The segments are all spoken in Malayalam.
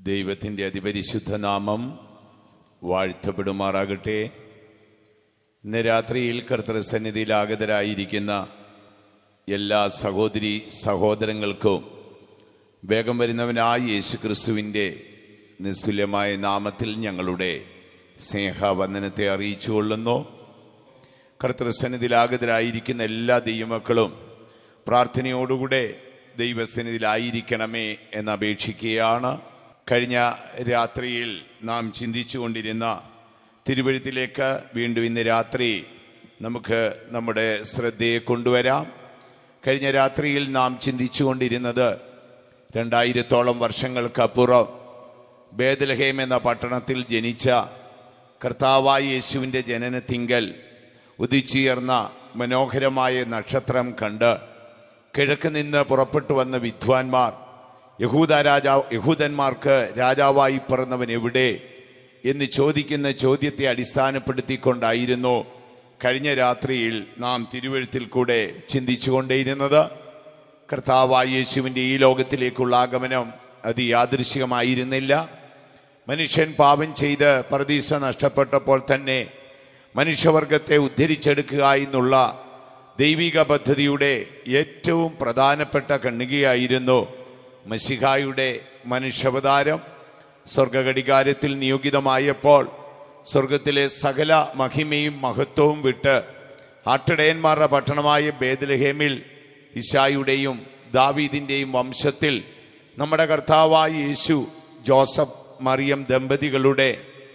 ദൈവത്തിൻ്റെ അതിപരിശുദ്ധ നാമം വാഴ്ത്തപ്പെടുമാറാകട്ടെ ഇന്ന് രാത്രിയിൽ കർത്തൃസന്നിധിയിൽ ആഗതരായിരിക്കുന്ന എല്ലാ സഹോദരി സഹോദരങ്ങൾക്കും വേഗം വരുന്നവനായ യേശു ക്രിസ്തുവിൻ്റെ നിസ്തുല്യമായ നാമത്തിൽ ഞങ്ങളുടെ സ്നേഹവന്ദനത്തെ അറിയിച്ചുകൊള്ളുന്നു കർത്തൃസന്നിധിയിൽ ആഗതരായിരിക്കുന്ന എല്ലാ ദൈവമക്കളും പ്രാർത്ഥനയോടുകൂടെ ദൈവസന്നിധിയിലായിരിക്കണമേ എന്ന് അപേക്ഷിക്കുകയാണ് കഴിഞ്ഞ രാത്രിയിൽ നാം ചിന്തിച്ചുകൊണ്ടിരുന്ന തിരുവഴുത്തിലേക്ക് വീണ്ടും ഇന്ന് രാത്രി നമുക്ക് നമ്മുടെ ശ്രദ്ധയെ കൊണ്ടുവരാം കഴിഞ്ഞ രാത്രിയിൽ നാം ചിന്തിച്ചുകൊണ്ടിരുന്നത് രണ്ടായിരത്തോളം വർഷങ്ങൾക്കപ്പുറം ബേദലഹേം എന്ന പട്ടണത്തിൽ ജനിച്ച കർത്താവായ യേശുവിൻ്റെ ജനനത്തിങ്കൽ ഉദിച്ചുയർന്ന മനോഹരമായ നക്ഷത്രം കണ്ട് കിഴക്ക് നിന്ന് പുറപ്പെട്ടു വന്ന വിദ്വാൻമാർ യഹൂദ രാജാ യഹൂദന്മാർക്ക് രാജാവായി പിറന്നവൻ എവിടെ എന്ന് ചോദിക്കുന്ന ചോദ്യത്തെ അടിസ്ഥാനപ്പെടുത്തിക്കൊണ്ടായിരുന്നു കഴിഞ്ഞ രാത്രിയിൽ നാം തിരുവഴുത്തിൽ കൂടെ ചിന്തിച്ചുകൊണ്ടേയിരുന്നത് കർത്താവായ യേശുവിൻ്റെ ഈ ലോകത്തിലേക്കുള്ള ആഗമനം അത് യാദൃശികമായിരുന്നില്ല മനുഷ്യൻ പാപം ചെയ്ത് പ്രതീക്ഷ നഷ്ടപ്പെട്ടപ്പോൾ തന്നെ മനുഷ്യവർഗത്തെ ഉദ്ധരിച്ചെടുക്കുക എന്നുള്ള ദൈവിക പദ്ധതിയുടെ ഏറ്റവും പ്രധാനപ്പെട്ട കണ്ണികയായിരുന്നു മസിഹായുടെ മനുഷ്യാവതാരം സ്വർഗഘടികാരത്തിൽ നിയോഗിതമായപ്പോൾ സ്വർഗത്തിലെ സകല മഹിമയും മഹത്വവും വിട്ട് ആട്ടിടയന്മാരുടെ പട്ടണമായ ബേദലഹേമിൽ ഇശായുടെയും ദാവീദിൻ്റെയും വംശത്തിൽ നമ്മുടെ കർത്താവായ യേശു ജോസഫ് മറിയം ദമ്പതികളുടെ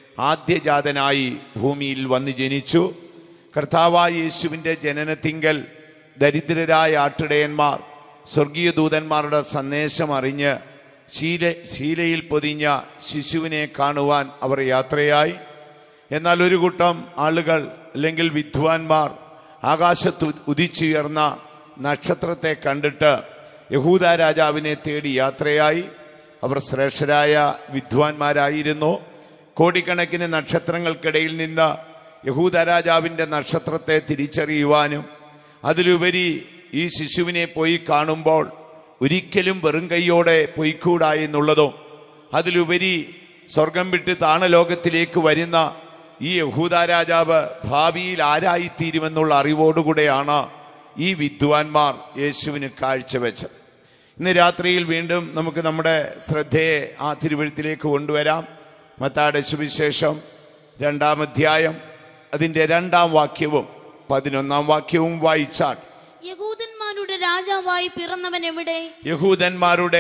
ആദ്യജാതനായി ഭൂമിയിൽ വന്നു ജനിച്ചു കർത്താവായ യേശുവിൻ്റെ ജനനത്തിങ്കൽ ദരിദ്രരായ ആട്ടിടയന്മാർ സ്വർഗീയ ദൂതന്മാരുടെ സന്ദേശം അറിഞ്ഞ് ശീല ശീലയിൽ പൊതിഞ്ഞ ശിശുവിനെ കാണുവാൻ അവർ യാത്രയായി എന്നാൽ ഒരു കൂട്ടം ആളുകൾ അല്ലെങ്കിൽ വിദ്വാൻമാർ ആകാശത്ത് ഉദിച്ചുയർന്ന നക്ഷത്രത്തെ കണ്ടിട്ട് യഹൂദ രാജാവിനെ തേടി യാത്രയായി അവർ ശ്രേഷ്ഠരായ വിദ്വാൻമാരായിരുന്നു കോടിക്കണക്കിന് നക്ഷത്രങ്ങൾക്കിടയിൽ നിന്ന് യഹൂദ രാജാവിൻ്റെ നക്ഷത്രത്തെ തിരിച്ചറിയുവാനും അതിലുപരി ഈ ശിശുവിനെ പോയി കാണുമ്പോൾ ഒരിക്കലും വെറും കൈയോടെ പൊയ്ക്കൂടാ എന്നുള്ളതും അതിലുപരി സ്വർഗം വിട്ട് താണലോകത്തിലേക്ക് വരുന്ന ഈ യഹൂദ രാജാവ് ഭാവിയിൽ ആരായിത്തീരുമെന്നുള്ള അറിവോടുകൂടെയാണ് ഈ വിദ്വാൻമാർ യേശുവിന് കാഴ്ചവെച്ചത് ഇന്ന് രാത്രിയിൽ വീണ്ടും നമുക്ക് നമ്മുടെ ശ്രദ്ധയെ ആ തിരുവഴുത്തിലേക്ക് കൊണ്ടുവരാം മത്താടെ സുവിശേഷം രണ്ടാം അധ്യായം അതിൻ്റെ രണ്ടാം വാക്യവും പതിനൊന്നാം വാക്യവും വായിച്ചാൽ യഹൂദന്മാരുടെ രാജാവായി പിറന്നവൻ എവിടെ യഹൂദന്മാരുടെ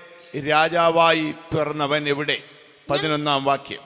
രാജാവായി പിറന്നവൻ എവിടെ പതിനൊന്നാം വാക്യം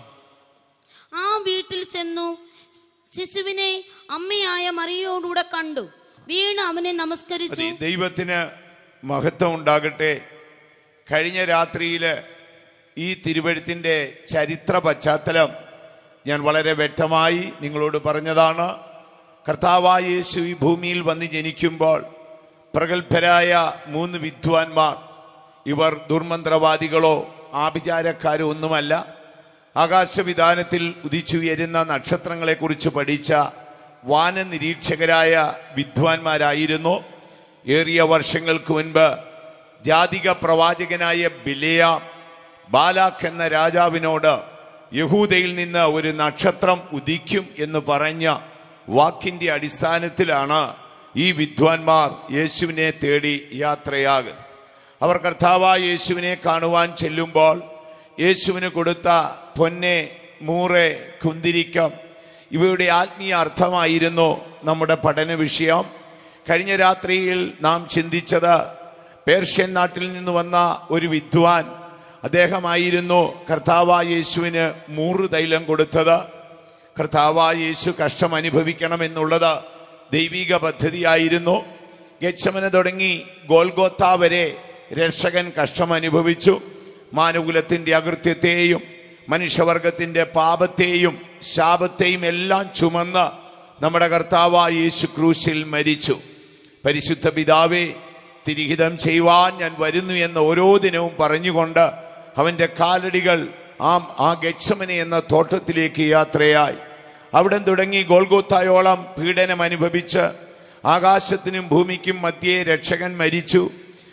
ആ വീട്ടിൽ ചെന്നു ശിശുവിനെ അമ്മയായ മറിയോടുകൂടെ കണ്ടു വീണ് അവനെ നമസ്കരിച്ചു അതെ, ദൈവത്തിന് മഹത്വം ഉണ്ടാകട്ടെ കഴിഞ്ഞ രാത്രിയില് ഈ തിരുവഴുത്തിന്റെ ചരിത്ര പശ്ചാത്തലം ഞാൻ വളരെ വ്യക്തമായി നിങ്ങളോട് പറഞ്ഞതാണ് കർത്താവായ യേശു ഈ ഭൂമിയിൽ വന്ന് ജനിക്കുമ്പോൾ പ്രഗത്ഭരായ മൂന്ന് വിദ്വാൻമാർ ഇവർ ദുർമന്ത്രവാദികളോ ആഭിചാരക്കാരോ ഒന്നുമല്ല ആകാശവിധാനത്തിൽ ഉദിച്ചുയരുന്ന നക്ഷത്രങ്ങളെക്കുറിച്ച് പഠിച്ച വാനനിരീക്ഷകരായ വിദ്വാൻമാരായിരുന്നു ഏറിയ വർഷങ്ങൾക്ക് മുൻപ് ജാതിക പ്രവാചകനായ ബിലയ ബാലാഖ് എന്ന രാജാവിനോട് യഹൂദയിൽ നിന്ന് ഒരു നക്ഷത്രം ഉദിക്കും എന്ന് പറഞ്ഞ വാക്കിന്റെ അടിസ്ഥാനത്തിലാണ് ഈ വിദ്വാൻമാർ യേശുവിനെ തേടി യാത്രയാകുന്നത് അവർ കർത്താവായ യേശുവിനെ കാണുവാൻ ചെല്ലുമ്പോൾ യേശുവിന് കൊടുത്ത പൊന്നെ മൂറെ കുന്തിരിക്കം ഇവയുടെ ആത്മീയ അർത്ഥമായിരുന്നു നമ്മുടെ പഠന വിഷയം കഴിഞ്ഞ രാത്രിയിൽ നാം ചിന്തിച്ചത് പേർഷ്യൻ നാട്ടിൽ നിന്ന് വന്ന ഒരു വിദ്വാൻ അദ്ദേഹമായിരുന്നു കർത്താവായ യേശുവിന് മൂറ് തൈലം കൊടുത്തത് കർത്താവായ യേശു കഷ്ടം അനുഭവിക്കണം എന്നുള്ളത് ദൈവിക പദ്ധതിയായിരുന്നു ഗച്ഛമന തുടങ്ങി ഗോൽഗോത്ത വരെ രക്ഷകൻ കഷ്ടം അനുഭവിച്ചു മാനകുലത്തിന്റെ അകൃത്യത്തെയും മനുഷ്യവർഗത്തിന്റെ പാപത്തെയും ശാപത്തെയും എല്ലാം ചുമന്ന് നമ്മുടെ കർത്താവായ യേശു ക്രൂശിൽ മരിച്ചു പരിശുദ്ധ പിതാവേ തിരിഹിതം ചെയ്യുവാൻ ഞാൻ വരുന്നു എന്ന് ഓരോ ദിനവും പറഞ്ഞുകൊണ്ട് അവന്റെ കാലടികൾ ആ ആ ഗച്ഛമനെ എന്ന തോട്ടത്തിലേക്ക് യാത്രയായി അവിടെ തുടങ്ങി ഗോൽഗോത്തായോളം പീഡനം അനുഭവിച്ച് ആകാശത്തിനും ഭൂമിക്കും മധ്യേ രക്ഷകൻ മരിച്ചു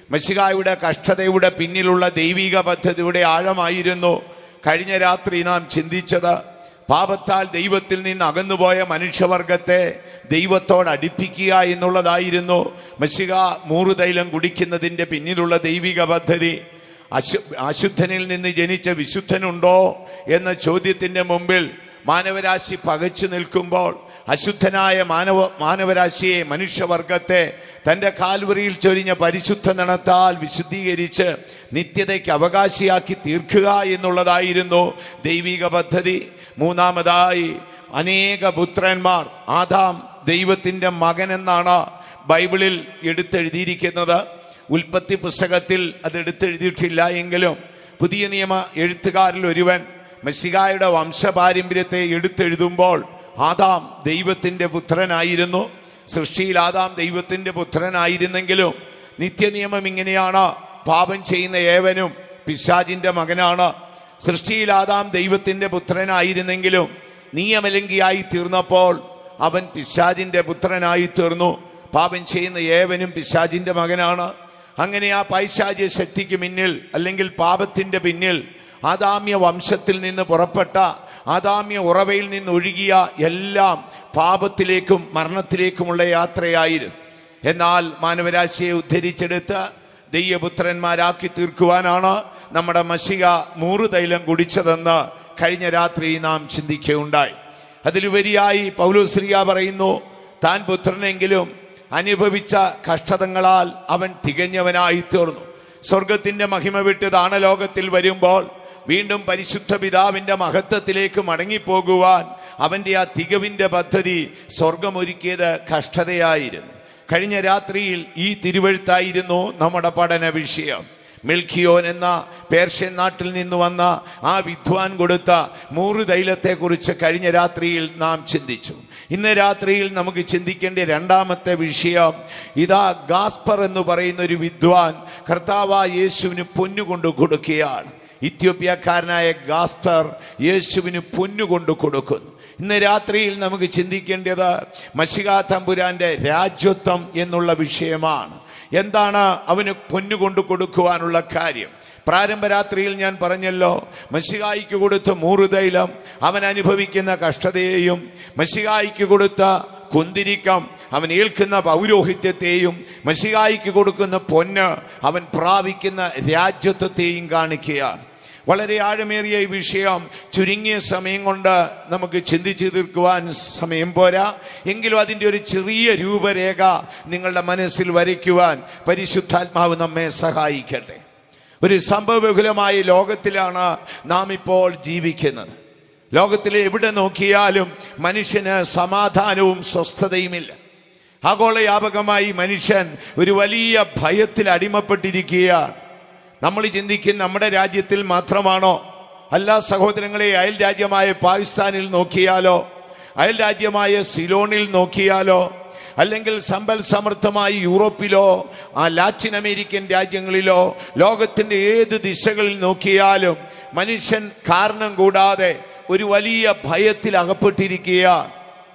മഷികായുടെ കഷ്ടതയുടെ പിന്നിലുള്ള ദൈവിക പദ്ധതിയുടെ ആഴമായിരുന്നു കഴിഞ്ഞ രാത്രി നാം ചിന്തിച്ചത് പാപത്താൽ ദൈവത്തിൽ നിന്ന് അകന്നുപോയ മനുഷ്യവർഗത്തെ ദൈവത്തോട് അടുപ്പിക്കുക എന്നുള്ളതായിരുന്നു മഷിക മൂറുതൈലം കുടിക്കുന്നതിൻ്റെ പിന്നിലുള്ള ദൈവിക പദ്ധതി അശു അശുദ്ധനിൽ നിന്ന് ജനിച്ച വിശുദ്ധനുണ്ടോ എന്ന ചോദ്യത്തിന്റെ മുമ്പിൽ മാനവരാശി പകച്ചു നിൽക്കുമ്പോൾ അശുദ്ധനായ മാനവ മാനവരാശിയെ മനുഷ്യവർഗത്തെ തന്റെ കാൽവറിയിൽ ചൊരിഞ്ഞ പരിശുദ്ധ നടത്താൽ വിശുദ്ധീകരിച്ച് നിത്യതയ്ക്ക് അവകാശിയാക്കി തീർക്കുക എന്നുള്ളതായിരുന്നു ദൈവിക പദ്ധതി മൂന്നാമതായി അനേക പുത്രന്മാർ ആദാം ദൈവത്തിന്റെ മകൻ എന്നാണ് ബൈബിളിൽ എടുത്തെഴുതിയിരിക്കുന്നത് ഉൽപ്പത്തി പുസ്തകത്തിൽ അത് എടുത്തെഴുതിയിട്ടില്ല എങ്കിലും പുതിയ നിയമ എഴുത്തുകാരിൽ ഒരുവൻ മെസ്സികായുടെ വംശപാരമ്പര്യത്തെ എടുത്തെഴുതുമ്പോൾ ആദാം ദൈവത്തിന്റെ പുത്രനായിരുന്നു സൃഷ്ടിയിൽ ആദാം ദൈവത്തിന്റെ പുത്രനായിരുന്നെങ്കിലും നിത്യനിയമം ഇങ്ങനെയാണ് പാപം ചെയ്യുന്ന ഏവനും പിശാജിന്റെ മകനാണ് സൃഷ്ടിയിൽ ആദാം ദൈവത്തിന്റെ പുത്രനായിരുന്നെങ്കിലും നിയമലംഘിയായി തീർന്നപ്പോൾ അവൻ പിശാജിന്റെ പുത്രനായി തീർന്നു പാപം ചെയ്യുന്ന ഏവനും പിശാജിന്റെ മകനാണ് അങ്ങനെ ആ പൈശാചി ശക്തിക്ക് പിന്നിൽ അല്ലെങ്കിൽ പാപത്തിന്റെ പിന്നിൽ ആദാമ്യ വംശത്തിൽ നിന്ന് പുറപ്പെട്ട ആദാമ്യ ഉറവയിൽ നിന്ന് ഒഴുകിയ എല്ലാം പാപത്തിലേക്കും മരണത്തിലേക്കുമുള്ള യാത്രയായിരുന്നു എന്നാൽ മാനവരാശിയെ ഉദ്ധരിച്ചെടുത്ത് ദൈവപുത്രന്മാരാക്കി തീർക്കുവാനാണ് നമ്മുടെ മഷിക മൂറ് തൈലം കുടിച്ചതെന്ന് കഴിഞ്ഞ രാത്രി നാം ചിന്തിക്കുകയുണ്ടായി അതിലുപരിയായി പൗലോസ്ലിയ പറയുന്നു താൻ പുത്രനെങ്കിലും അനുഭവിച്ച കഷ്ടതങ്ങളാൽ അവൻ തികഞ്ഞവനായി തീർന്നു സ്വർഗത്തിന്റെ മഹിമ വിട്ട് ദാനലോകത്തിൽ വരുമ്പോൾ വീണ്ടും പരിശുദ്ധ പിതാവിന്റെ മഹത്വത്തിലേക്ക് മടങ്ങിപ്പോകുവാൻ അവന്റെ ആ തികവിന്റെ പദ്ധതി സ്വർഗമൊരുക്കിയത് കഷ്ടതയായിരുന്നു കഴിഞ്ഞ രാത്രിയിൽ ഈ തിരുവഴുത്തായിരുന്നു നമ്മുടെ പഠന വിഷയം മിൽഖിയോൻ എന്ന പേർഷ്യൻ നാട്ടിൽ നിന്ന് വന്ന ആ വിദ്വാൻ കൊടുത്ത മൂറ് തൈലത്തെക്കുറിച്ച് കഴിഞ്ഞ രാത്രിയിൽ നാം ചിന്തിച്ചു ഇന്ന് രാത്രിയിൽ നമുക്ക് ചിന്തിക്കേണ്ട രണ്ടാമത്തെ വിഷയം ഇതാ ഗാസ്പർ എന്ന് പറയുന്ന ഒരു വിദ്വാൻ കർത്താവ യേശുവിന് പൊന്നുകൊണ്ട് കൊടുക്കുകയാണ് ഇത്യോപ്യക്കാരനായ ഗാസ്പർ യേശുവിന് പൊന്നുകൊണ്ട് കൊടുക്കുന്നു ഇന്ന് രാത്രിയിൽ നമുക്ക് ചിന്തിക്കേണ്ടത് മഷികാ തമ്പുരാന്റെ രാജ്യത്വം എന്നുള്ള വിഷയമാണ് എന്താണ് അവന് പൊന്നുകൊണ്ട് കൊടുക്കുവാനുള്ള കാര്യം പ്രാരംഭ രാത്രിയിൽ ഞാൻ പറഞ്ഞല്ലോ മഷികായിക്ക് കൊടുത്ത മൂറുതൈലം അവൻ അനുഭവിക്കുന്ന കഷ്ടതയെയും മഷികായിക്ക് കൊടുത്ത കുന്തിരിക്കം അവൻ ഏൽക്കുന്ന പൗരോഹിത്യത്തെയും മഷികായിക്ക് കൊടുക്കുന്ന പൊന്ന് അവൻ പ്രാപിക്കുന്ന രാജ്യത്വത്തെയും കാണിക്കുകയാണ് വളരെ ആഴമേറിയ ഈ വിഷയം ചുരുങ്ങിയ സമയം കൊണ്ട് നമുക്ക് ചിന്തിച്ചു തീർക്കുവാൻ സമയം പോരാ എങ്കിലും അതിൻ്റെ ഒരു ചെറിയ രൂപരേഖ നിങ്ങളുടെ മനസ്സിൽ വരയ്ക്കുവാൻ പരിശുദ്ധാത്മാവ് നമ്മെ സഹായിക്കട്ടെ ഒരു സംഭവബഹുലമായ ലോകത്തിലാണ് നാം ഇപ്പോൾ ജീവിക്കുന്നത് ലോകത്തിലെ എവിടെ നോക്കിയാലും മനുഷ്യന് സമാധാനവും സ്വസ്ഥതയുമില്ല ആഗോളവ്യാപകമായി മനുഷ്യൻ ഒരു വലിയ ഭയത്തിൽ അടിമപ്പെട്ടിരിക്കുകയാണ് നമ്മൾ ചിന്തിക്കും നമ്മുടെ രാജ്യത്തിൽ മാത്രമാണോ അല്ല സഹോദരങ്ങളെ അയൽ രാജ്യമായ പാകിസ്ഥാനിൽ നോക്കിയാലോ അയൽ രാജ്യമായ സിലോണിൽ നോക്കിയാലോ അല്ലെങ്കിൽ സമ്പൽ സമൃദ്ധമായ യൂറോപ്പിലോ ആ ലാറ്റിൻ അമേരിക്കൻ രാജ്യങ്ങളിലോ ലോകത്തിന്റെ ഏത് ദിശകളിൽ നോക്കിയാലും മനുഷ്യൻ കാരണം കൂടാതെ ഒരു വലിയ ഭയത്തിൽ അകപ്പെട്ടിരിക്കുകയാണ്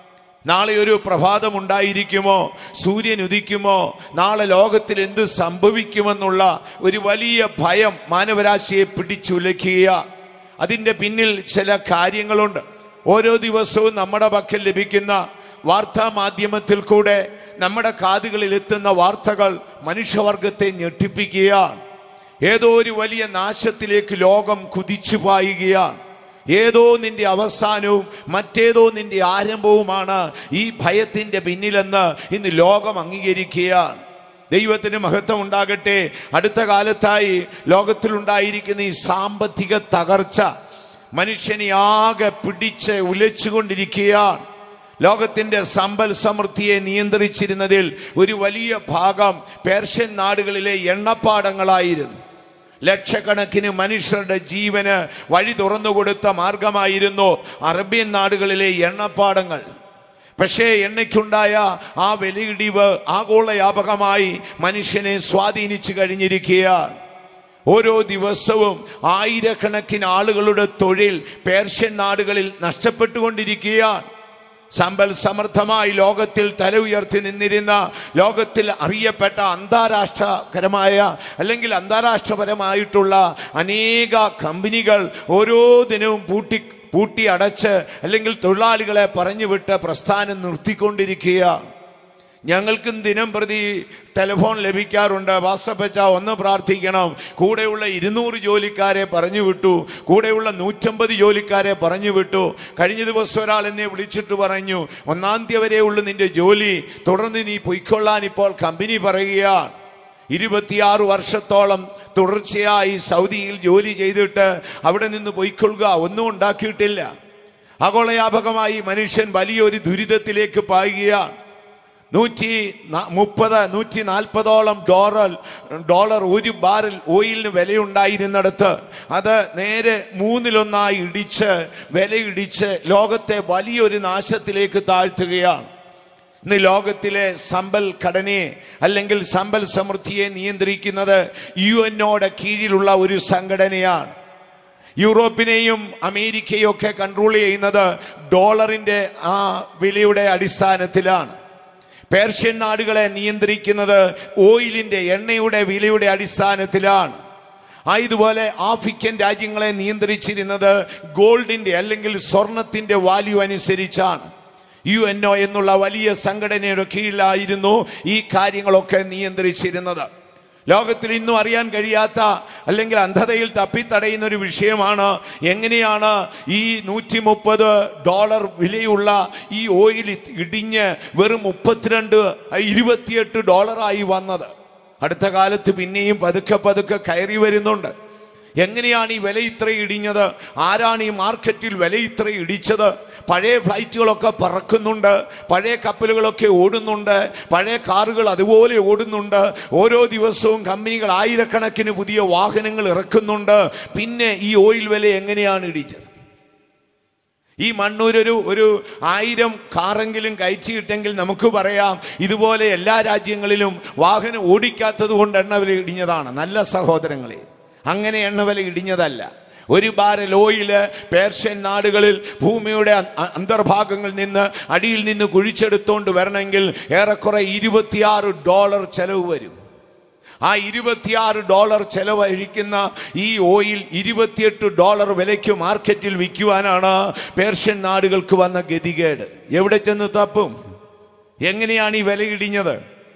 നാളെ ഒരു പ്രഭാതം ഉണ്ടായിരിക്കുമോ സൂര്യൻ ഉദിക്കുമോ നാളെ ലോകത്തിൽ എന്ത് സംഭവിക്കുമെന്നുള്ള ഒരു വലിയ ഭയം മാനവരാശിയെ പിടിച്ചുലയ്ക്കുക അതിൻ്റെ പിന്നിൽ ചില കാര്യങ്ങളുണ്ട് ഓരോ ദിവസവും നമ്മുടെ പക്കൽ ലഭിക്കുന്ന വാർത്താ മാധ്യമത്തിൽ കൂടെ നമ്മുടെ കാതുകളിൽ എത്തുന്ന വാർത്തകൾ മനുഷ്യവർഗത്തെ ഞെട്ടിപ്പിക്കുകയാണ് ഏതോ ഒരു വലിയ നാശത്തിലേക്ക് ലോകം കുതിച്ചു പായുകയാണ് ഏതോ നിന്റെ അവസാനവും മറ്റേതോ നിന്റെ ആരംഭവുമാണ് ഈ ഭയത്തിന്റെ പിന്നിലെന്ന് ഇന്ന് ലോകം അംഗീകരിക്കുകയാണ് ദൈവത്തിന് മഹത്വം ഉണ്ടാകട്ടെ അടുത്ത കാലത്തായി ലോകത്തിലുണ്ടായിരിക്കുന്ന ഈ സാമ്പത്തിക തകർച്ച മനുഷ്യനെ ആകെ പിടിച്ച് ഉലച്ചുകൊണ്ടിരിക്കുകയാണ് ലോകത്തിന്റെ സമ്പൽ സമൃദ്ധിയെ നിയന്ത്രിച്ചിരുന്നതിൽ ഒരു വലിയ ഭാഗം പേർഷ്യൻ നാടുകളിലെ എണ്ണപ്പാടങ്ങളായിരുന്നു ലക്ഷക്കണക്കിന് മനുഷ്യരുടെ ജീവന് വഴി തുറന്നുകൊടുത്ത മാർഗമായിരുന്നു അറബ്യൻ നാടുകളിലെ എണ്ണപ്പാടങ്ങൾ പക്ഷേ എണ്ണയ്ക്കുണ്ടായ ആ വിലയിടിവ് ആഗോളവ്യാപകമായി മനുഷ്യനെ സ്വാധീനിച്ചു കഴിഞ്ഞിരിക്കുകയാണ് ഓരോ ദിവസവും ആയിരക്കണക്കിന് ആളുകളുടെ തൊഴിൽ പേർഷ്യൻ നാടുകളിൽ നഷ്ടപ്പെട്ടുകൊണ്ടിരിക്കുകയാണ് സമ്പൽ സമൃദ്ധമായി ലോകത്തിൽ തല ഉയർത്തി നിന്നിരുന്ന ലോകത്തിൽ അറിയപ്പെട്ട അന്താരാഷ്ട്രകരമായ അല്ലെങ്കിൽ അന്താരാഷ്ട്രപരമായിട്ടുള്ള അനേക കമ്പനികൾ ഓരോ ദിനവും പൂട്ടി പൂട്ടി അടച്ച് അല്ലെങ്കിൽ തൊഴിലാളികളെ പറഞ്ഞുവിട്ട് പ്രസ്ഥാനം നിർത്തിക്കൊണ്ടിരിക്കുക ഞങ്ങൾക്കും ദിനം പ്രതി ടെലിഫോൺ ലഭിക്കാറുണ്ട് വാസപ്പച്ച ഒന്ന് പ്രാർത്ഥിക്കണം കൂടെയുള്ള ഇരുന്നൂറ് ജോലിക്കാരെ പറഞ്ഞു വിട്ടു കൂടെയുള്ള നൂറ്റമ്പത് ജോലിക്കാരെ പറഞ്ഞു വിട്ടു കഴിഞ്ഞ ദിവസം ഒരാൾ എന്നെ വിളിച്ചിട്ട് പറഞ്ഞു ഒന്നാം തീയതി വരെ ഉള്ളു നിന്റെ ജോലി തുടർന്ന് നീ പൊയ്ക്കൊള്ളാൻ ഇപ്പോൾ കമ്പനി പറയുകയാണ് ഇരുപത്തിയാറ് വർഷത്തോളം തുടർച്ചയായി സൗദിയിൽ ജോലി ചെയ്തിട്ട് അവിടെ നിന്ന് പൊയ്ക്കൊള്ളുക ഒന്നും ഉണ്ടാക്കിയിട്ടില്ല ആഗോളയാപകമായി മനുഷ്യൻ വലിയൊരു ദുരിതത്തിലേക്ക് പായുകയാണ് നൂറ്റി ന- മുപ്പത് നൂറ്റി നാൽപ്പതോളം ഡോളർ ഡോളർ ഒരു ബാറിൽ ഓയിലിന് വിലയുണ്ടായിരുന്നിടത്ത് അത് നേരെ മൂന്നിലൊന്നായി ഇടിച്ച് വിലയിടിച്ച് ലോകത്തെ വലിയൊരു നാശത്തിലേക്ക് താഴ്ത്തുകയാണ് ഇന്ന് ലോകത്തിലെ സമ്പൽ ഘടനയെ അല്ലെങ്കിൽ സമ്പൽ സമൃദ്ധിയെ നിയന്ത്രിക്കുന്നത് യു എന്നോടെ കീഴിലുള്ള ഒരു സംഘടനയാണ് യൂറോപ്പിനെയും അമേരിക്കയും ഒക്കെ കൺട്രോൾ ചെയ്യുന്നത് ഡോളറിന്റെ ആ വിലയുടെ അടിസ്ഥാനത്തിലാണ് പേർഷ്യൻ നാടുകളെ നിയന്ത്രിക്കുന്നത് ഓയിലിന്റെ എണ്ണയുടെ വിലയുടെ അടിസ്ഥാനത്തിലാണ് ആ ഇതുപോലെ ആഫ്രിക്കൻ രാജ്യങ്ങളെ നിയന്ത്രിച്ചിരുന്നത് ഗോൾഡിന്റെ അല്ലെങ്കിൽ സ്വർണത്തിന്റെ വാല്യൂ അനുസരിച്ചാണ് യു എൻ ഒ എന്നുള്ള വലിയ സംഘടനയുടെ കീഴിലായിരുന്നു ഈ കാര്യങ്ങളൊക്കെ നിയന്ത്രിച്ചിരുന്നത് ലോകത്തിൽ ഇന്നും അറിയാൻ കഴിയാത്ത അല്ലെങ്കിൽ അന്ധതയിൽ തപ്പിത്തടയുന്ന ഒരു വിഷയമാണ് എങ്ങനെയാണ് ഈ നൂറ്റി മുപ്പത് ഡോളർ വിലയുള്ള ഈ ഓയിൽ ഇടിഞ്ഞ് വെറും മുപ്പത്തിരണ്ട് ഇരുപത്തിയെട്ട് ഡോളറായി വന്നത് അടുത്ത കാലത്ത് പിന്നെയും പതുക്കെ പതുക്കെ കയറി വരുന്നുണ്ട് എങ്ങനെയാണ് ഈ വില ഇത്ര ഇടിഞ്ഞത് ആരാണ് ഈ മാർക്കറ്റിൽ വില ഇത്ര ഇടിച്ചത് പഴയ ഫ്ലൈറ്റുകളൊക്കെ പറക്കുന്നുണ്ട് പഴയ കപ്പലുകളൊക്കെ ഓടുന്നുണ്ട് പഴയ കാറുകൾ അതുപോലെ ഓടുന്നുണ്ട് ഓരോ ദിവസവും കമ്പനികൾ ആയിരക്കണക്കിന് പുതിയ വാഹനങ്ങൾ ഇറക്കുന്നുണ്ട് പിന്നെ ഈ ഓയിൽ വില എങ്ങനെയാണ് ഇടിച്ചത് ഈ മണ്ണൂരൊരു ഒരു ആയിരം കാറെങ്കിലും കയറ്റിയിട്ടെങ്കിൽ നമുക്ക് പറയാം ഇതുപോലെ എല്ലാ രാജ്യങ്ങളിലും വാഹനം ഓടിക്കാത്തത് കൊണ്ട് എണ്ണവില ഇടിഞ്ഞതാണ് നല്ല സഹോദരങ്ങളെ അങ്ങനെ എണ്ണവില ഇടിഞ്ഞതല്ല ഒരു ബാരൽ ഓയില് പേർഷ്യൻ നാടുകളിൽ ഭൂമിയുടെ അ- അന്തർഭാഗങ്ങളിൽ നിന്ന് അടിയിൽ നിന്ന് കുഴിച്ചെടുത്തോണ്ട് വരണമെങ്കിൽ ഏറെക്കുറെ ഇരുപത്തിയാറ് ഡോളർ ചെലവ് വരും ആ ഇരുപത്തിയാറ് ഡോളർ ചെലവഴിക്കുന്ന ഈ ഓയിൽ ഇരുപത്തിയെട്ട് ഡോളർ വിലയ്ക്ക് മാർക്കറ്റിൽ വിൽക്കുവാനാണ് പേർഷ്യൻ നാടുകൾക്ക് വന്ന ഗതികേട് എവിടെ ചെന്ന് തപ്പും എങ്ങനെയാണ് ഈ വില ഇടിഞ്ഞത്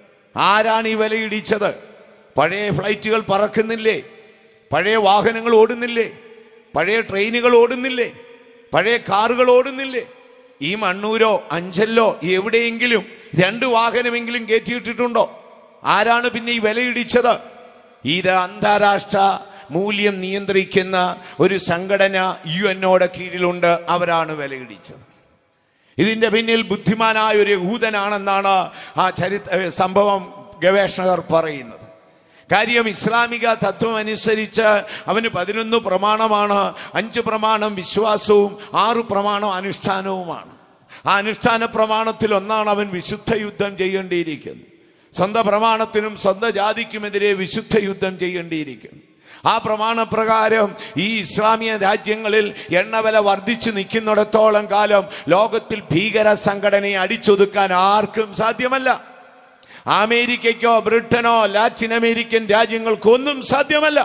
ആരാണ് ഈ വില ഇടിച്ചത് പഴയ ഫ്ലൈറ്റുകൾ പറക്കുന്നില്ലേ പഴയ വാഹനങ്ങൾ ഓടുന്നില്ലേ പഴയ ട്രെയിനുകൾ ഓടുന്നില്ലേ പഴയ കാറുകൾ ഓടുന്നില്ലേ ഈ മണ്ണൂരോ അഞ്ചല്ലോ എവിടെയെങ്കിലും രണ്ട് വാഹനമെങ്കിലും കയറ്റിയിട്ടിട്ടുണ്ടോ ആരാണ് പിന്നെ ഈ വില ഇടിച്ചത് ഇത് അന്താരാഷ്ട്ര മൂല്യം നിയന്ത്രിക്കുന്ന ഒരു സംഘടന യു എന്നോടെ കീഴിലുണ്ട് അവരാണ് വില ഇടിച്ചത് ഇതിന്റെ പിന്നിൽ ബുദ്ധിമാനായ ഒരു യഹൂദനാണെന്നാണ് ആ ചരിത്ര സംഭവം ഗവേഷകർ പറയുന്നത് കാര്യം ഇസ്ലാമിക തത്വം അനുസരിച്ച് അവന് പതിനൊന്ന് പ്രമാണമാണ് അഞ്ച് പ്രമാണം വിശ്വാസവും ആറ് പ്രമാണം അനുഷ്ഠാനവുമാണ് ആ അനുഷ്ഠാന പ്രമാണത്തിൽ ഒന്നാണ് അവൻ വിശുദ്ധ യുദ്ധം ചെയ്യേണ്ടിയിരിക്കുന്നത് സ്വന്തം പ്രമാണത്തിനും സ്വന്തം ജാതിക്കുമെതിരെ വിശുദ്ധ യുദ്ധം ചെയ്യേണ്ടിയിരിക്കുന്നു ആ പ്രമാണപ്രകാരം ഈ ഇസ്ലാമിയ രാജ്യങ്ങളിൽ എണ്ണവില വർദ്ധിച്ചു നിൽക്കുന്നിടത്തോളം കാലം ലോകത്തിൽ ഭീകര സംഘടനയെ അടിച്ചൊതുക്കാൻ ആർക്കും സാധ്യമല്ല അമേരിക്കയ്ക്കോ ബ്രിട്ടനോ ലാറ്റിൻ അമേരിക്കൻ രാജ്യങ്ങൾക്കോ ഒന്നും സാധ്യമല്ല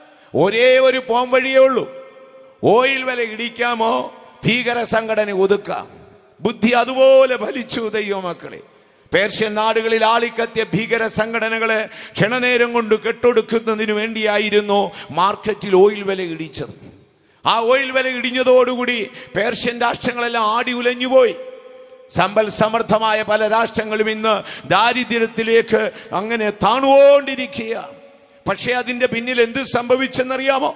ഒരേ ഒരു പോംവഴിയേ ഉള്ളൂ ഓയിൽ വില ഇടിക്കാമോ ഭീകര സംഘടന ഒതുക്കാം ബുദ്ധി അതുപോലെ ഫലിച്ചു ദൈവമക്കളെ പേർഷ്യൻ നാടുകളിൽ ആളിക്കത്തിയ ഭീകര സംഘടനകളെ ക്ഷണനേരം കൊണ്ട് കെട്ടൊടുക്കുന്നതിന് വേണ്ടിയായിരുന്നു മാർക്കറ്റിൽ ഓയിൽ വില ഇടിച്ചത് ആ ഓയിൽ വില ഇടിഞ്ഞതോടുകൂടി പേർഷ്യൻ രാഷ്ട്രങ്ങളെല്ലാം ആടി ഉലഞ്ഞുപോയി സമ്പൽ സമർത്ഥമായ പല രാഷ്ട്രങ്ങളും ഇന്ന് ദാരിദ്ര്യത്തിലേക്ക് അങ്ങനെ താണുകൊണ്ടിരിക്കുക പക്ഷേ അതിന്റെ പിന്നിൽ എന്ത് സംഭവിച്ചെന്നറിയാമോ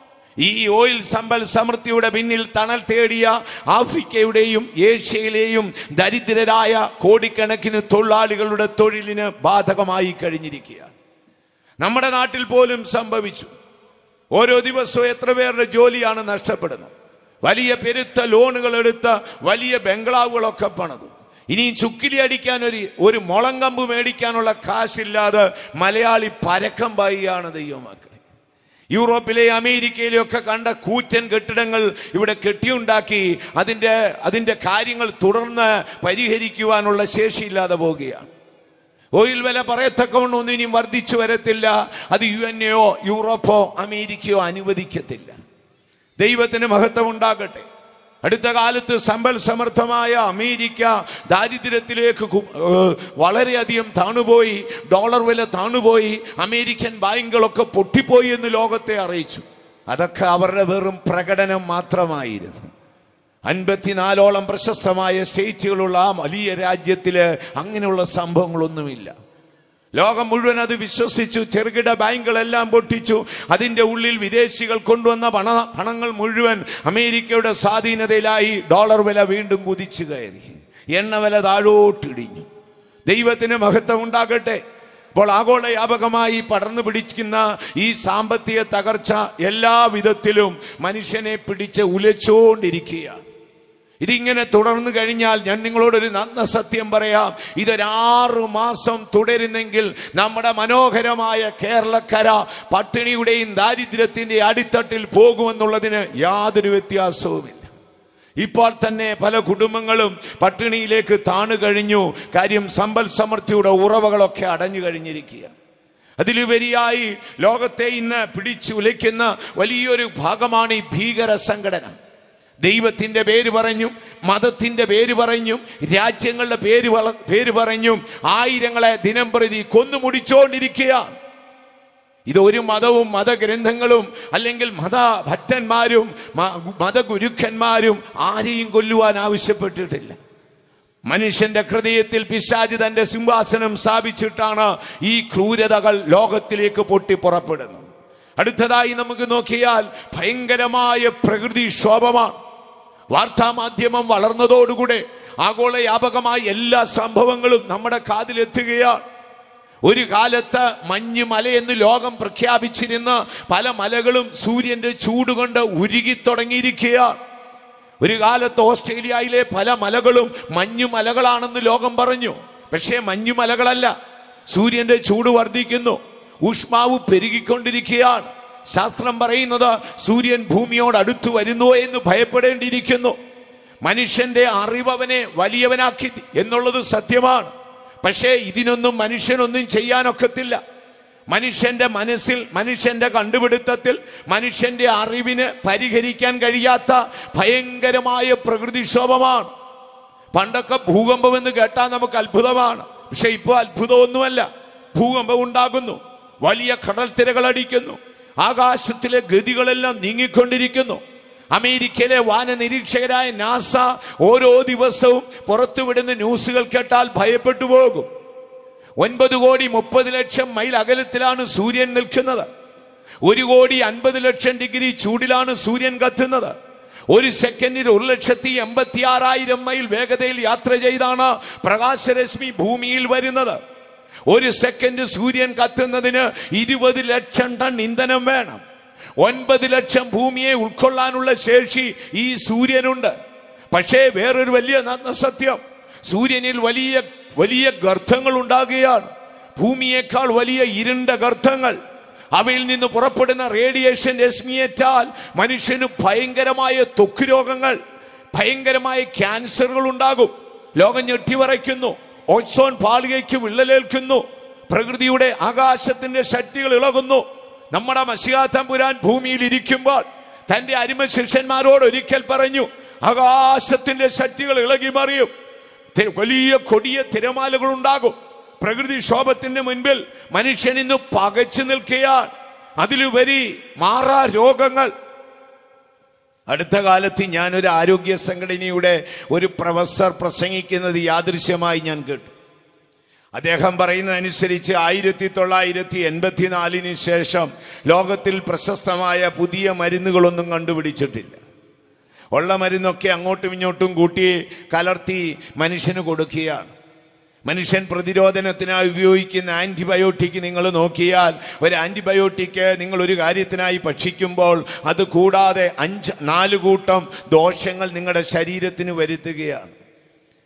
ഈ ഓയിൽ സമ്പൽ സമൃദ്ധിയുടെ പിന്നിൽ തണൽ തേടിയ ആഫ്രിക്കയുടെയും ഏഷ്യയിലെയും ദരിദ്രരായ കോടിക്കണക്കിന് തൊഴിലാളികളുടെ തൊഴിലിന് ബാധകമായി കഴിഞ്ഞിരിക്കുകയാണ് നമ്മുടെ നാട്ടിൽ പോലും സംഭവിച്ചു ഓരോ ദിവസവും എത്ര പേരുടെ ജോലിയാണ് നഷ്ടപ്പെടുന്നത് വലിയ പെരുത്ത ലോണുകൾ എടുത്ത് വലിയ ബംഗ്ലാവുകളൊക്കെ പണിതു ഇനി ചുക്കിലി അടിക്കാൻ ഒരു ഒരു മുളങ്കമ്പ് മേടിക്കാനുള്ള കാശില്ലാതെ മലയാളി പരക്കം പായുകയാണ് ദൈവമക്കളെ യൂറോപ്പിലെ അമേരിക്കയിലെ ഒക്കെ കണ്ട കൂറ്റൻ കെട്ടിടങ്ങൾ ഇവിടെ കെട്ടിയുണ്ടാക്കി അതിൻ്റെ അതിൻ്റെ കാര്യങ്ങൾ തുടർന്ന് പരിഹരിക്കുവാനുള്ള ശേഷിയില്ലാതെ പോവുകയാണ് ഓയിൽ വില പറയത്തക്കവണ്ണം ഒന്നും ഇനിയും വർദ്ധിച്ചു വരത്തില്ല അത് യു എൻ എയോ യൂറോപ്പോ അമേരിക്കയോ അനുവദിക്കത്തില്ല ദൈവത്തിന് മഹത്വം ഉണ്ടാകട്ടെ അടുത്ത കാലത്ത് സമ്പൽ സമർത്ഥമായ അമേരിക്ക ദാരിദ്ര്യത്തിലേക്ക് കു- ഏഹ് വളരെയധികം താണുപോയി ഡോളർ വില താണുപോയി അമേരിക്കൻ ബാങ്കുകളൊക്കെ പൊട്ടിപ്പോയി എന്ന് ലോകത്തെ അറിയിച്ചു അതൊക്കെ അവരുടെ വെറും പ്രകടനം മാത്രമായിരുന്നു അൻപത്തിനാലോളം പ്രശസ്തമായ സ്റ്റേറ്റുകളുള്ള ആ വലിയ രാജ്യത്തില് അങ്ങനെയുള്ള സംഭവങ്ങളൊന്നുമില്ല ലോകം മുഴുവൻ അത് വിശ്വസിച്ചു ചെറുകിട ബാങ്കുകളെല്ലാം പൊട്ടിച്ചു അതിൻ്റെ ഉള്ളിൽ വിദേശികൾ കൊണ്ടുവന്ന പണ പണങ്ങൾ മുഴുവൻ അമേരിക്കയുടെ സ്വാധീനതയിലായി ഡോളർ വില വീണ്ടും കുതിച്ചു കയറി എണ്ണ വില താഴോട്ടിടിഞ്ഞു ദൈവത്തിന് മഹത്വം ഉണ്ടാകട്ടെ അപ്പോൾ ആഗോള വ്യാപകമായി പടർന്നു പിടിക്കുന്ന ഈ സാമ്പത്തിക തകർച്ച എല്ലാ വിധത്തിലും മനുഷ്യനെ പിടിച്ച് ഉലച്ചുകൊണ്ടിരിക്കുകയാണ് ഇതിങ്ങനെ തുടർന്നു കഴിഞ്ഞാൽ ഞാൻ നിങ്ങളോടൊരു നന്ന സത്യം പറയാം ഇതൊരാറു മാസം തുടരുന്നെങ്കിൽ നമ്മുടെ മനോഹരമായ കേരളക്കര പട്ടിണിയുടെയും ദാരിദ്ര്യത്തിന്റെ അടിത്തട്ടിൽ പോകുമെന്നുള്ളതിന് യാതൊരു വ്യത്യാസവുമില്ല ഇപ്പോൾ തന്നെ പല കുടുംബങ്ങളും പട്ടിണിയിലേക്ക് താണു കഴിഞ്ഞു കാര്യം സമ്പൽ സമൃദ്ധിയുടെ ഉറവകളൊക്കെ അടഞ്ഞു കഴിഞ്ഞിരിക്കുക അതിലുപരിയായി ലോകത്തെ ഇന്ന് പിടിച്ചുലയ്ക്കുന്ന വലിയൊരു ഭാഗമാണ് ഈ ഭീകര സംഘടന ദൈവത്തിന്റെ പേര് പറഞ്ഞും മതത്തിന്റെ പേര് പറഞ്ഞും രാജ്യങ്ങളുടെ പേര് വള- പേര് പറഞ്ഞും ആയിരങ്ങളെ ദിനം പ്രതി കൊന്നുമുടിച്ചോണ്ടിരിക്കുക ഇത് ഒരു മതവും മതഗ്രന്ഥങ്ങളും അല്ലെങ്കിൽ മതഭറ്റന്മാരും മ- മതഗുരുക്കന്മാരും ആരെയും കൊല്ലുവാൻ ആവശ്യപ്പെട്ടിട്ടില്ല മനുഷ്യന്റെ ഹൃദയത്തിൽ പിശാചി തന്റെ സിംഹാസനം സ്ഥാപിച്ചിട്ടാണ് ഈ ക്രൂരതകൾ ലോകത്തിലേക്ക് പൊട്ടി പുറപ്പെടുന്നത് അടുത്തതായി നമുക്ക് നോക്കിയാൽ ഭയങ്കരമായ പ്രകൃതിക്ഷോഭമാണ് വാർത്താ മാധ്യമം വളർന്നതോടുകൂടെ ആഗോള വ്യാപകമായ എല്ലാ സംഭവങ്ങളും നമ്മുടെ കാതിലെത്തുകയാണ് ഒരു കാലത്ത് മഞ്ഞ് മലയെന്ന് ലോകം പ്രഖ്യാപിച്ചിരുന്ന പല മലകളും സൂര്യന്റെ ചൂടുകൊണ്ട് ഉരുകി തുടങ്ങിയിരിക്കുകയാണ് ഒരു കാലത്ത് ഓസ്ട്രേലിയയിലെ പല മലകളും മഞ്ഞു മലകളാണെന്ന് ലോകം പറഞ്ഞു പക്ഷേ മഞ്ഞു മലകളല്ല സൂര്യന്റെ ചൂട് വർദ്ധിക്കുന്നു ഊഷ്മാവ് പെരുകിക്കൊണ്ടിരിക്കുകയാണ് ശാസ്ത്രം പറയുന്നത് സൂര്യൻ ഭൂമിയോട് അടുത്തു വരുന്നോ എന്ന് ഭയപ്പെടേണ്ടിയിരിക്കുന്നു മനുഷ്യന്റെ അറിവ് അവനെ വലിയവനാക്കി എന്നുള്ളത് സത്യമാണ് പക്ഷേ ഇതിനൊന്നും മനുഷ്യനൊന്നും ചെയ്യാനൊക്കത്തില്ല മനുഷ്യന്റെ മനസ്സിൽ മനുഷ്യന്റെ കണ്ടുപിടുത്തത്തിൽ മനുഷ്യന്റെ അറിവിന് പരിഹരിക്കാൻ കഴിയാത്ത ഭയങ്കരമായ പ്രകൃതിക്ഷോഭമാണ് പണ്ടൊക്കെ ഭൂകമ്പം എന്ന് കേട്ടാൽ നമുക്ക് അത്ഭുതമാണ് പക്ഷെ ഇപ്പോൾ അത്ഭുതമൊന്നുമല്ല ഭൂകമ്പം ഉണ്ടാകുന്നു വലിയ കടൽ തിരകൾ അടിക്കുന്നു ആകാശത്തിലെ ഗതികളെല്ലാം നീങ്ങിക്കൊണ്ടിരിക്കുന്നു അമേരിക്കയിലെ വാന നിരീക്ഷകരായ നാസ ഓരോ ദിവസവും പുറത്തുവിടുന്ന ന്യൂസുകൾ കേട്ടാൽ ഭയപ്പെട്ടു പോകും ഒൻപത് കോടി മുപ്പത് ലക്ഷം മൈൽ അകലത്തിലാണ് സൂര്യൻ നിൽക്കുന്നത് ഒരു കോടി അൻപത് ലക്ഷം ഡിഗ്രി ചൂടിലാണ് സൂര്യൻ കത്തുന്നത് ഒരു സെക്കൻഡിൽ ഒരു ലക്ഷത്തി എൺപത്തി ആറായിരം മൈൽ വേഗതയിൽ യാത്ര ചെയ്താണ് പ്രകാശരശ്മി ഭൂമിയിൽ വരുന്നത് ഒരു സെക്കൻഡ് സൂര്യൻ കത്തുന്നതിന് ഇരുപത് ലക്ഷം ടൺ ഇന്ധനം വേണം ഒൻപത് ലക്ഷം ഭൂമിയെ ഉൾക്കൊള്ളാനുള്ള ശേഷി ഈ സൂര്യനുണ്ട് പക്ഷേ വേറൊരു വലിയ നഗ്ന സത്യം സൂര്യനിൽ വലിയ വലിയ ഗർത്തങ്ങൾ ഉണ്ടാകുകയാണ് ഭൂമിയേക്കാൾ വലിയ ഇരുണ്ട ഗർത്തങ്ങൾ അവയിൽ നിന്ന് പുറപ്പെടുന്ന റേഡിയേഷൻ രശ്മിയേറ്റാൽ മനുഷ്യന് ഭയങ്കരമായ ത്വക്ക് രോഗങ്ങൾ ഭയങ്കരമായ ക്യാൻസറുകൾ ഉണ്ടാകും ലോകം ഞെട്ടിവറയ്ക്കുന്നു ഓസോൺ പാളികയ്ക്ക് വിള്ളലേൽക്കുന്നു പ്രകൃതിയുടെ ആകാശത്തിന്റെ ശക്തികൾ ഇളകുന്നു നമ്മുടെ മഷികാത്തമ്പുരാൻ ഭൂമിയിൽ ഇരിക്കുമ്പോൾ തന്റെ അരിമ ശിഷ്യന്മാരോട് ഒരിക്കൽ പറഞ്ഞു ആകാശത്തിന്റെ ശക്തികൾ ഇളകി മറിയും തി- വലിയ കൊടിയ തിരമാലകൾ ഉണ്ടാകും പ്രകൃതിക്ഷോഭത്തിന്റെ മുൻപിൽ മനുഷ്യൻ ഇന്ന് പകച്ചു നിൽക്കുകയാണ് അതിലുപരി മാറാ രോഗങ്ങൾ അടുത്ത കാലത്ത് ഞാനൊരു ആരോഗ്യ സംഘടനയുടെ ഒരു പ്രൊഫസർ പ്രസംഗിക്കുന്നത് യാദൃശ്യമായി ഞാൻ കേട്ടു അദ്ദേഹം പറയുന്നതനുസരിച്ച് ആയിരത്തി തൊള്ളായിരത്തി എൺപത്തിനാലിന് ശേഷം ലോകത്തിൽ പ്രശസ്തമായ പുതിയ മരുന്നുകളൊന്നും കണ്ടുപിടിച്ചിട്ടില്ല ഉള്ള മരുന്നൊക്കെ അങ്ങോട്ടും ഇങ്ങോട്ടും കൂട്ടി കലർത്തി മനുഷ്യന് കൊടുക്കുകയാണ് മനുഷ്യൻ പ്രതിരോധനത്തിനായി ഉപയോഗിക്കുന്ന ആന്റിബയോട്ടിക് നിങ്ങൾ നോക്കിയാൽ ഒരു ആന്റിബയോട്ടിക് നിങ്ങൾ ഒരു കാര്യത്തിനായി ഭക്ഷിക്കുമ്പോൾ അത് കൂടാതെ അഞ്ച് നാല് കൂട്ടം ദോഷങ്ങൾ നിങ്ങളുടെ ശരീരത്തിന് വരുത്തുകയാണ്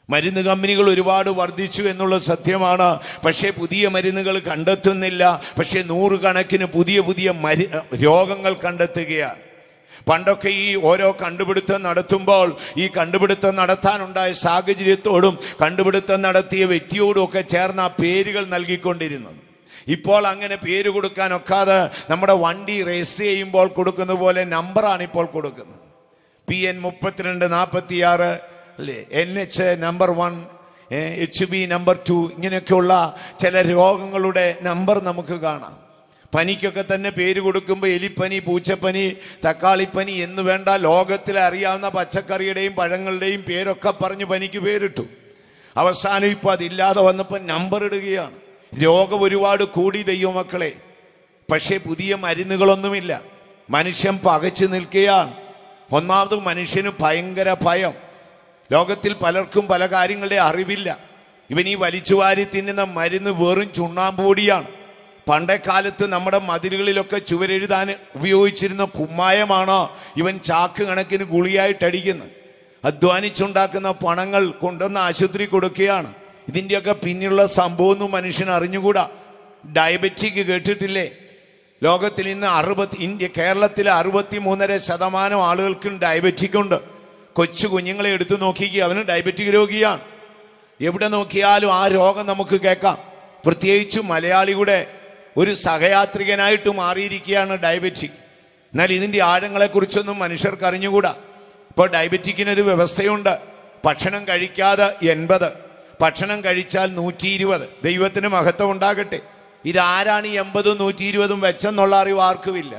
മരുന്ന് കമ്പനികൾ ഒരുപാട് വർദ്ധിച്ചു എന്നുള്ളത് സത്യമാണ് പക്ഷേ പുതിയ മരുന്നുകൾ കണ്ടെത്തുന്നില്ല പക്ഷേ നൂറുകണക്കിന് പുതിയ പുതിയ മരു രോഗങ്ങൾ കണ്ടെത്തുകയാണ് പണ്ടൊക്കെ ഈ ഓരോ കണ്ടുപിടുത്തം നടത്തുമ്പോൾ ഈ കണ്ടുപിടുത്തം നടത്താനുണ്ടായ സാഹചര്യത്തോടും കണ്ടുപിടുത്തം നടത്തിയ വ്യക്തിയോടും ഒക്കെ ചേർന്ന് ആ പേരുകൾ നൽകിക്കൊണ്ടിരുന്നത് ഇപ്പോൾ അങ്ങനെ പേര് കൊടുക്കാൻ ഒക്കാതെ നമ്മുടെ വണ്ടി രജിസ്റ്റർ ചെയ്യുമ്പോൾ കൊടുക്കുന്ന പോലെ നമ്പറാണ് ഇപ്പോൾ കൊടുക്കുന്നത് പി എൻ മുപ്പത്തിരണ്ട് നാൽപ്പത്തി ആറ് അല്ലേ N H number one H B number two ഇങ്ങനെയൊക്കെയുള്ള ചില രോഗങ്ങളുടെ നമ്പർ നമുക്ക് കാണാം പനിക്കൊക്കെ തന്നെ പേര് കൊടുക്കുമ്പോൾ എലിപ്പനി പൂച്ചപ്പനി തക്കാളിപ്പനി എന്ന് വേണ്ട ലോകത്തിലെ അറിയാവുന്ന പച്ചക്കറിയുടെയും പഴങ്ങളുടെയും പേരൊക്കെ പറഞ്ഞ് പനിക്ക് പേരിട്ടു അവസാനം ഇപ്പോൾ അതില്ലാതെ വന്നപ്പോൾ നമ്പർ ഇടുകയാണ് രോഗം ഒരുപാട് കൂടി ദൈവമക്കളെ പക്ഷേ പുതിയ മരുന്നുകളൊന്നുമില്ല മനുഷ്യൻ പകച്ചു നിൽക്കുകയാണ് ഒന്നാമത് മനുഷ്യന് ഭയങ്കര ഭയം ലോകത്തിൽ പലർക്കും പല കാര്യങ്ങളുടെ അറിവില്ല ഇവൻ ഈ വലിച്ചുവാരി തിന്നുന്ന മരുന്ന് വെറും ചുണ്ണാമ്പൂടിയാണ് പണ്ടേ കാലത്ത് നമ്മുടെ മതിലുകളിലൊക്കെ ചുവരെഴുതാൻ ഉപയോഗിച്ചിരുന്ന കുമ്മായമാണ് ഇവൻ ചാക്ക് കണക്കിന് ഗുളിയായിട്ട് അടിക്കുന്നത് അധ്വാനിച്ചുണ്ടാക്കുന്ന പണങ്ങൾ കൊണ്ടുവന്ന് ആശുപത്രി കൊടുക്കുകയാണ് ഇതിൻ്റെയൊക്കെ പിന്നിലുള്ള സംഭവമൊന്നും മനുഷ്യൻ അറിഞ്ഞുകൂടാ ഡയബറ്റിക് കേട്ടിട്ടില്ലേ ലോകത്തിൽ ഇന്ന് അറുപത്തി ഇന്ത്യ കേരളത്തിലെ അറുപത്തി മൂന്നര ശതമാനം ആളുകൾക്കും ഡയബറ്റിക് ഉണ്ട് കൊച്ചു കുഞ്ഞുങ്ങളെ എടുത്തു നോക്കിക്കുക അവന് ഡയബറ്റിക് രോഗിയാണ് എവിടെ നോക്കിയാലും ആ രോഗം നമുക്ക് കേൾക്കാം പ്രത്യേകിച്ച് മലയാളിയുടെ ഒരു സഹയാത്രികനായിട്ട് മാറിയിരിക്കുകയാണ് ഡയബറ്റിക് എന്നാൽ ഇതിൻ്റെ ആഴങ്ങളെക്കുറിച്ചൊന്നും മനുഷ്യർക്ക് അറിഞ്ഞുകൂടാ ഇപ്പോൾ ഡയബറ്റിക്കിനൊരു വ്യവസ്ഥയുണ്ട് ഭക്ഷണം കഴിക്കാതെ എൺപത് ഭക്ഷണം കഴിച്ചാൽ നൂറ്റി ഇരുപത് ദൈവത്തിന് മഹത്വം ഉണ്ടാകട്ടെ ഇതാരാണ് ഈ എൺപതും നൂറ്റി ഇരുപതും വെച്ചെന്നുള്ള അറിവ് ആർക്കുമില്ല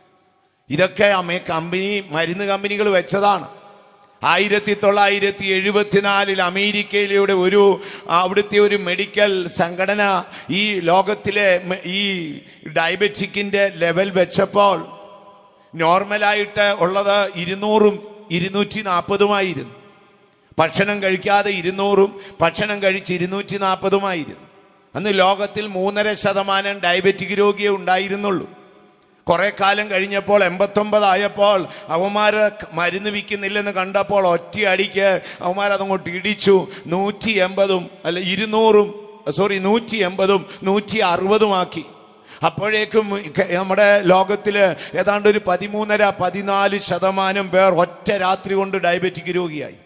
ഇതൊക്കെ അമ്മേ കമ്പനി മരുന്ന് കമ്പനികൾ വെച്ചതാണ് ആയിരത്തി തൊള്ളായിരത്തി എഴുപത്തിനാലിൽ അമേരിക്കയിലൂടെ ഒരു അവിടുത്തെ ഒരു മെഡിക്കൽ സംഘടന ഈ ലോകത്തിലെ മെ- ഈ ഡയബറ്റിക്കിന്റെ ലെവൽ വെച്ചപ്പോൾ നോർമലായിട്ട് ഉള്ളത് ഇരുന്നൂറും ഇരുന്നൂറ്റി നാൽപ്പതുമായിരുന്നു ഭക്ഷണം കഴിക്കാതെ ഇരുന്നൂറും ഭക്ഷണം കഴിച്ച് ഇരുന്നൂറ്റി നാൽപ്പതുമായിരുന്നു അന്ന് ലോകത്തിൽ മൂന്നര ശതമാനം ഡയബറ്റിക് രോഗിയെ ഉണ്ടായിരുന്നുള്ളൂ കുറെ കാലം കഴിഞ്ഞപ്പോൾ എൺപത്തൊമ്പതായപ്പോൾ അവന്മാര് മരുന്ന് വിൽക്കുന്നില്ലെന്ന് കണ്ടപ്പോൾ ഒറ്റയടിക്ക് അവന്മാർ അതങ്ങോട്ട് ഇടിച്ചു നൂറ്റി എൺപതും അല്ല ഇരുന്നൂറും സോറി നൂറ്റി എൺപതും നൂറ്റി അറുപതുമാക്കി അപ്പോഴേക്കും ക- നമ്മുടെ ലോകത്തില് ഏതാണ്ട് ഒരു പതിമൂന്നര പതിനാല് ശതമാനം പേർ ഒറ്റ രാത്രി കൊണ്ട് ഡയബറ്റിക് രോഗിയായി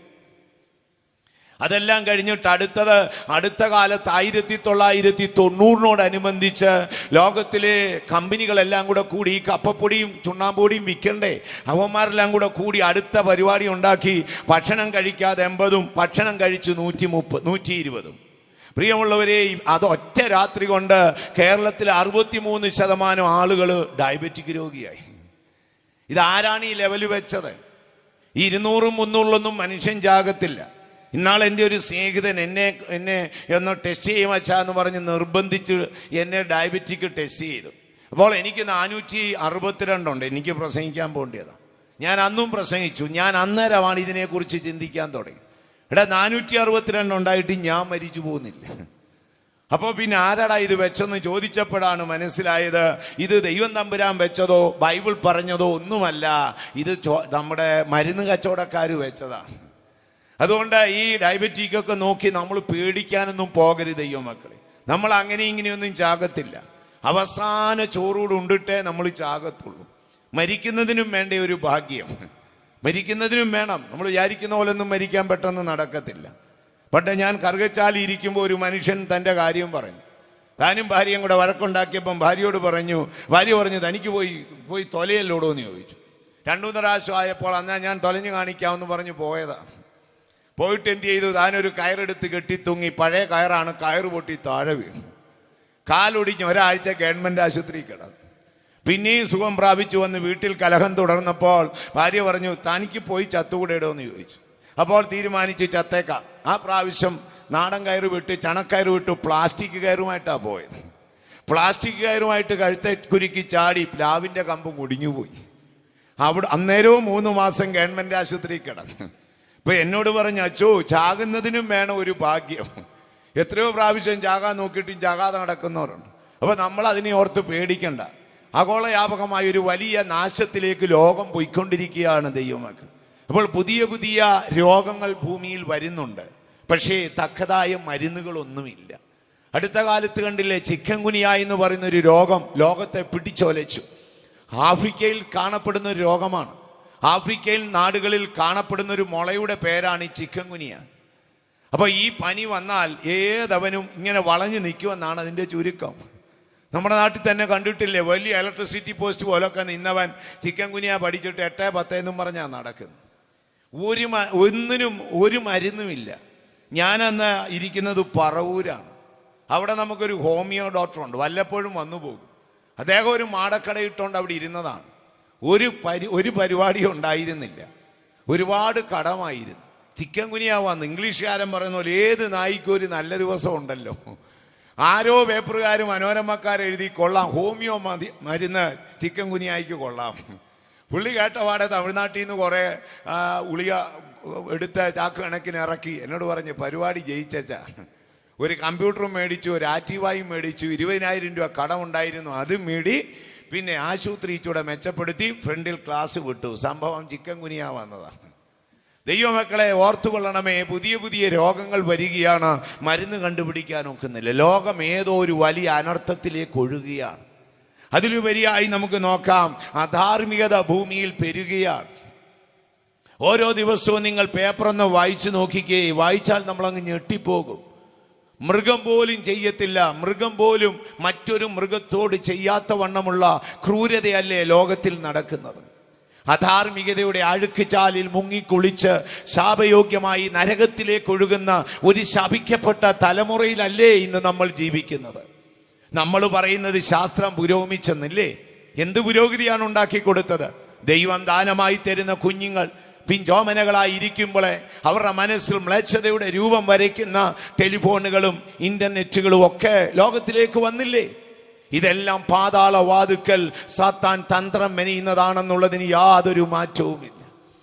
അതെല്ലാം കഴിഞ്ഞിട്ട് അടുത്തത് അടുത്ത കാലത്ത് ആയിരത്തി തൊള്ളായിരത്തി തൊണ്ണൂറിനോടനുബന്ധിച്ച് ലോകത്തിലെ കമ്പനികളെല്ലാം കൂടെ കൂടി ഈ കപ്പപ്പൊടിയും ചുണ്ണാമ്പൊടിയും വിൽക്കണ്ടേ അവന്മാരെല്ലാം കൂടെ കൂടി അടുത്ത പരിപാടി ഉണ്ടാക്കി ഭക്ഷണം കഴിക്കാതെ എൺപതും ഭക്ഷണം കഴിച്ച് നൂറ്റി മുപ്പത് നൂറ്റി ഇരുപതും പ്രിയമുള്ളവരെ അത് ഒറ്റ രാത്രി കൊണ്ട് കേരളത്തിൽ അറുപത്തിമൂന്ന് ശതമാനം ആളുകൾ ഡയബറ്റിക് രോഗിയായി ഇതാരാണ് ഈ ലെവൽ വെച്ചത് ഈ ഇരുന്നൂറും മുന്നൂറിലൊന്നും മനുഷ്യൻ ജാഗത്തില്ല ഇന്നാൾ എൻ്റെ ഒരു സ്നേഹിതൻ എന്നെ എന്നെ ഒന്ന് ടെസ്റ്റ് ചെയ്യും വച്ചാ എന്ന് പറഞ്ഞ് നിർബന്ധിച്ച് എന്നെ ഡയബറ്റിക് ടെസ്റ്റ് ചെയ്തു അപ്പോൾ എനിക്ക് നാനൂറ്റി അറുപത്തിരണ്ടുണ്ട് എനിക്ക് പ്രസംഗിക്കാൻ പോകേണ്ടതാണ് ഞാൻ അന്നും പ്രസംഗിച്ചു ഞാൻ അന്നേരമാണ് ഇതിനെക്കുറിച്ച് ചിന്തിക്കാൻ തുടങ്ങി എടാ നാനൂറ്റി അറുപത്തിരണ്ട് ഉണ്ടായിട്ട് ഞാൻ മരിച്ചു പോകുന്നില്ല അപ്പോൾ പിന്നെ ആരാടാ ഇത് വെച്ചെന്ന് ചോദിച്ചപ്പോഴാണ് മനസ്സിലായത് ഇത് ദൈവം തമ്പുരാൻ വെച്ചതോ ബൈബിൾ പറഞ്ഞതോ ഒന്നുമല്ല ഇത് ചോ- നമ്മുടെ മരുന്ന് കച്ചവടക്കാർ വെച്ചതാണ് അതുകൊണ്ട് ഈ ഡയബറ്റിക് ഒക്കെ നോക്കി നമ്മൾ പേടിക്കാനൊന്നും പോകരുത് ദൈവം മക്കളെ നമ്മൾ അങ്ങനെ ഇങ്ങനെയൊന്നും ചാകത്തില്ല അവസാന ചോറൂട് ഉണ്ടിട്ടേ നമ്മൾ ചാകത്തുള്ളൂ മരിക്കുന്നതിനും വേണ്ട ഒരു ഭാഗ്യം മരിക്കുന്നതിനും വേണം നമ്മൾ വിചാരിക്കുന്ന പോലെ ഒന്നും മരിക്കാൻ പെട്ടെന്ന് നടക്കത്തില്ല പണ്ട് ഞാൻ കറുകച്ചാലി ഇരിക്കുമ്പോൾ ഒരു മനുഷ്യൻ തൻ്റെ കാര്യം പറഞ്ഞു താനും ഭാര്യയും കൂടെ വഴക്കുണ്ടാക്കിയപ്പം ഭാര്യയോട് പറഞ്ഞു ഭാര്യ പറഞ്ഞു തനിക്ക് പോയി പോയി തൊലയല്ലോടോ എന്ന് ചോദിച്ചു രണ്ടു മൂന്ന് പ്രാവശ്യം ആയപ്പോൾ അന്നാ ഞാൻ തൊലഞ്ഞു കാണിക്കാമെന്ന് പറഞ്ഞു പോയതാണ് പോയിട്ട് എന്ത് ചെയ്തു താനൊരു കയറെടുത്ത് കെട്ടിത്തൂങ്ങി പഴയ കയറാണ് കയറ് പൊട്ടി താഴെ വീണു കാലൊടിഞ്ഞ് ഒരാഴ്ച ഗവൺമെന്റ് ആശുപത്രി കിടന്നു പിന്നെയും സുഖം പ്രാപിച്ചു വന്ന് വീട്ടിൽ കലഹം തുടർന്നപ്പോൾ ഭാര്യ പറഞ്ഞു തനിക്ക് പോയി ചത്തുകൂടെടോ എന്ന് ചോദിച്ചു അപ്പോൾ തീരുമാനിച്ചു ചത്തേക്കാം ആ പ്രാവശ്യം നാടൻ കയറ് വിട്ട് ചണക്കയറ് വിട്ട് പ്ലാസ്റ്റിക് കയറുമായിട്ടാണ് പോയത് പ്ലാസ്റ്റിക് കയറുമായിട്ട് കഴുത്തെ കുരുക്കി ചാടി പ്ലാവിന്റെ കമ്പ് മുടിഞ്ഞുപോയി അവിടെ അന്നേരവും മൂന്ന് മാസം ഗവൺമെന്റ് ആശുപത്രി കിടന്നു ഇപ്പൊ എന്നോട് പറഞ്ഞു അച്ചോ ചാകുന്നതിനും വേണം ഒരു ഭാഗ്യം എത്രയോ പ്രാവശ്യം ചാകാൻ നോക്കിയിട്ടും ചാകാതെ നടക്കുന്നവരുണ്ട് അപ്പൊ നമ്മൾ അതിനെ ഓർത്ത് പേടിക്കണ്ട ആഗോളവ്യാപകമായ ഒരു വലിയ നാശത്തിലേക്ക് ലോകം പോയിക്കൊണ്ടിരിക്കുകയാണ് ദൈവമക്കൾ അപ്പോൾ പുതിയ പുതിയ രോഗങ്ങൾ ഭൂമിയിൽ വരുന്നുണ്ട് പക്ഷേ തക്കതായ മരുന്നുകളൊന്നുമില്ല അടുത്ത കാലത്ത് കണ്ടില്ലേ ചിക്കൻ കുനിയ എന്ന് പറയുന്ന ഒരു രോഗം ലോകത്തെ പിടിച്ചോലച്ചു ആഫ്രിക്കയിൽ കാണപ്പെടുന്ന ഒരു രോഗമാണ് ആഫ്രിക്കയിൽ നാടുകളിൽ കാണപ്പെടുന്ന ഒരു മുളയുടെ പേരാണ് ഈ ചിക്കൻ കുനിയ അപ്പോൾ ഈ പനി വന്നാൽ ഏതവനും ഇങ്ങനെ വളഞ്ഞു നിൽക്കുമെന്നാണ് അതിൻ്റെ ചുരുക്കം നമ്മുടെ നാട്ടിൽ തന്നെ കണ്ടിട്ടില്ലേ വലിയ ഇലക്ട്രിസിറ്റി പോസ്റ്റ് പോലൊക്കെ നിന്നവൻ ചിക്കൻ കുനിയ പഠിച്ചിട്ട് എട്ടേ പത്തേ എന്നും പറഞ്ഞാൽ നടക്കുന്നത് ഒരു മ- ഒന്നിനും ഒരു മരുന്നുമില്ല ഞാനന്ന് ഇരിക്കുന്നത് പറവൂരാണ് അവിടെ നമുക്കൊരു ഹോമിയോ ഡോക്ടറുണ്ട് വല്ലപ്പോഴും വന്നു പോകും അദ്ദേഹം ഒരു മാടക്കട ഇട്ടുകൊണ്ട് അവിടെ ഇരുന്നതാണ് ഒരു പരി ഒരു പരിപാടിയും ഉണ്ടായിരുന്നില്ല ഒരുപാട് കടമായിരുന്നു ചിക്കൻ കുനിയാവാന്ന് ഇംഗ്ലീഷുകാരൻ പറയുന്ന പോലെ ഏത് നായിക്കും ഒരു നല്ല ദിവസം ഉണ്ടല്ലോ ആരോ പേപ്പറുകാർ മനോരമക്കാർ എഴുതി കൊള്ളാം ഹോമിയോ മതി മരുന്ന് ചിക്കൻ കുനിയായിക്ക് കൊള്ളാം പുള്ളി കേട്ട പാടെ തമിഴ്നാട്ടിൽ നിന്ന് കുറേ ആ, ഉളിക എടുത്ത ചാക്ക് കണക്കിന് ഇറക്കി എന്നോട് പറഞ്ഞ് പരിപാടി ജയിച്ചാ ഒരു കമ്പ്യൂട്ടറും മേടിച്ചു ഒരു ആക്റ്റീവായും മേടിച്ചു ഇരുപതിനായിരം രൂപ കടമുണ്ടായിരുന്നു അത് മേടി പിന്നെ ആശുപത്രി ഇച്ചൂടെ മെച്ചപ്പെടുത്തി ഫ്രണ്ടിൽ ക്ലാസ് വിട്ടു സംഭവം ചിക്കൻ കുനിയ വന്നതാണ് ദൈവമക്കളെ ഓർത്തുകൊള്ളണമേ പുതിയ പുതിയ രോഗങ്ങൾ വരികയാണ് മരുന്ന് കണ്ടുപിടിക്കാൻ ഒക്കുന്നില്ല ലോകം ഏതോ ഒരു വലിയ അനർത്ഥത്തിലേക്ക് ഒഴുകുകയാണ് അതിലുപരിയായി നമുക്ക് നോക്കാം അധാർമികത ഭൂമിയിൽ പെരുകയാണ് ഓരോ ദിവസവും നിങ്ങൾ പേപ്പറൊന്ന് വായിച്ചു നോക്കിക്കേ വായിച്ചാൽ നമ്മളങ്ങ് ഞെട്ടിപ്പോകും മൃഗം പോലും ചെയ്യത്തില്ല മൃഗം പോലും മറ്റൊരു മൃഗത്തോട് ചെയ്യാത്ത വണ്ണമുള്ള ക്രൂരതയല്ലേ ലോകത്തിൽ നടക്കുന്നത് അധാർമികതയുടെ അഴുക്കുചാലിൽ മുങ്ങിക്കുളിച്ച് ശാപയോഗ്യമായി നരകത്തിലേക്ക് ഒഴുകുന്ന ഒരു ശപിക്കപ്പെട്ട തലമുറയിലല്ലേ ഇന്ന് നമ്മൾ ജീവിക്കുന്നത് നമ്മൾ പറയുന്നത് ശാസ്ത്രം പുരോഗമിച്ചെന്നില്ലേ എന്ത് പുരോഗതിയാണ് ഉണ്ടാക്കി കൊടുത്തത് ദൈവം ദാനമായി തരുന്ന കുഞ്ഞുങ്ങൾ പിഞ്ചോമനകളായി ഇരിക്കുമ്പോഴേ അവരുടെ മനസ്സിൽ മ്ലേച്ഛതയുടെ രൂപം വരയ്ക്കുന്ന ടെലിഫോണുകളും ഇന്റർനെറ്റുകളും ഒക്കെ ലോകത്തിലേക്ക് വന്നില്ലേ ഇതെല്ലാം പാതാള വാതുക്കൽ സാത്താൻ തന്ത്രം മെനയുന്നതാണെന്നുള്ളതിന് യാതൊരു മാറ്റവുമില്ല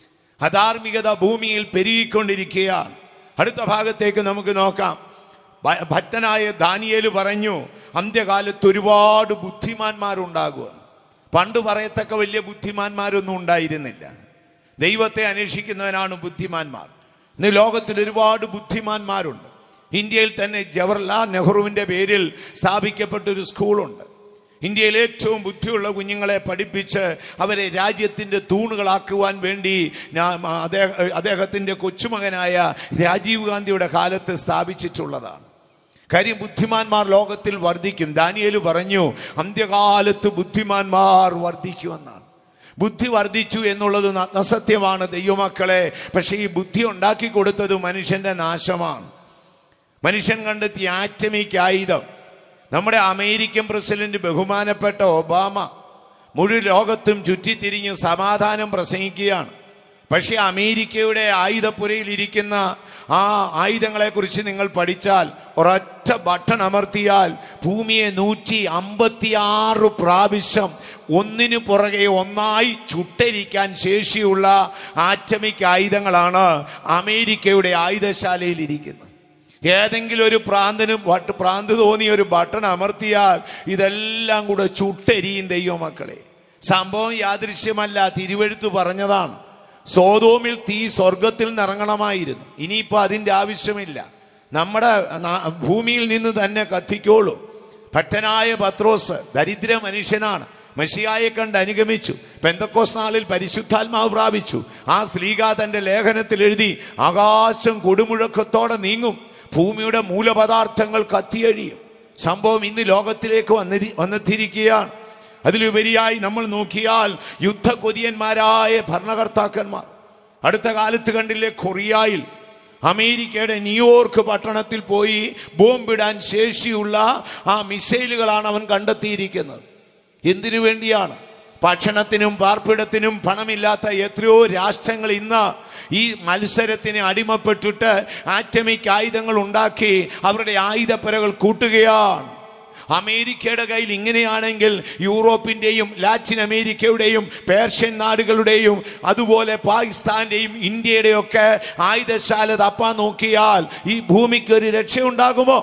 അധാർമികത ഭൂമിയിൽ പെരുകിക്കൊണ്ടിരിക്കുകയാണ് അടുത്ത ഭാഗത്തേക്ക് നമുക്ക് നോക്കാം ഭ- ഭക്തനായ ദാനിയേല് പറഞ്ഞു അന്ത്യകാലത്ത് ഒരുപാട് ബുദ്ധിമാന്മാരുണ്ടാകുമെന്ന് പണ്ട് പറയത്തക്ക വലിയ ബുദ്ധിമാന്മാരൊന്നും ഉണ്ടായിരുന്നില്ല ദൈവത്തെ അന്വേഷിക്കുന്നവനാണ് ബുദ്ധിമാന്മാർ ഇന്ന് ലോകത്തിൽ ഒരുപാട് ബുദ്ധിമാന്മാരുണ്ട് ഇന്ത്യയിൽ തന്നെ ജവഹർലാൽ നെഹ്റുവിൻ്റെ പേരിൽ സ്ഥാപിക്കപ്പെട്ട ഒരു സ്കൂളുണ്ട് ഇന്ത്യയിൽ ഏറ്റവും ബുദ്ധിയുള്ള കുഞ്ഞുങ്ങളെ പഠിപ്പിച്ച് അവരെ രാജ്യത്തിൻ്റെ തൂണുകളാക്കുവാൻ വേണ്ടി ഞാൻ അദ്ദേഹ അദ്ദേഹത്തിൻ്റെ കൊച്ചുമകനായ രാജീവ് ഗാന്ധിയുടെ കാലത്ത് സ്ഥാപിച്ചിട്ടുള്ളതാണ് കാര്യം ബുദ്ധിമാന്മാർ ലോകത്തിൽ വർദ്ധിക്കും ദാനിയേല് പറഞ്ഞു അന്ത്യകാലത്ത് ബുദ്ധിമാന്മാർ വർദ്ധിക്കുമെന്നാണ് ബുദ്ധി വർദ്ധിച്ചു എന്നുള്ളത് ന- അസത്യമാണ് ദൈവമക്കളെ പക്ഷേ ഈ ബുദ്ധി ഉണ്ടാക്കി കൊടുത്തത് മനുഷ്യന്റെ നാശമാണ് മനുഷ്യൻ കണ്ടെത്തിയ ആറ്റമിക് ആയുധം നമ്മുടെ അമേരിക്കൻ പ്രസിഡന്റ് ബഹുമാനപ്പെട്ട ഒബാമ മുഴുവൻ ലോകത്തും ചുറ്റിത്തിരിഞ്ഞ് സമാധാനം പ്രസംഗിക്കുകയാണ് പക്ഷെ അമേരിക്കയുടെ ആയുധപ്പുരയിൽ ഇരിക്കുന്ന ആ ആയുധങ്ങളെക്കുറിച്ച് നിങ്ങൾ പഠിച്ചാൽ ഒരൊറ്റ ബട്ടൺ അമർത്തിയാൽ ഭൂമിയെ നൂറ്റി അമ്പത്തിയാറ് പ്രാവശ്യം ഒന്നിനു പുറകെ ഒന്നായി ചുട്ടരിക്കാൻ ശേഷിയുള്ള ആറ്റമിക് ആയുധങ്ങളാണ് അമേരിക്കയുടെ ആയുധശാലയിൽ ഇരിക്കുന്നത് ഏതെങ്കിലും ഒരു പ്രാന്തന് വട്ട് പ്രാന്ത് തോന്നിയ ഒരു ബട്ടൺ അമർത്തിയാൽ ഇതെല്ലാം കൂടെ ചുട്ടെരിയും ദൈവമക്കളെ സംഭവം യാദൃശ്യമല്ല തിരുവഴുത്ത് പറഞ്ഞതാണ് സോതോമിൽ തീ സ്വർഗത്തിൽ നിറങ്ങണമായിരുന്നു ഇനിയിപ്പോ അതിൻ്റെ ആവശ്യമില്ല നമ്മുടെ നാ- ഭൂമിയിൽ നിന്ന് തന്നെ കത്തിക്കോളൂ ഭട്ടനായ പത്രോസ് ദരിദ്ര മനുഷ്യനാണ് മെസ്സിയായെ കണ്ട് അനുഗമിച്ചു പെന്തക്കോസ് നാളിൽ പരിശുദ്ധാത്മാവ് പ്രാപിച്ചു ആ സ്ലീഗ തന്റെ ലേഖനത്തിൽ എഴുതി ആകാശം കൊടുമുഴക്കത്തോടെ നീങ്ങും ഭൂമിയുടെ മൂലപദാർത്ഥങ്ങൾ കത്തിയഴിയും സംഭവം ഇന്ന് ലോകത്തിലേക്ക് വന്നിരി വന്നെത്തിയിരിക്കുകയാണ് അതിലുപരിയായി നമ്മൾ നോക്കിയാൽ യുദ്ധകൊതിയന്മാരായ ഭരണകർത്താക്കന്മാർ അടുത്ത കാലത്ത് കണ്ടില്ലേ കൊറിയയിൽ അമേരിക്കയുടെ ന്യൂയോർക്ക് പട്ടണത്തിൽ പോയി ബോംബിടാൻ ശേഷിയുള്ള ആ മിസൈലുകളാണ് അവൻ കണ്ടെത്തിയിരിക്കുന്നത് എന്തിനു വേണ്ടിയാണ് ഭക്ഷണത്തിനും പാർപ്പിടത്തിനും പണമില്ലാത്ത എത്രയോ രാഷ്ട്രങ്ങൾ ഇന്ന് ഈ മത്സരത്തിന് അടിമപ്പെട്ടിട്ട് ആറ്റമിക് ആയുധങ്ങൾ ഉണ്ടാക്കി അവരുടെ ആയുധപ്പുരകൾ കൂട്ടുകയാണ് അമേരിക്കയുടെ കയ്യിൽ ഇങ്ങനെയാണെങ്കിൽ യൂറോപ്പിൻ്റെയും ലാറ്റിൻ അമേരിക്കയുടെയും പേർഷ്യൻ നാടുകളുടെയും അതുപോലെ പാകിസ്ഥാന്റെയും ഇന്ത്യയുടെയും ഒക്കെ ആയുധശാല തപ്പാൻ നോക്കിയാൽ ഈ ഭൂമിക്ക് ഒരു രക്ഷയുണ്ടാകുമോ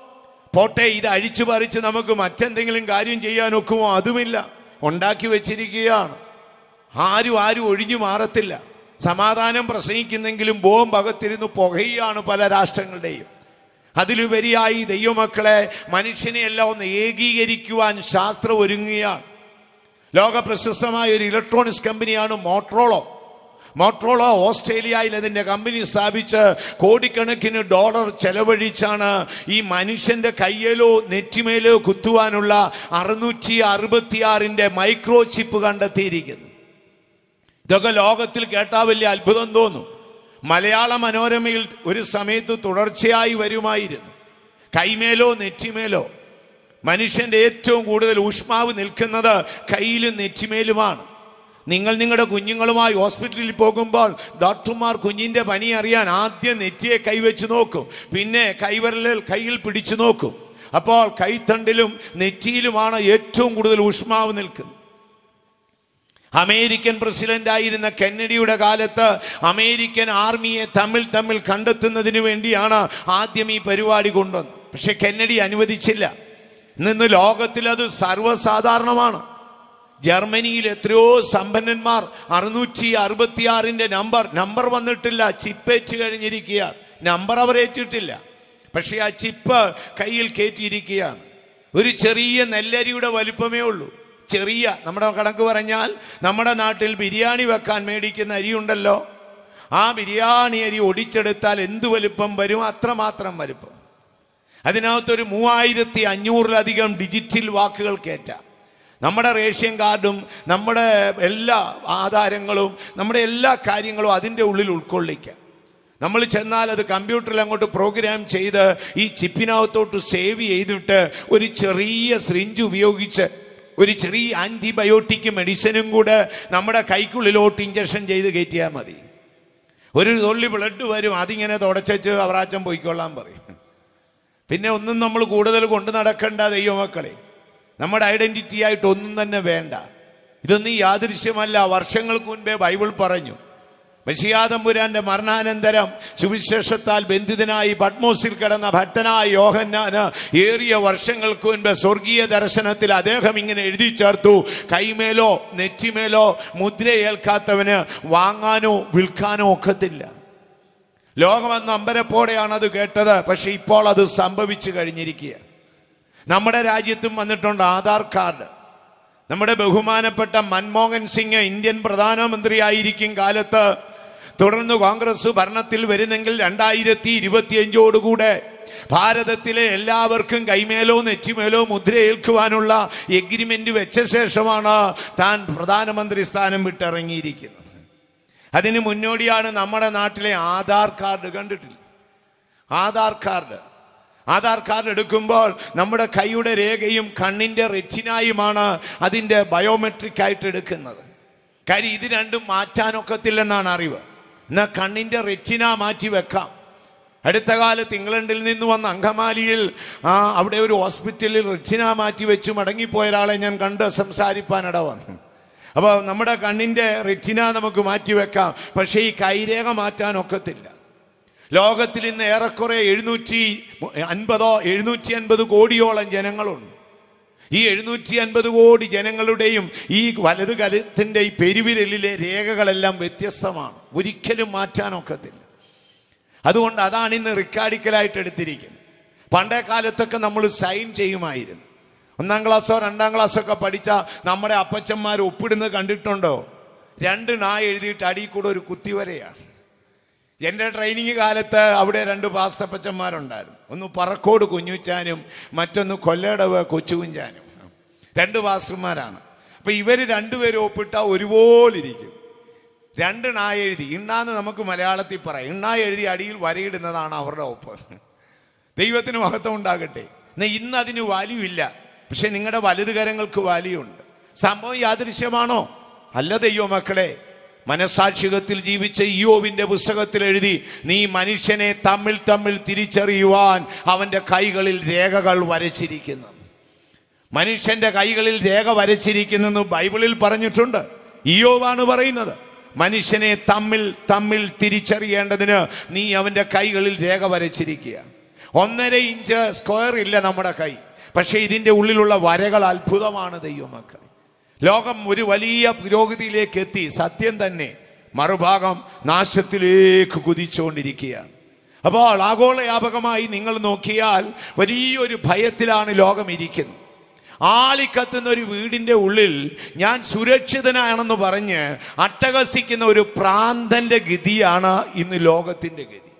പോട്ടെ ഇത് അഴിച്ചു പറിച്ച് നമുക്ക് മറ്റെന്തെങ്കിലും കാര്യം ചെയ്യാൻ ഒക്കുമോ അതുമില്ല ഉണ്ടാക്കി വെച്ചിരിക്കുകയാണ് ആരും ആരും ഒഴിഞ്ഞു മാറത്തില്ല സമാധാനം പ്രസംഗിക്കുന്നെങ്കിലും ബോംബ് അകത്തിരുന്ന് പുകയാണ് പല രാഷ്ട്രങ്ങളുടെയും അതിലുപരിയായി ദൈവമക്കളെ മനുഷ്യനെ എല്ലാം ഒന്ന് ഏകീകരിക്കുവാൻ ശാസ്ത്രം ഒരുങ്ങുകയാണ് ലോക പ്രശസ്തമായ ഒരു ഇലക്ട്രോണിക്സ് കമ്പനിയാണ് മോട്രോളോ മോട്രോളോ ഓസ്ട്രേലിയയിൽ അതിന്റെ കമ്പനി സ്ഥാപിച്ച് കോടിക്കണക്കിന് ഡോളർ ചെലവഴിച്ചാണ് ഈ മനുഷ്യന്റെ കയ്യിലോ നെറ്റിമേലോ കുത്തുവാനുള്ള അറുന്നൂറ്റി അറുപത്തിയാറിന്റെ മൈക്രോ ചിപ്പ് കണ്ടെത്തിയിരിക്കുന്നു ഇതൊക്കെ ലോകത്തിൽ കേട്ടാ വലിയ അത്ഭുതം തോന്നും മലയാള മനോരമയിൽ ഒരു സമയത്ത് തുടർച്ചയായി വരുമായിരുന്നു കൈമേലോ നെറ്റിമേലോ മനുഷ്യന്റെ ഏറ്റവും കൂടുതൽ ഊഷ്മാവ് നിൽക്കുന്നത് കയ്യിലും നെറ്റിമേലുമാണ് നിങ്ങൾ നിങ്ങളുടെ കുഞ്ഞുങ്ങളുമായി ഹോസ്പിറ്റലിൽ പോകുമ്പോൾ ഡോക്ടർമാർ കുഞ്ഞിന്റെ പനി അറിയാൻ ആദ്യം നെറ്റിയെ കൈവച്ച് നോക്കും പിന്നെ കൈവരലിൽ കയ്യിൽ പിടിച്ചു നോക്കും അപ്പോൾ കൈത്തണ്ടിലും നെറ്റിയിലുമാണ് ഏറ്റവും കൂടുതൽ ഊഷ്മാവ് നിൽക്കുന്നത് അമേരിക്കൻ പ്രസിഡന്റ് ആയിരുന്ന കെന്നഡിയുടെ കാലത്ത് അമേരിക്കൻ ആർമിയെ തമ്മിൽ തമ്മിൽ കണ്ടെത്തുന്നതിന് വേണ്ടിയാണ് ആദ്യം ഈ പരിപാടി കൊണ്ടുവന്നത് പക്ഷെ കെന്നഡി അനുവദിച്ചില്ല ഇന്ന് ലോകത്തിൽ അത് സർവ്വസാധാരണമാണ് ജർമ്മനിയിൽ എത്രയോ സമ്പന്നന്മാർ അറുന്നൂറ്റി അറുപത്തിയാറിന്റെ നമ്പർ നമ്പർ വന്നിട്ടില്ല ചിപ്പേച്ച് കഴിഞ്ഞിരിക്കുകയാണ് നമ്പർ അവർ ഏറ്റിട്ടില്ല പക്ഷെ ആ ചിപ്പ് കയ്യിൽ കയറ്റിയിരിക്കുകയാണ് ഒരു ചെറിയ നെല്ലരിയുടെ വലിപ്പമേ ഉള്ളൂ ചെറിയ നമ്മുടെ കണക്ക് പറഞ്ഞാൽ നമ്മുടെ നാട്ടിൽ ബിരിയാണി വെക്കാൻ മേടിക്കുന്ന അരിയുണ്ടല്ലോ ആ ബിരിയാണി അരി ഒടിച്ചെടുത്താൽ എന്ത് വലുപ്പം വരും അത്രമാത്രം വലുപ്പം അതിനകത്തൊരു മൂവായിരത്തി അഞ്ഞൂറിലധികം ഡിജിറ്റൽ വാക്കുകൾ കയറ്റാം നമ്മുടെ റേഷൻ കാർഡും നമ്മുടെ എല്ലാ ആധാരങ്ങളും നമ്മുടെ എല്ലാ കാര്യങ്ങളും അതിൻ്റെ ഉള്ളിൽ ഉൾക്കൊള്ളിക്കാം നമ്മൾ ചെന്നാൽ അത് കമ്പ്യൂട്ടറിൽ അങ്ങോട്ട് പ്രോഗ്രാം ചെയ്ത് ഈ ചിപ്പിനകത്തോട്ട് സേവ് ചെയ്തിട്ട് ഒരു ചെറിയ സ്രിഞ്ച് ഉപയോഗിച്ച് ഒരു ചെറിയ ആൻറ്റിബയോട്ടിക് മെഡിസിനും കൂടെ നമ്മുടെ കൈക്കുള്ളിലോട്ട് ഇഞ്ചക്ഷൻ ചെയ്ത് കയറ്റിയാൽ മതി ഒരു തുള്ളി ബ്ലഡ് വരും അതിങ്ങനെ തുടച്ചു അവറാച്ചൻ പോയിക്കൊള്ളാൻ പറയും പിന്നെ ഒന്നും നമ്മൾ കൂടുതൽ കൊണ്ടു നടക്കേണ്ട ദൈവമക്കളെ നമ്മുടെ ഐഡന്റിറ്റി ആയിട്ട് ഒന്നും തന്നെ വേണ്ട ഇതൊന്നും യാദൃശ്യമല്ല വർഷങ്ങൾക്ക് മുൻപേ ബൈബിൾ പറഞ്ഞു മെസ്സിയാതമ്പുരാന്റെ മരണാനന്തരം സുവിശേഷത്താൽ ബന്ധിതനായി പത്മോസിൽ കിടന്ന ഭക്തനായ യോഹന്നാന് ഏറിയ വർഷങ്ങൾക്ക് മുൻപ് സ്വർഗീയ ദർശനത്തിൽ അദ്ദേഹം ഇങ്ങനെ എഴുതി ചേർത്തു കൈമേലോ നെറ്റിമേലോ മുദ്രയേൽക്കാത്തവന് വാങ്ങാനോ വിൽക്കാനോ ഒക്കത്തില്ല ലോകമെന്ന അമ്പരപ്പോടെയാണ് അത് കേട്ടത് പക്ഷെ ഇപ്പോൾ അത് സംഭവിച്ചു കഴിഞ്ഞിരിക്കുക നമ്മുടെ രാജ്യത്തും വന്നിട്ടുണ്ട് ആധാർ കാർഡ് നമ്മുടെ ബഹുമാനപ്പെട്ട മൻമോഹൻ സിംഗ് ഇന്ത്യൻ പ്രധാനമന്ത്രിയായിരിക്കും കാലത്ത് തുടർന്ന് കോൺഗ്രസ് ഭരണത്തിൽ വരുന്നെങ്കിൽ രണ്ടായിരത്തി ഇരുപത്തിയഞ്ചോടുകൂടെ ഭാരതത്തിലെ എല്ലാവർക്കും കൈമേലോ നെറ്റിമേലോ മുദ്രയേൽക്കുവാനുള്ള എഗ്രിമെന്റ് വെച്ച ശേഷമാണ് താൻ പ്രധാനമന്ത്രി സ്ഥാനം വിട്ടിറങ്ങിയിരിക്കുന്നത് അതിന് മുന്നോടിയാണ് നമ്മുടെ നാട്ടിലെ ആധാർ കാർഡ് കണ്ടിട്ടില്ല ആധാർ കാർഡ് ആധാർ കാർഡ് എടുക്കുമ്പോൾ നമ്മുടെ കൈയുടെ രേഖയും കണ്ണിന്റെ റെറ്റിനായുമാണ് അതിൻ്റെ ബയോമെട്രിക് ആയിട്ട് എടുക്കുന്നത് കാര്യം ഇത് രണ്ടും മാറ്റാനൊക്കത്തില്ലെന്നാണ് അറിവ് എന്നാൽ കണ്ണിന്റെ റെറ്റിന മാറ്റി വെക്കാം അടുത്ത കാലത്ത് ഇംഗ്ലണ്ടിൽ നിന്ന് വന്ന അങ്കമാലിയിൽ ആ, അവിടെ ഒരു ഹോസ്പിറ്റലിൽ റെറ്റിന മാറ്റി വെച്ച് മടങ്ങിപ്പോയ ഒരാളെ ഞാൻ കണ്ട് സംസാരിപ്പാനിട വന്നു അപ്പോൾ നമ്മുടെ കണ്ണിന്റെ റെറ്റിന നമുക്ക് മാറ്റി വെക്കാം പക്ഷേ ഈ കൈരേഖ മാറ്റാൻ ഒക്കത്തില്ല ലോകത്തിൽ ഇന്ന് ഏറെക്കുറെ എഴുന്നൂറ്റി അൻപതോ എഴുന്നൂറ്റി അൻപത് കോടിയോളം ജനങ്ങളുണ്ട് ഈ എഴുന്നൂറ്റി അൻപത് കോടി ജനങ്ങളുടെയും ഈ വലത് കലത്തിന്റെ ഈ പെരുവിരലിലെ രേഖകളെല്ലാം വ്യത്യസ്തമാണ് ഒരിക്കലും മാറ്റാനൊക്കത്തില്ല അതുകൊണ്ട് അതാണ് ഇന്ന് റിക്കാർഡിക്കലായിട്ട് എടുത്തിരിക്കുന്നത് പണ്ടേ കാലത്തൊക്കെ നമ്മൾ സൈൻ ചെയ്യുമായിരുന്നു ഒന്നാം ക്ലാസ്സോ രണ്ടാം ക്ലാസ്സോ ഒക്കെ പഠിച്ച നമ്മുടെ അപ്പച്ചന്മാർ ഒപ്പിടുന്നത് കണ്ടിട്ടുണ്ടോ രണ്ട് നാ എഴുതിയിട്ട് അടിയിൽ കൂടെ ഒരു കുത്തിവരയാണ് എൻ്റെ ട്രെയിനിങ് കാലത്ത് അവിടെ രണ്ട് പാസ്റ്റപ്പച്ചന്മാരുണ്ടായിരുന്നു ഒന്ന് പറക്കോട് കുഞ്ഞുച്ചാനും മറ്റൊന്ന് കൊല്ലടവ് കൊച്ചുകുഞ്ചാനും രണ്ട് പാസ്റ്റർമാരാണ് അപ്പൊ ഇവര് രണ്ടുപേരും ഒപ്പിട്ട ഒരുപോലെ ഇരിക്കും രണ്ട് നാ എഴുതി ഇണ്ണാന്ന് നമുക്ക് മലയാളത്തിൽ പറയാം ഇണ്ണാ എഴുതി അടിയിൽ വരയിടുന്നതാണ് അവരുടെ ഒപ്പ് ദൈവത്തിന് മഹത്വം ഉണ്ടാകട്ടെ എന്നാൽ ഇന്ന് അതിന് വാല്യൂ ഇല്ല പക്ഷെ നിങ്ങളുടെ വലുത് കരങ്ങൾക്ക് വാല്യൂ ഉണ്ട് സംഭവം യാദൃശ്യമാണോ അല്ല ദൈവ മക്കളെ മനസാക്ഷികത്തിൽ ജീവിച്ച ഇയോവിന്റെ പുസ്തകത്തിൽ എഴുതി നീ മനുഷ്യനെ തമ്മിൽ തമ്മിൽ തിരിച്ചറിയുവാൻ അവന്റെ കൈകളിൽ രേഖകൾ വരച്ചിരിക്കുന്നു മനുഷ്യന്റെ കൈകളിൽ രേഖ വരച്ചിരിക്കുന്നെന്ന് ബൈബിളിൽ പറഞ്ഞിട്ടുണ്ട് ഇയോവാണ് പറയുന്നത് മനുഷ്യനെ തമ്മിൽ തമ്മിൽ തിരിച്ചറിയേണ്ടതിന് നീ അവന്റെ കൈകളിൽ രേഖ വരച്ചിരിക്കുക ഒന്നര ഇഞ്ച് സ്ക്വയർ ഇല്ല നമ്മുടെ കൈ പക്ഷെ ഇതിന്റെ ഉള്ളിലുള്ള വരകൾ അത്ഭുതമാണ് ദൈവമക്കൾ ലോകം ഒരു വലിയ പുരോഗതിയിലേക്ക് എത്തി സത്യം തന്നെ മറുഭാഗം നാശത്തിലേക്ക് കുതിച്ചുകൊണ്ടിരിക്കുകയാണ് അപ്പോൾ ആഗോളവ്യാപകമായി നിങ്ങൾ നോക്കിയാൽ വലിയൊരു ഭയത്തിലാണ് ലോകം ഇരിക്കുന്നത് ആളിക്കത്തുന്ന ഒരു വീടിന്റെ ഉള്ളിൽ ഞാൻ സുരക്ഷിതനാണെന്ന് പറഞ്ഞ് അട്ടഹസിക്കുന്ന ഒരു പ്രാന്തന്റെ ഗതിയാണ് ഇന്ന് ലോകത്തിന്റെ ഗതി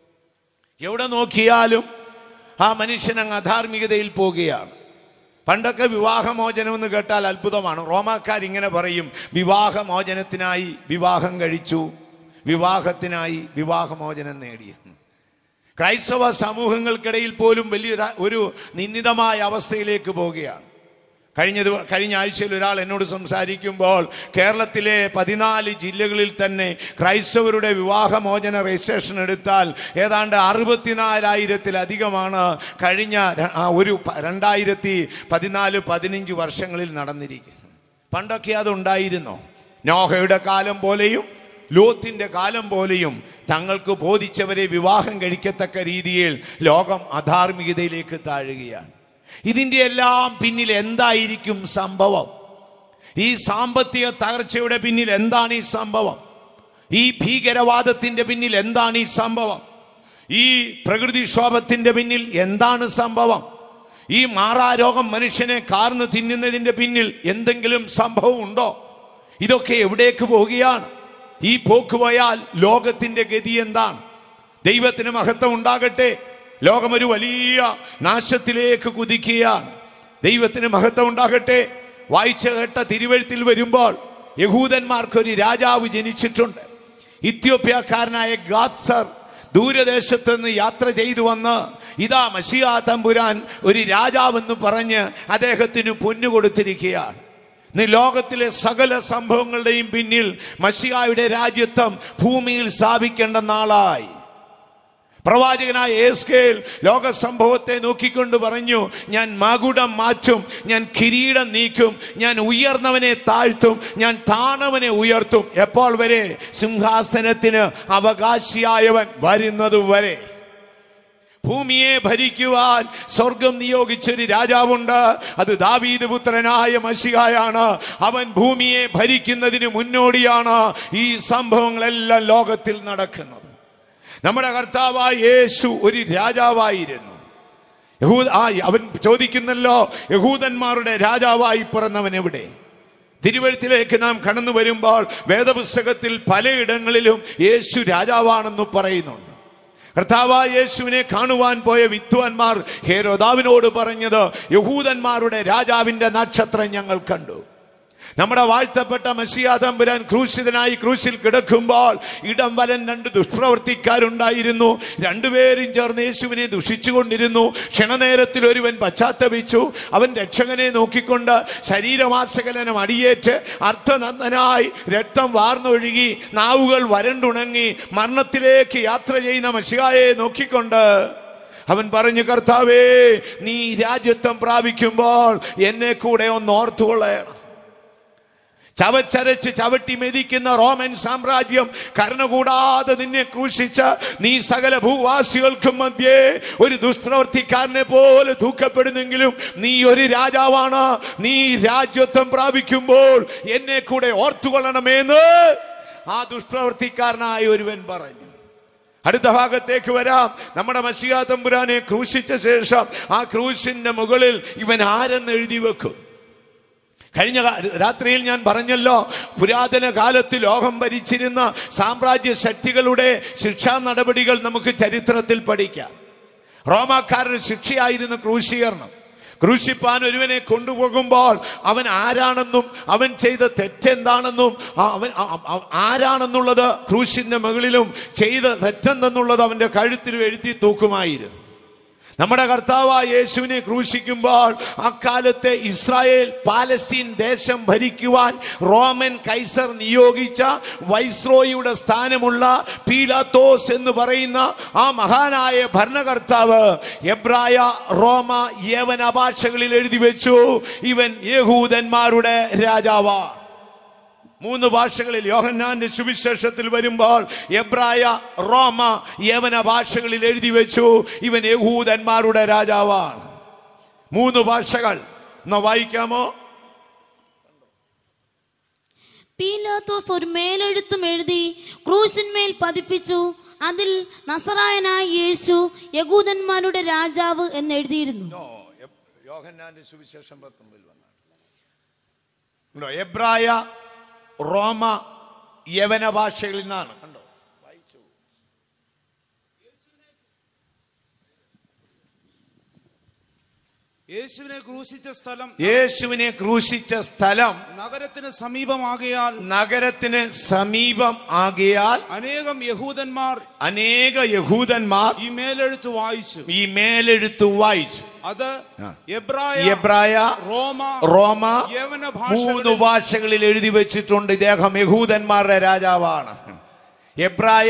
എവിടെ നോക്കിയാലും ആ മനുഷ്യൻ അങ്ങ് അധാർമികതയിൽ പോവുകയാണ് പണ്ടൊക്കെ വിവാഹമോചനം എന്ന് കേട്ടാൽ അത്ഭുതമാണ് റോമാക്കാർ ഇങ്ങനെ പറയും വിവാഹമോചനത്തിനായി വിവാഹം കഴിച്ചു വിവാഹത്തിനായി വിവാഹമോചനം നേടിയെന്ന് ക്രൈസ്തവ സമൂഹങ്ങൾക്കിടയിൽ പോലും വലിയൊരു ഒരു നിന്ദിതമായ അവസ്ഥയിലേക്ക് പോവുകയാണ് കഴിഞ്ഞ ദിവ- കഴിഞ്ഞ ആഴ്ചയിൽ ഒരാൾ എന്നോട് സംസാരിക്കുമ്പോൾ കേരളത്തിലെ പതിനാല് ജില്ലകളിൽ തന്നെ ക്രൈസ്തവരുടെ വിവാഹമോചന രജിസ്ട്രേഷൻ എടുത്താൽ ഏതാണ്ട് അറുപത്തിനാലായിരത്തിലധികമാണ് കഴിഞ്ഞ ര- ആ ഒരു പ- രണ്ടായിരത്തി പതിനാല് പതിനഞ്ച് വർഷങ്ങളിൽ നടന്നിരിക്കുന്നത് പണ്ടൊക്കെ അതുണ്ടായിരുന്നോ നോഹയുടെ കാലം പോലെയും ലോത്തിന്റെ കാലം പോലെയും തങ്ങൾക്ക് ബോധിച്ചവരെ വിവാഹം കഴിക്കത്തക്ക രീതിയിൽ ലോകം അധാർമികതയിലേക്ക് താഴുകയാണ് ഇതിൻ്റെ എല്ലാം പിന്നിൽ എന്തായിരിക്കും സംഭവം ഈ സാമ്പത്തിക തകർച്ചയുടെ പിന്നിൽ എന്താണ് ഈ സംഭവം ഈ ഭീകരവാദത്തിന്റെ പിന്നിൽ എന്താണ് ഈ സംഭവം ഈ പ്രകൃതിക്ഷോഭത്തിന്റെ പിന്നിൽ എന്താണ് സംഭവം ഈ മാറാരോഗം മനുഷ്യനെ കാർന്ന് തിന്നുന്നതിന്റെ പിന്നിൽ എന്തെങ്കിലും സംഭവം ഉണ്ടോ ഇതൊക്കെ എവിടേക്ക് പോവുകയാണ് ഈ പോക്ക് പോയാൽ ലോകത്തിന്റെ ഗതി എന്താണ് ദൈവത്തിന് മഹത്വം ഉണ്ടാകട്ടെ ലോകം ഒരു വലിയ നാശത്തിലേക്ക് കുതിക്കുകയാണ് ദൈവത്തിന് മഹത്വം ഉണ്ടാകട്ടെ വായിച്ച കേട്ട തിരുവഴുത്തിൽ വരുമ്പോൾ യഹൂദന്മാർക്കൊരു രാജാവ് ജനിച്ചിട്ടുണ്ട് ഇത്യോപ്യക്കാരനായ ഗാബ്സർ ദൂരദേശത്ത് നിന്ന് യാത്ര ചെയ്തു വന്ന് ഇതാ മഷിയാ തമ്പുരാൻ ഒരു രാജാവെന്ന് പറഞ്ഞ് അദ്ദേഹത്തിന് പൊന്നു കൊടുത്തിരിക്കുകയാണ് ഇന്ന് ലോകത്തിലെ സകല സംഭവങ്ങളുടെയും പിന്നിൽ മഷിയായുടെ രാജ്യത്വം ഭൂമിയിൽ സ്ഥാപിക്കേണ്ട നാളായി പ്രവാചകനായ ഏസ്കേൽ ലോക സംഭവത്തെ നോക്കിക്കൊണ്ട് പറഞ്ഞു ഞാൻ മകുടം മാറ്റും ഞാൻ കിരീടം നീക്കും ഞാൻ ഉയർന്നവനെ താഴ്ത്തും ഞാൻ താണവനെ ഉയർത്തും എപ്പോൾ വരെ സിംഹാസനത്തിന് അവകാശിയായവൻ വരുന്നത് വരെ ഭൂമിയെ ഭരിക്കുവാൻ സ്വർഗം നിയോഗിച്ചൊരു രാജാവുണ്ട് അത് ദാവീദ് പുത്രനായ മഷികായാണ് അവൻ ഭൂമിയെ ഭരിക്കുന്നതിന് മുന്നോടിയാണ് ഈ സംഭവങ്ങളെല്ലാം ലോകത്തിൽ നടക്കുന്നത് നമ്മുടെ കർത്താവായ യേശു ഒരു രാജാവായിരുന്നു യഹൂദ ആ അവൻ ചോദിക്കുന്നല്ലോ യഹൂദന്മാരുടെ രാജാവായി പിറന്നവൻ എവിടെ തിരുവഴുത്തിലേക്ക് നാം കടന്നു വരുമ്പോൾ വേദപുസ്തകത്തിൽ പലയിടങ്ങളിലും യേശു രാജാവാണെന്ന് പറയുന്നുണ്ട് കർത്താവായ യേശുവിനെ കാണുവാൻ പോയ വിദ്വാൻമാർ ഹേരോദാവിനോട് പറഞ്ഞത് യഹൂദന്മാരുടെ രാജാവിന്റെ നക്ഷത്രം ഞങ്ങൾ കണ്ടു നമ്മുടെ വാഴ്ത്തപ്പെട്ട മസിയാ തമ്പുരാൻ ക്രൂശിതനായി ക്രൂശിൽ കിടക്കുമ്പോൾ ഇടം വലൻ രണ്ട് ദുഷ്പ്രവർത്തിക്കാരുണ്ടായിരുന്നു രണ്ടുപേരും ചേർന്ന് യേശുവിനെ ദുഷിച്ചുകൊണ്ടിരുന്നു ക്ഷണനേരത്തിൽ ഒരുവൻ പശ്ചാത്തപിച്ചു അവൻ രക്ഷകനെ നോക്കിക്കൊണ്ട് ശരീരമാസകലനം അടിയേറ്റ് അർത്ഥനന്ദനായി രക്തം വാർന്നൊഴുകി നാവുകൾ വരണ്ടുണങ്ങി മരണത്തിലേക്ക് യാത്ര ചെയ്യുന്ന മഷികായെ നോക്കിക്കൊണ്ട് അവൻ പറഞ്ഞു കർത്താവേ നീ രാജ്യത്വം പ്രാപിക്കുമ്പോൾ എന്നെ കൂടെ ഒന്ന് ഓർത്തുകൊള്ളണം ചവച്ചരച്ച് ചവിട്ടി മെതിക്കുന്ന റോമൻ സാമ്രാജ്യം കരുണകൂടാതെ നിന്നെ ക്രൂശിച്ച് നീ സകല ഭൂവാസികൾക്കും മധ്യേ ഒരു ദുഷ്പ്രവർത്തിക്കാരനെ പോലെ തൂക്കപ്പെടുന്നെങ്കിലും നീ ഒരു രാജാവാണ് നീ രാജ്യത്വം പ്രാപിക്കുമ്പോൾ എന്നെ കൂടെ ഓർത്തുകൊള്ളണമെന്ന് ആ ദുഷ്പ്രവർത്തിക്കാരനായ ഒരുവൻ പറഞ്ഞു അടുത്ത ഭാഗത്തേക്ക് വരാം നമ്മുടെ മസിയാ തമ്പുരാനെ ക്രൂശിച്ച ശേഷം ആ ക്രൂശിന്റെ മുകളിൽ ഇവൻ ആരെന്ന് എഴുതി വെക്കും കഴിഞ്ഞ കാ- രാത്രിയിൽ ഞാൻ പറഞ്ഞല്ലോ പുരാതന കാലത്ത് ലോകം ഭരിച്ചിരുന്ന സാമ്രാജ്യ ശക്തികളുടെ ശിക്ഷാ നടപടികൾ നമുക്ക് ചരിത്രത്തിൽ പഠിക്കാം റോമാക്കാരുടെ ശിക്ഷയായിരുന്നു ക്രൂശീകരണം ക്രൂശിപ്പാൻ ഒരുവനെ കൊണ്ടുപോകുമ്പോൾ അവൻ ആരാണെന്നും അവൻ ചെയ്ത തെറ്റെന്താണെന്നും ആ അവൻ ആ- ആ- ആരാണെന്നുള്ളത് ക്രൂശിന്റെ മുകളിലും ചെയ്ത തെറ്റെന്തെന്നുള്ളത് അവന്റെ കഴുത്തിലും എഴുതി തൂക്കുമായിരുന്നു നമ്മുടെ കർത്താവായ യേശുവിനെ ക്രൂശിക്കുമ്പോൾ അക്കാലത്തെ ഇസ്രായേൽ പാലസ്തീൻ ദേശം ഭരിക്കുവാൻ റോമൻ കൈസർ നിയോഗിച്ച വൈസ്രോയിയുടെ സ്ഥാനമുള്ള പീലാത്തോസ് എന്ന് പറയുന്ന ആ മഹാനായ ഭരണകർത്താവ് എബ്രായ റോമ യേവന ഭാഷകളിൽ എഴുതി വെച്ചു ഇവൻ യഹൂദന്മാരുടെ രാജാവാണ് മൂന്ന് ഭാഷകളിൽ യോഹന്നാന്റെ സുവിശേഷത്തിൽ വരുമ്പോൾ എബ്രായ റോമ യവന ഭാഷകളിൽ എഴുതി വെച്ചു ഇവൻ യഹൂദന്മാരുടെ രാജാവാണ് മൂന്ന് ഭാഷകൾ എന്നാ വായിക്കാമോ പീലാത്തോസ് ഒരു മേലെഴുത്തും എഴുതി ക്രൂശിന്മേൽ പതിപ്പിച്ചു അതിൽ നസറായനായ യേശു യകൂദന്മാരുടെ രാജാവ് എന്ന് എഴുതിയിരുന്നു നോ യോഹന്നാന്റെ സുവിശേഷം പത്തൊമ്പതിൽ വന്നാണ് കണ്ടോ എബ്രായ റോമ യവന ഭാഷകളിൽ നിന്നാണ് കണ്ടോ വായിച്ചു യേശുവിനെ ക്രൂശിച്ച സ്ഥലം യേശുവിനെ ക്രൂശിച്ച സ്ഥലം നഗരത്തിന് സമീപമാകയാൽ നഗരത്തിന് സമീപം ആകയാൽ അനേകം യഹൂദന്മാർ അനേക യഹൂദന്മാർ ഈ മേലെഴുത്ത് വായിച്ചു ഈ മേലെഴുത്ത് വായിച്ചു അത് ആ. എബ്രായ എബ്രായ റോമ റോമ യവന മൂന്ന് ഭാഷകളിൽ ഭാഷകളിൽ എഴുതി വെച്ചിട്ടുണ്ട് ഇദ്ദേഹം യഹൂദന്മാരുടെ രാജാവാണ് എബ്രായ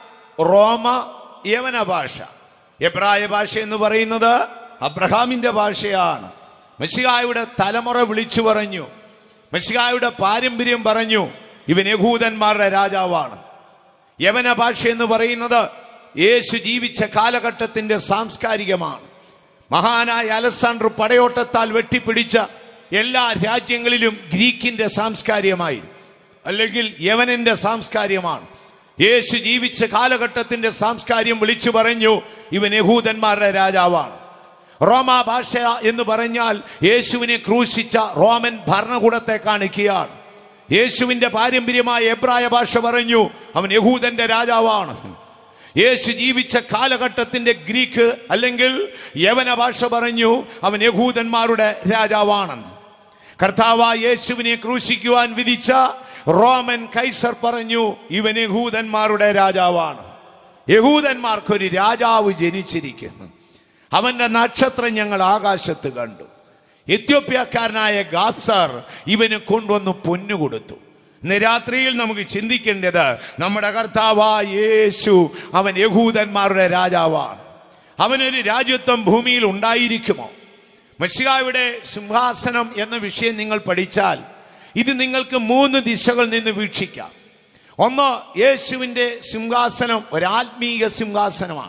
റോമ യവന ഭാഷ എബ്രായ ഭാഷ എന്ന് പറയുന്നത് അബ്രഹാമിന്റെ ഭാഷയാണ് മെസ്സിഹായുടെ തലമുറ വിളിച്ചു പറഞ്ഞു മെസ്സിഹായുടെ പാരമ്പര്യം പറഞ്ഞു ഇവൻ യഹൂദന്മാരുടെ രാജാവാണ് യവന ഭാഷ എന്ന് പറയുന്നത് യേശു ജീവിച്ച കാലഘട്ടത്തിന്റെ സാംസ്കാരികമാണ് മഹാനായ അലസാണ്ടർ പടയോട്ടത്താൽ വെട്ടിപ്പിടിച്ച എല്ലാ രാജ്യങ്ങളിലും ഗ്രീക്കിന്റെ സാംസ്കാരികമായി അല്ലെങ്കിൽ യവനന്റെ സാംസ്കാരികമാണ് യേശു ജീവിച്ച കാലഘട്ടത്തിന്റെ സാംസ്കാര്യം വിളിച്ചു പറഞ്ഞു ഇവൻ യഹൂദന്മാരുടെ രാജാവാണ് റോമ ഭാഷ എന്ന് പറഞ്ഞാൽ യേശുവിനെ ക്രൂശിച്ച റോമൻ ഭരണകൂടത്തെ കാണിക്കുകയാണ് യേശുവിന്റെ പാരമ്പര്യമായ എബ്രായ ഭാഷ പറഞ്ഞു അവൻ യഹൂദന്റെ രാജാവാണ് യേശു ജീവിച്ച കാലഘട്ടത്തിന്റെ ഗ്രീക്ക് അല്ലെങ്കിൽ യവന ഭാഷ പറഞ്ഞു അവൻ യഹൂദന്മാരുടെ രാജാവാണെന്ന് കർത്താവ് യേശുവിനെ ക്രൂശിക്കുവാൻ വിധിച്ച റോമൻ കൈസർ പറഞ്ഞു ഇവൻ യഹൂദന്മാരുടെ രാജാവാണ് യഹൂദന്മാർക്കൊരു രാജാവ് ജനിച്ചിരിക്കുന്നു അവന്റെ നക്ഷത്രം ഞങ്ങൾ ആകാശത്ത് കണ്ടു എത്യോപ്യക്കാരനായ ഗാപ്സർ ഇവന് കൊണ്ടുവന്ന് പൊന്നു കൊടുത്തു ഇന്ന് രാത്രിയിൽ നമുക്ക് ചിന്തിക്കേണ്ടത് നമ്മുടെ കർത്താവായ യേശു അവൻ യഹൂദന്മാരുടെ രാജാവാണ് അവനൊരു രാജ്യത്വം ഭൂമിയിൽ ഉണ്ടായിരിക്കുമോ മഷികായുടെ സിംഹാസനം എന്ന വിഷയം നിങ്ങൾ പഠിച്ചാൽ ഇത് നിങ്ങൾക്ക് മൂന്ന് ദിശകളിൽ നിന്ന് വീക്ഷിക്കാം ഒന്ന് യേശുവിൻ്റെ സിംഹാസനം ഒരാത്മീക സിംഹാസനമാണ്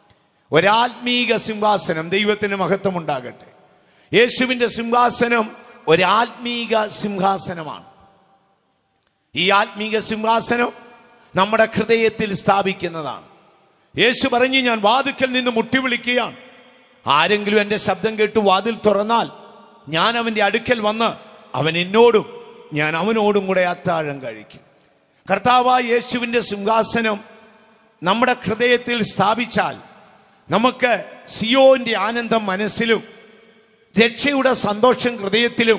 ഒരാത്മീക സിംഹാസനം ദൈവത്തിന് മഹത്വം ഉണ്ടാകട്ടെ യേശുവിൻ്റെ സിംഹാസനം ഒരാത്മീക സിംഹാസനമാണ് ഈ ആത്മീക സിംഹാസനം നമ്മുടെ ഹൃദയത്തിൽ സ്ഥാപിക്കുന്നതാണ് യേശു പറഞ്ഞു ഞാൻ വാതിക്കൽ നിന്ന് മുട്ടി വിളിക്കുകയാണ് ആരെങ്കിലും എൻ്റെ ശബ്ദം കേട്ട് വാതിൽ തുറന്നാൽ ഞാൻ അവൻ്റെ അടുക്കൽ വന്ന് അവൻ എന്നോടും ഞാൻ അവനോടും കൂടെ അത്താഴം കഴിക്കും കർത്താവായ യേശുവിൻ്റെ സിംഹാസനം നമ്മുടെ ഹൃദയത്തിൽ സ്ഥാപിച്ചാൽ നമുക്ക് സിയോന്റെ ആനന്ദം മനസ്സിലും രക്ഷയുടെ സന്തോഷം ഹൃദയത്തിലും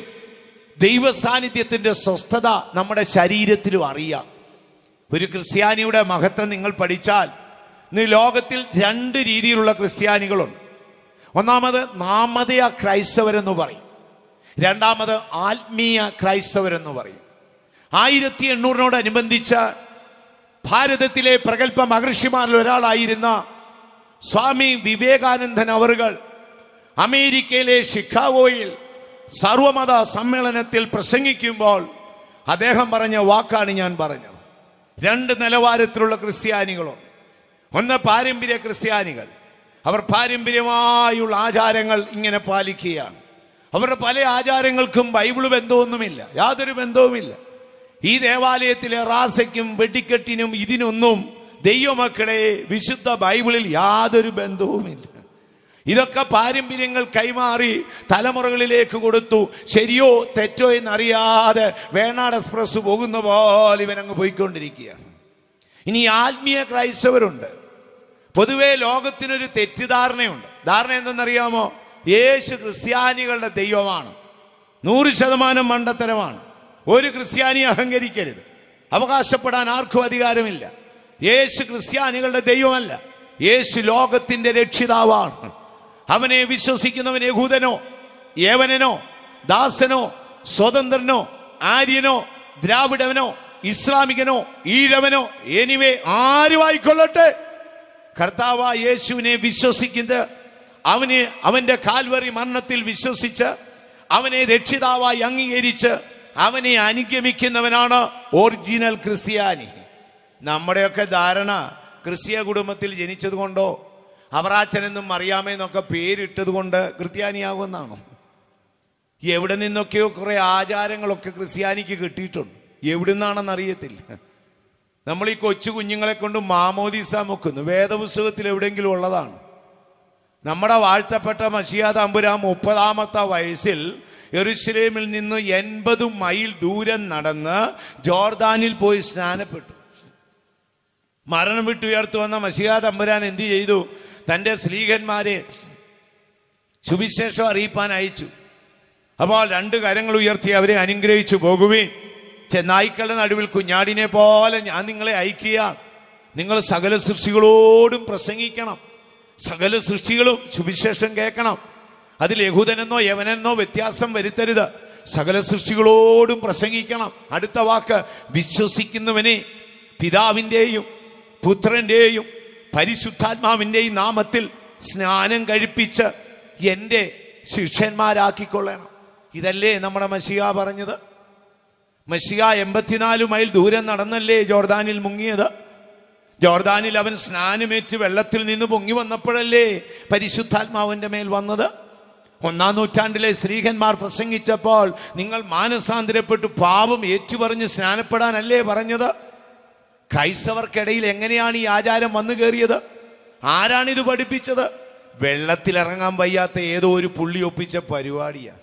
ദൈവ സാന്നിധ്യത്തിന്റെ സ്വസ്ഥത നമ്മുടെ ശരീരത്തിലും അറിയാം ഒരു ക്രിസ്ത്യാനിയുടെ മഹത്വം നിങ്ങൾ പഠിച്ചാൽ ഇന്ന് ലോകത്തിൽ രണ്ട് രീതിയിലുള്ള ക്രിസ്ത്യാനികളുണ്ട് ഒന്നാമത് നാമതയ ക്രൈസ്തവരെന്ന് പറയും രണ്ടാമത് ആത്മീയ ക്രൈസ്തവരെന്ന് പറയും ആയിരത്തി എണ്ണൂറിനോടനുബന്ധിച്ച് ഭാരതത്തിലെ പ്രഗത്ഭ മഹർഷിമാരിൽ ഒരാളായിരുന്ന സ്വാമി വിവേകാനന്ദൻ അവറുകൾ അമേരിക്കയിലെ ഷിക്കാഗോയിൽ സർവമത സമ്മേളനത്തിൽ പ്രസംഗിക്കുമ്പോൾ അദ്ദേഹം പറഞ്ഞ വാക്കാണ് ഞാൻ പറഞ്ഞത് രണ്ട് നിലവാരത്തിലുള്ള ക്രിസ്ത്യാനികളുണ്ട് ഒന്ന് പാരമ്പര്യ ക്രിസ്ത്യാനികൾ അവർ പാരമ്പര്യമായുള്ള ആചാരങ്ങൾ ഇങ്ങനെ പാലിക്കുകയാണ് അവരുടെ പല ആചാരങ്ങൾക്കും ബൈബിള് ബന്ധമൊന്നുമില്ല യാതൊരു ബന്ധവുമില്ല ഈ ദേവാലയത്തിലെ റാസയ്ക്കും വെടിക്കെട്ടിനും ഇതിനൊന്നും ദൈവമക്കളെ വിശുദ്ധ ബൈബിളിൽ യാതൊരു ബന്ധവുമില്ല ഇതൊക്കെ പാരമ്പര്യങ്ങൾ കൈമാറി തലമുറകളിലേക്ക് കൊടുത്തു ശരിയോ തെറ്റോ എന്നറിയാതെ വേണാട് എക്സ്പ്രസ് പോകുന്ന പോലെ ഇവനങ്ങ് പോയിക്കൊണ്ടിരിക്കുകയാണ് ഇനി ആത്മീയ ക്രൈസ്തവരുണ്ട് പൊതുവെ ലോകത്തിനൊരു തെറ്റിദ്ധാരണയുണ്ട് ധാരണ എന്തെന്നറിയാമോ യേശു ക്രിസ്ത്യാനികളുടെ ദൈവമാണ് നൂറ് ശതമാനം മണ്ടത്തരമാണ് ഒരു ക്രിസ്ത്യാനി അഹങ്കരിക്കരുത് അവകാശപ്പെടാൻ ആർക്കും അധികാരമില്ല യേശു ക്രിസ്ത്യാനികളുടെ ദൈവമല്ല യേശു ലോകത്തിന്റെ രക്ഷിതാവാണ് അവനെ വിശ്വസിക്കുന്നവൻ യഹൂദനോ യേവനനോ ദാസനോ സ്വതന്ത്രനോ ആര്യനോ ദ്രാവിഡവനോ ഇസ്ലാമികനോ ഈഴവനോ എനിവേ ആരുമായിക്കൊള്ളട്ടെ കർത്താവ് യേശുവിനെ വിശ്വസിക്കുന്നത് അവനെ അവന്റെ കാൽവറി മരണത്തിൽ വിശ്വസിച്ച് അവനെ രക്ഷിതാവായി അംഗീകരിച്ച് അവനെ അനുഗമിക്കുന്നവനാണ് ഒറിജിനൽ ക്രിസ്ത്യാനി നമ്മുടെയൊക്കെ ധാരണ ക്രിസ്തീയ കുടുംബത്തിൽ ജനിച്ചത് കൊണ്ടോ അവറാച്ചനെന്നും അറിയാമെന്നൊക്കെ പേരിട്ടത് കൊണ്ട് ക്രിസ്ത്യാനിയാകുമെന്നാണോ എവിടെ നിന്നൊക്കെയോ കുറെ ആചാരങ്ങളൊക്കെ ക്രിസ്ത്യാനിക്ക് കിട്ടിയിട്ടുണ്ട് എവിടുന്നാണെന്ന് അറിയത്തില്ല നമ്മൾ ഈ കൊച്ചു കുഞ്ഞുങ്ങളെ കൊണ്ട് മാമോദീസ മുക്കുന്നു വേദപുസ്തകത്തിൽ എവിടെയെങ്കിലും ഉള്ളതാണ് നമ്മുടെ വാഴ്ത്തപ്പെട്ട മഷിയാ തമ്പുരാൻ മുപ്പതാമത്തെ വയസ്സിൽ എറുശലേമിൽ നിന്ന് എൺപത് മൈൽ ദൂരം നടന്ന് ജോർദാനിൽ പോയി സ്നാനപ്പെട്ടു മരണം വിട്ടുയർത്തു വന്ന മഷിയാ തമ്പുരാൻ എന്ത് ചെയ്തു തൻ്റെ സ്ത്രീകന്മാരെ സുവിശേഷം അറിയിപ്പാൻ അയച്ചു അപ്പോൾ രണ്ട് കരങ്ങൾ ഉയർത്തി അവരെ അനുഗ്രഹിച്ചു പോകുവീൻ ചെന്നായ്ക്കളുടെ നടുവിൽ കുഞ്ഞാടിനെ പോലെ ഞാൻ നിങ്ങളെ അയക്കുക നിങ്ങൾ സകല സൃഷ്ടികളോടും പ്രസംഗിക്കണം സകല സൃഷ്ടികളും സുവിശേഷം കേൾക്കണം അതിൽ യഹൂദനെന്നോ യവനെന്നോ വ്യത്യാസം വരുത്തരുത് സകല സൃഷ്ടികളോടും പ്രസംഗിക്കണം അടുത്ത വാക്ക് വിശ്വസിക്കുന്നവനെ പിതാവിൻ്റെയും പുത്രൻ്റെയും പരിശുദ്ധാത്മാവിൻ്റെയും നാമത്തിൽ സ്നാനം കഴിപ്പിച്ച് എൻ്റെ ശിഷ്യന്മാരാക്കിക്കൊള്ളണം ഇതല്ലേ നമ്മുടെ മഷിയ പറഞ്ഞത് മഷിയ എൺപത്തിനാല് മൈൽ ദൂരം നടന്നല്ലേ ജോർദാനിൽ മുങ്ങിയത് ജോർദാനിൽ അവൻ സ്നാനമേറ്റ് വെള്ളത്തിൽ നിന്ന് പൊങ്ങി വന്നപ്പോഴല്ലേ പരിശുദ്ധാത്മാവിന്റെ മേൽ വന്നത് ഒന്നാം നൂറ്റാണ്ടിലെ സ്ത്രീകന്മാർ പ്രസംഗിച്ചപ്പോൾ നിങ്ങൾ മാനസാന്തരപ്പെട്ട് പാപം ഏറ്റുപറഞ്ഞ് സ്നാനപ്പെടാനല്ലേ പറഞ്ഞത് ക്രൈസ്തവർക്കിടയിൽ എങ്ങനെയാണ് ഈ ആചാരം വന്നു കയറിയത് ആരാണിത് പഠിപ്പിച്ചത് വെള്ളത്തിലിറങ്ങാൻ വയ്യാത്ത ഏതോ ഒരു പുള്ളി ഒപ്പിച്ച പരിപാടിയാണ്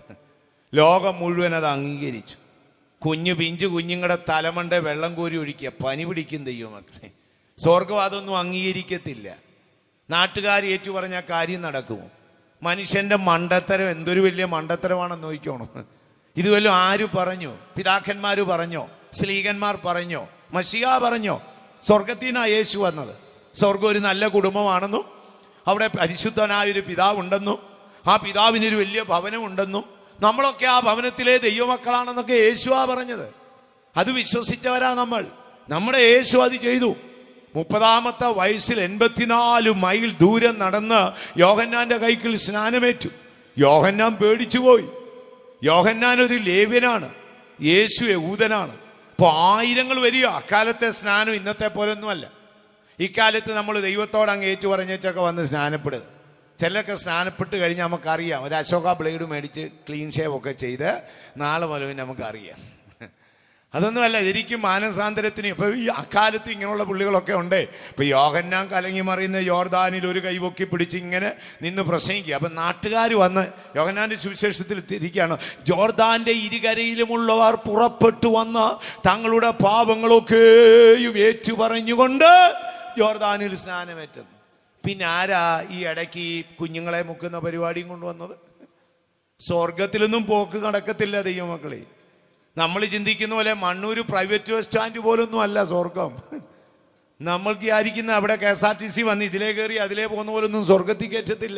ലോകം മുഴുവൻ അത് അംഗീകരിച്ചു കുഞ്ഞു പിഞ്ചു കുഞ്ഞുങ്ങളുടെ തലമണ്ട വെള്ളം കോരി ഒഴിക്കുക പനി പിടിക്കും ദൈവമക്കളെ സ്വർഗം അതൊന്നും അംഗീകരിക്കത്തില്ല നാട്ടുകാർ ഏറ്റു പറഞ്ഞ കാര്യം നടക്കുമോ മനുഷ്യന്റെ മണ്ടത്തരം എന്തൊരു വലിയ മണ്ടത്തരമാണെന്ന് നോക്കിക്കോണം ഇത് വല്ലതും ആര് പറഞ്ഞു പിതാക്കന്മാര് പറഞ്ഞോ സ്ലീകന്മാർ പറഞ്ഞോ മഷിക പറഞ്ഞോ സ്വർഗത്തിൽ നിന്നാ യേശു വന്നത് സ്വർഗം ഒരു നല്ല കുടുംബമാണെന്നും അവിടെ പരിശുദ്ധനായ ഒരു പിതാവുണ്ടെന്നും ആ പിതാവിനൊരു വലിയ ഭവനമുണ്ടെന്നും നമ്മളൊക്കെ ആ ഭവനത്തിലെ ദൈവമക്കളാണെന്നൊക്കെ യേശുവാ പറഞ്ഞത് അത് വിശ്വസിച്ചവരാ നമ്മൾ നമ്മുടെ യേശു അത് ചെയ്തു മുപ്പതാമത്തെ വയസ്സിൽ എൺപത്തിനാല് മൈൽ ദൂരം നടന്ന് യോഹന്നാന്റെ കൈക്കിൽ സ്നാനമേറ്റു യോഹന്നാൻ പേടിച്ചുപോയി യോഹന്നാൻ ഒരു ലേവ്യനാണ് യേശു യഹൂദനാണ് അപ്പൊ ആയിരങ്ങൾ വരിക അക്കാലത്തെ സ്നാനം ഇന്നത്തെ പോലൊന്നുമല്ല ഇക്കാലത്ത് നമ്മൾ ദൈവത്തോട് അങ്ങ് ഏറ്റു പറഞ്ഞേച്ചൊക്കെ വന്ന് സ്നാനപ്പെടുക ചിലരൊക്കെ സ്നാനപ്പെട്ട് കഴിഞ്ഞാൽ നമുക്കറിയാം ഒരു അശോക ബ്ലേഡ് മേടിച്ച് ക്ലീൻ ഷേവ് ഒക്കെ ചെയ്ത് നാളെ മുതൽ നമുക്കറിയാം അതൊന്നുമല്ല ശരിക്കും മാനസാന്തരത്തിന് ഇപ്പൊ ഈ അക്കാലത്ത് ഇങ്ങനെയുള്ള പുള്ളികളൊക്കെ ഉണ്ട് ഇപ്പൊ യോഹന്നാൻ കലങ്ങി മറിയുന്ന യോർദാനിൽ ഒരു കൈപൊക്കി പിടിച്ച് ഇങ്ങനെ നിന്ന് പ്രസംഗിക്കുക അപ്പൊ നാട്ടുകാർ വന്ന് യോഹന്നാന്റെ സുവിശേഷത്തിൽ തിരിക്കുകയാണ് ജോർദാന്റെ ഇരുകരയിലുമുള്ളവർ പുറപ്പെട്ടു വന്ന് തങ്ങളുടെ പാപങ്ങളൊക്കെയും ഏറ്റു പറഞ്ഞുകൊണ്ട് ജോർദാനിൽ സ്നാനമേറ്റുന്നു പിന്നെ ആരാ ഈ ഇടയ്ക്ക് ഈ കുഞ്ഞുങ്ങളെ മുക്കുന്ന പരിപാടിയും കൊണ്ടുവന്നത് സ്വർഗത്തിലൊന്നും പോക്ക് നടക്കത്തില്ല ദൈവമക്കളെ നമ്മൾ ചിന്തിക്കുന്ന പോലെ മണ്ണൂർ പ്രൈവറ്റ് ബസ് സ്റ്റാൻഡ് പോലൊന്നും അല്ല സ്വർഗം നമ്മൾക്ക് വിചാരിക്കുന്ന അവിടെ K S R T C വന്ന് ഇതിലേ കയറി അതിലേ പോകുന്ന പോലൊന്നും സ്വർഗത്തിൽ കയറ്റത്തില്ല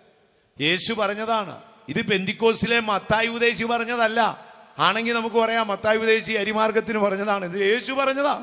യേശു പറഞ്ഞതാണ് ഇത് പെന്തിക്കോസിലെ മത്തായി ഉദ്ദേശി പറഞ്ഞതല്ല ആണെങ്കിൽ നമുക്ക് പറയാം മത്തായി ഉദ്ദേശി അരിമാർഗത്തിന് പറഞ്ഞതാണ് ഇത് യേശു പറഞ്ഞതാ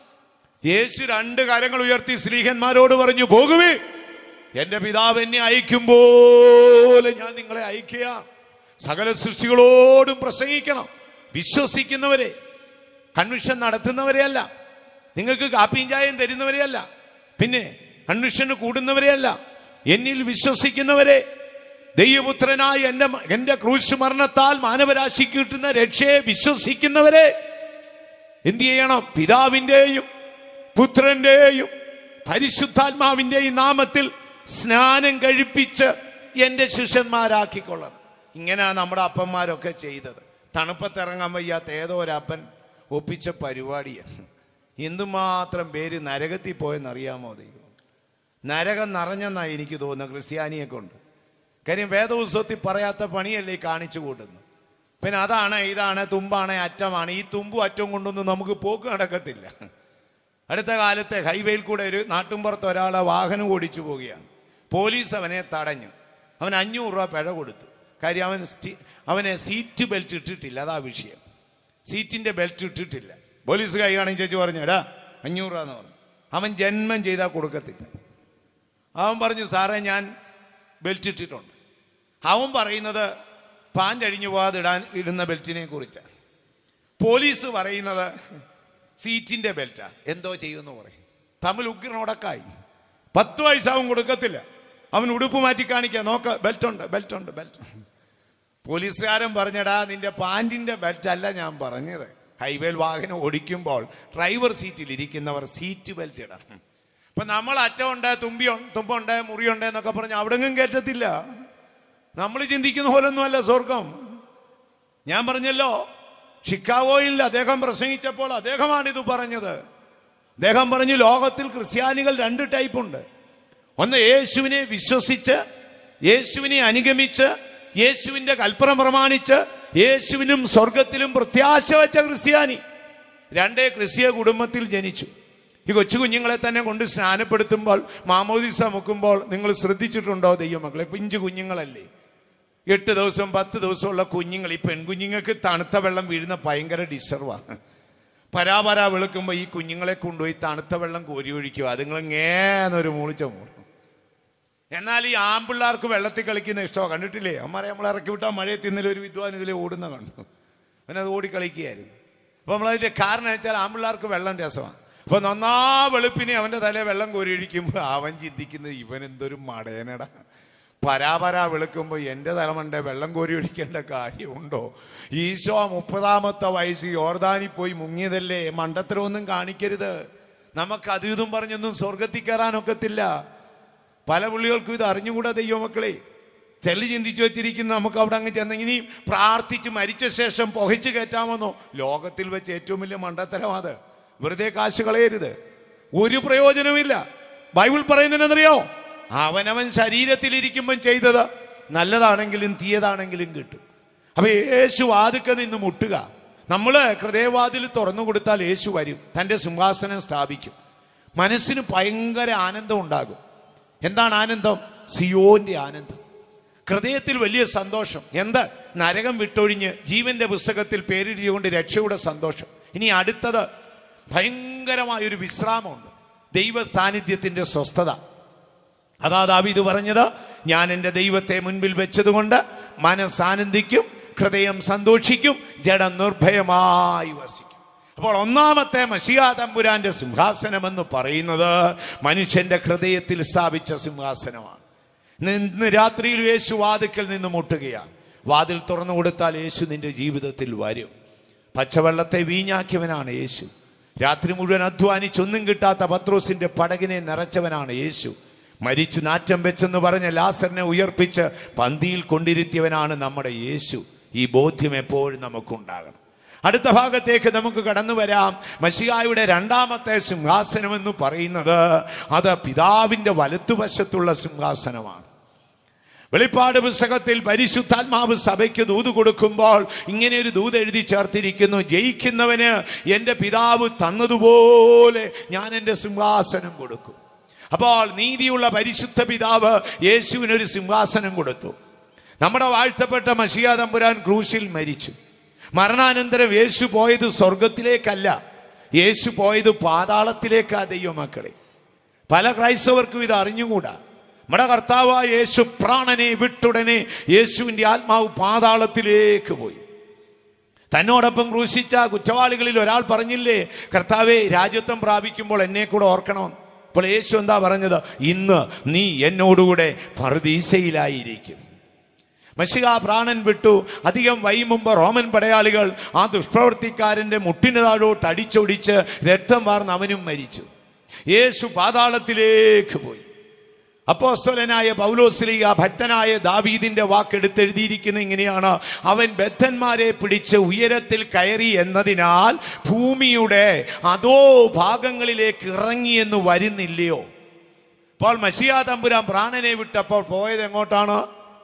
യേശു രണ്ട് കരങ്ങൾ ഉയർത്തി സ്ത്രീഹന്മാരോട് പറഞ്ഞു പോകുവേ എന്റെ പിതാവ് എന്നെ അയക്കുമ്പോലെ ഞാൻ നിങ്ങളെ അയക്കുക സകല സൃഷ്ടികളോടും പ്രസംഗിക്കണം വിശ്വസിക്കുന്നവരെ കൺവിഷൻ നടത്തുന്നവരെയല്ല നിങ്ങൾക്ക് കാപ്പിയും ചായയും തരുന്നവരെയല്ല പിന്നെ കൺവിഷന് കൂടുന്നവരെയല്ല എന്നിൽ വിശ്വസിക്കുന്നവരെ ദൈവപുത്രനായ എൻ്റെ മ- എൻ്റെ ക്രൂശ് മരണത്താൽ മാനവരാശിക്ക് കിട്ടുന്ന രക്ഷയെ വിശ്വസിക്കുന്നവരെ എന്ത് ചെയ്യണം പിതാവിൻ്റെയും പുത്രന്റെയും പരിശുദ്ധാത്മാവിൻ്റെയും നാമത്തിൽ സ്നാനം കഴിപ്പിച്ച് എൻ്റെ ശിഷ്യന്മാരാക്കിക്കൊള്ളണം ഇങ്ങനെയാ നമ്മുടെ അപ്പന്മാരൊക്കെ ചെയ്തത് തണുപ്പത്തിറങ്ങാൻ വയ്യാത്ത ഏതോ ഒരപ്പൻ ഒപ്പിച്ച പരിപാടിയാണ് എന്തുമാത്രം പേര് നരകത്തിൽ പോയെന്നറിയാമോ ദൈവം നരകം നിറഞ്ഞെന്നാ എനിക്ക് തോന്നുന്നത് ക്രിസ്ത്യാനിയെ കൊണ്ട് കാര്യം വേദപുസ്തകത്തിൽ പറയാത്ത പണിയല്ലേ ഈ കാണിച്ചു കൂട്ടുന്നു പിന്നെ അതാണ് ഇതാണ് തുമ്പാണ് അറ്റമാണ് ഈ തുമ്പും അറ്റവും കൊണ്ടൊന്നും നമുക്ക് പോക്ക് നടക്കത്തില്ല അടുത്ത കാലത്തെ ഹൈവേയിൽ കൂടെ ഒരു നാട്ടുമ്പുറത്ത് ഒരാളെ വാഹനം ഓടിച്ചു പോവുകയാണ് പോലീസ് അവനെ തടഞ്ഞു അവൻ അഞ്ഞൂറ് രൂപ പിഴ കൊടുത്തു കാര്യം അവൻ സ്റ്റീ- അവനെ സീറ്റ് ബെൽറ്റ് ഇട്ടിട്ടില്ല അതാ വിഷയം സീറ്റിന്റെ ബെൽറ്റ് ഇട്ടിട്ടില്ല പോലീസ് കൈ കാണിച്ചു ചേച്ചി പറഞ്ഞു എടാ അഞ്ഞൂറ് രൂപ എന്ന് പറഞ്ഞു അവൻ ജന്മം ചെയ്താൽ കൊടുക്കത്തില്ല അവൻ പറഞ്ഞു സാറേ ഞാൻ ബെൽറ്റ് ഇട്ടിട്ടുണ്ട് അവൻ പറയുന്നത് പാൻ്റ് അഴിഞ്ഞു പോകാതെ ഇടാൻ ഇടുന്ന ബെൽറ്റിനെ കുറിച്ചാണ് പോലീസ് പറയുന്നത് സീറ്റിന്റെ ബെൽറ്റാ എന്തോ ചെയ്യുമെന്ന് പറയും തമ്മിൽ ഉഗ്രനോടക്കായി പത്ത് വയസ്സ് അവൻ കൊടുക്കത്തില്ല അവൻ ഉടുപ്പ് മാറ്റി കാണിക്കുക നോക്ക് ബെൽറ്റ് ഉണ്ട് ബെൽറ്റ് ഉണ്ട് ബെൽറ്റ് പോലീസുകാരൻ പറഞ്ഞടാ നിന്റെ പാൻറ്റിന്റെ ബെൽറ്റ് അല്ല ഞാൻ പറഞ്ഞത് ഹൈവേയിൽ വാഹനം ഓടിക്കുമ്പോൾ ഡ്രൈവർ സീറ്റിൽ ഇരിക്കുന്നവർ സീറ്റ് ബെൽറ്റ് ഇടണം ഇപ്പൊ നമ്മൾ അറ്റമുണ്ട് തുമ്പിയുണ്ട് തുമ്പുണ്ട് മുറിയുണ്ട് എന്നൊക്കെ പറഞ്ഞ് അവിടെങ്ങും കയറ്റത്തില്ല നമ്മൾ ചിന്തിക്കുന്ന പോലൊന്നുമല്ല സ്വർഗം ഞാൻ പറഞ്ഞല്ലോ ഷിക്കാഗോയിൽ അദ്ദേഹം പ്രസംഗിച്ചപ്പോൾ അദ്ദേഹമാണ് ഇത് പറഞ്ഞത് അദ്ദേഹം പറഞ്ഞു ലോകത്തിൽ ക്രിസ്ത്യാനികൾ രണ്ട് ടൈപ്പ് ഉണ്ട് ഒന്ന് യേശുവിനെ വിശ്വസിച്ച് യേശുവിനെ അനുഗമിച്ച് യേശുവിന്റെ കൽപ്പന പ്രമാണിച്ച് യേശുവിനും സ്വർഗത്തിലും പ്രത്യാശ വെച്ച ക്രിസ്ത്യാനി രണ്ടേ ക്രിസ്തീയ കുടുംബത്തിൽ ജനിച്ചു ഈ കൊച്ചു കുഞ്ഞുങ്ങളെ തന്നെ കൊണ്ട് സ്നാനപ്പെടുത്തുമ്പോൾ മാമോദിസ മുക്കുമ്പോൾ നിങ്ങൾ ശ്രദ്ധിച്ചിട്ടുണ്ടോ ദൈവമക്കളെ പിഞ്ചു കുഞ്ഞുങ്ങളല്ലേ എട്ട് ദിവസം പത്ത് ദിവസമുള്ള കുഞ്ഞുങ്ങൾ ഈ പെൺകുഞ്ഞുങ്ങൾക്ക് തണുത്ത വെള്ളം വീഴുന്ന ഭയങ്കര ഡിസ്റ്റർവാണ് പരാപര വെളുക്കുമ്പോൾ ഈ കുഞ്ഞുങ്ങളെ കൊണ്ടുപോയി തണുത്ത വെള്ളം കോരി ഒഴിക്കുക അതുങ്ങൾ ngേന്നൊരു മൂളിച്ച മൂളും എന്നാൽ ഈ ആമ്പിള്ളാർക്ക് വെള്ളത്തിൽ കളിക്കുന്ന ഇഷ്ടമോ കണ്ടിട്ടില്ലേ അമ്മമാരെ നമ്മൾ ഇറക്കി വിട്ടാൽ മഴയത്ത് ഇന്നലെ ഒരു വിദ്വാൻ ഇതിലെ ഓടുന്ന കണ്ടു അവനത് ഓടിക്കളിക്കുകയായിരുന്നു അപ്പൊ നമ്മളതിന്റെ കാരണം വെച്ചാൽ ആമ്പിള്ളാർക്ക് വെള്ളം രസമാണ് അപ്പൊ നന്നാ വെളുപ്പിനെ അവന്റെ തലേ വെള്ളം കോരി ഒഴിക്കുമ്പോൾ അവൻ ചിന്തിക്കുന്നത് ഇവൻ എന്തൊരു മടയനടാ പരാപരാ വെളുക്കുമ്പോൾ എൻ്റെ തലമണ്ട വെള്ളം കോരി ഒഴിക്കേണ്ട കാര്യമുണ്ടോ ഈശോ മുപ്പതാമത്തെ വയസ്സ് യോർദാനി പോയി മുങ്ങിയതല്ലേ മണ്ടത്തരമൊന്നും കാണിക്കരുത് നമുക്ക് അത് ഇതും പറഞ്ഞൊന്നും സ്വർഗത്തിൽ കയറാനൊക്കത്തില്ല പല പുള്ളികൾക്കും ഇത് അറിഞ്ഞുകൂടാ ദൈവമക്കളെ ചെല്ലി ചിന്തിച്ചു വെച്ചിരിക്കുന്ന നമുക്ക് അവിടെ അങ്ങ് ചെന്ന് ഇനി പ്രാർത്ഥിച്ച് മരിച്ച ശേഷം പുകച്ചു കയറ്റാമെന്നോ ലോകത്തിൽ വെച്ച് ഏറ്റവും വലിയ മണ്ടത്തരം അത് വെറുതെ കാശ് കളയരുത് ഒരു പ്രയോജനമില്ല ബൈബിൾ പറയുന്നതിനെന്നറിയോ അവനവൻ ശരീരത്തിലിരിക്കുമ്പം ചെയ്തത് നല്ലതാണെങ്കിലും തീയതാണെങ്കിലും കിട്ടും അപ്പൊ യേശു വാതുക്ക നിന്ന് മുട്ടുക നമ്മള് ഹൃദയവാതിൽ തുറന്നു കൊടുത്താൽ യേശു വരും തന്റെ സിംഹാസനം സ്ഥാപിക്കും മനസ്സിന് ഭയങ്കര ആനന്ദം ഉണ്ടാകും എന്താണ് ആനന്ദം സിയോന്റെ ആനന്ദം ഹൃദയത്തിൽ വലിയ സന്തോഷം എന്ത് നരകം വിട്ടൊഴിഞ്ഞ് ജീവന്റെ പുസ്തകത്തിൽ പേരെഴുതിയുകൊണ്ട് രക്ഷയുടെ സന്തോഷം ഇനി അടുത്തത് ഭയങ്കരമായൊരു വിശ്രാമമുണ്ട് ദൈവ സാന്നിധ്യത്തിന്റെ സ്വസ്ഥത അതാ ദാവീദ് പറഞ്ഞത് ഞാൻ എൻ്റെ ദൈവത്തെ മുൻപിൽ വെച്ചതുകൊണ്ട് മനസ്സാനന്ദിക്കും ഹൃദയം സന്തോഷിക്കും ജഡം നിർഭയമായി വസിക്കും അപ്പോൾ ഒന്നാമത്തെ മഷിയാ തമ്പുരാന്റെ സിംഹാസനം എന്ന് പറയുന്നത് മനുഷ്യന്റെ ഹൃദയത്തിൽ സ്ഥാപിച്ച സിംഹാസനമാണ് ഇന്ന് ഇന്ന് രാത്രിയിൽ യേശു വാതിക്കൽ നിന്ന് മുട്ടുകയാണ് വാതിൽ തുറന്നു കൊടുത്താൽ യേശു നിന്റെ ജീവിതത്തിൽ വരും പച്ചവെള്ളത്തെ വീഞ്ഞാക്കിയവനാണ് യേശു രാത്രി മുഴുവൻ അധ്വാനിച്ചൊന്നും കിട്ടാത്ത പത്രോസിന്റെ പടകിനെ നിറച്ചവനാണ് യേശു മരിച്ചു നാറ്റം വെച്ചെന്ന് പറഞ്ഞ ലാസറിനെ ഉയർപ്പിച്ച് പന്തിയിൽ കൊണ്ടിരുത്തിയവനാണ് നമ്മുടെ യേശു ഈ ബോധ്യം എപ്പോഴും നമുക്കുണ്ടാകണം അടുത്ത ഭാഗത്തേക്ക് നമുക്ക് കടന്നു വരാം മഷിയായുടെ രണ്ടാമത്തെ സിംഹാസനം എന്ന് പറയുന്നത് അത് പിതാവിന്റെ വലത്തുവശത്തുള്ള സിംഹാസനമാണ് വെളിപ്പാട് പുസ്തകത്തിൽ പരിശുദ്ധാത്മാവ് സഭയ്ക്ക് ദൂത് കൊടുക്കുമ്പോൾ ഇങ്ങനെ ഒരു ദൂത് എഴുതി ചേർത്തിരിക്കുന്നു ജയിക്കുന്നവന് എൻ്റെ പിതാവ് തന്നതുപോലെ ഞാൻ എൻ്റെ സിംഹാസനം കൊടുക്കും അപ്പോൾ നീതിയുള്ള പരിശുദ്ധ പിതാവ് യേശുവിനൊരു സിംഹാസനം കൊടുത്തു നമ്മുടെ വാഴ്ത്തപ്പെട്ട മഷിയ തമ്പുരാൻ ക്രൂശിൽ മരിച്ചു മരണാനന്തരം യേശു പോയത് സ്വർഗത്തിലേക്കല്ല യേശു പോയത് പാതാളത്തിലേക്കാ ദൈവമക്കളെ പല ക്രൈസ്തവർക്കും ഇത് അറിഞ്ഞുകൂടാ നമ്മുടെ കർത്താവായ യേശു പ്രാണനെ വിട്ടുടനെ യേശുവിൻ്റെ ആത്മാവ് പാതാളത്തിലേക്ക് പോയി തന്നോടൊപ്പം ക്രൂശിച്ച കുറ്റവാളികളിൽ ഒരാൾ പറഞ്ഞില്ലേ കർത്താവെ രാജ്യത്വം പ്രാപിക്കുമ്പോൾ എന്നെ കൂടെ ഓർക്കണം അപ്പോൾ യേശു എന്താ പറഞ്ഞത് ഇന്ന് നീ എന്നോടുകൂടെ പറുദീസയിലായിരിക്കും മഷിക പ്രാണൻ വിട്ടു അധികം വൈ മുമ്പ് റോമൻ പടയാളികൾ ആ ദുഷ്പ്രവർത്തിക്കാരന്റെ മുട്ടിന് താഴോട്ട് അടിച്ചൊടിച്ച് രക്തം വാർന്ന് അവനും മരിച്ചു യേശു പാതാളത്തിലേക്ക് പോയി അപ്പോസ്തലനായ പൗലോസ്ലിക ഭക്തനായ ദാവീദിന്റെ വാക്കെടുത്തെഴുതിയിരിക്കുന്ന ഇങ്ങനെയാണ് അവൻ ബദ്ധന്മാരെ പിടിച്ച് ഉയരത്തിൽ കയറി എന്നതിനാൽ ഭൂമിയുടെ അതോ ഭാഗങ്ങളിലേക്ക് ഇറങ്ങി എന്ന് വരുന്നില്ലയോ അപ്പോൾ മസിയാ തമ്പുരാൻ പ്രാണനെ വിട്ടപ്പോൾ പോയത് എങ്ങോട്ടാണ്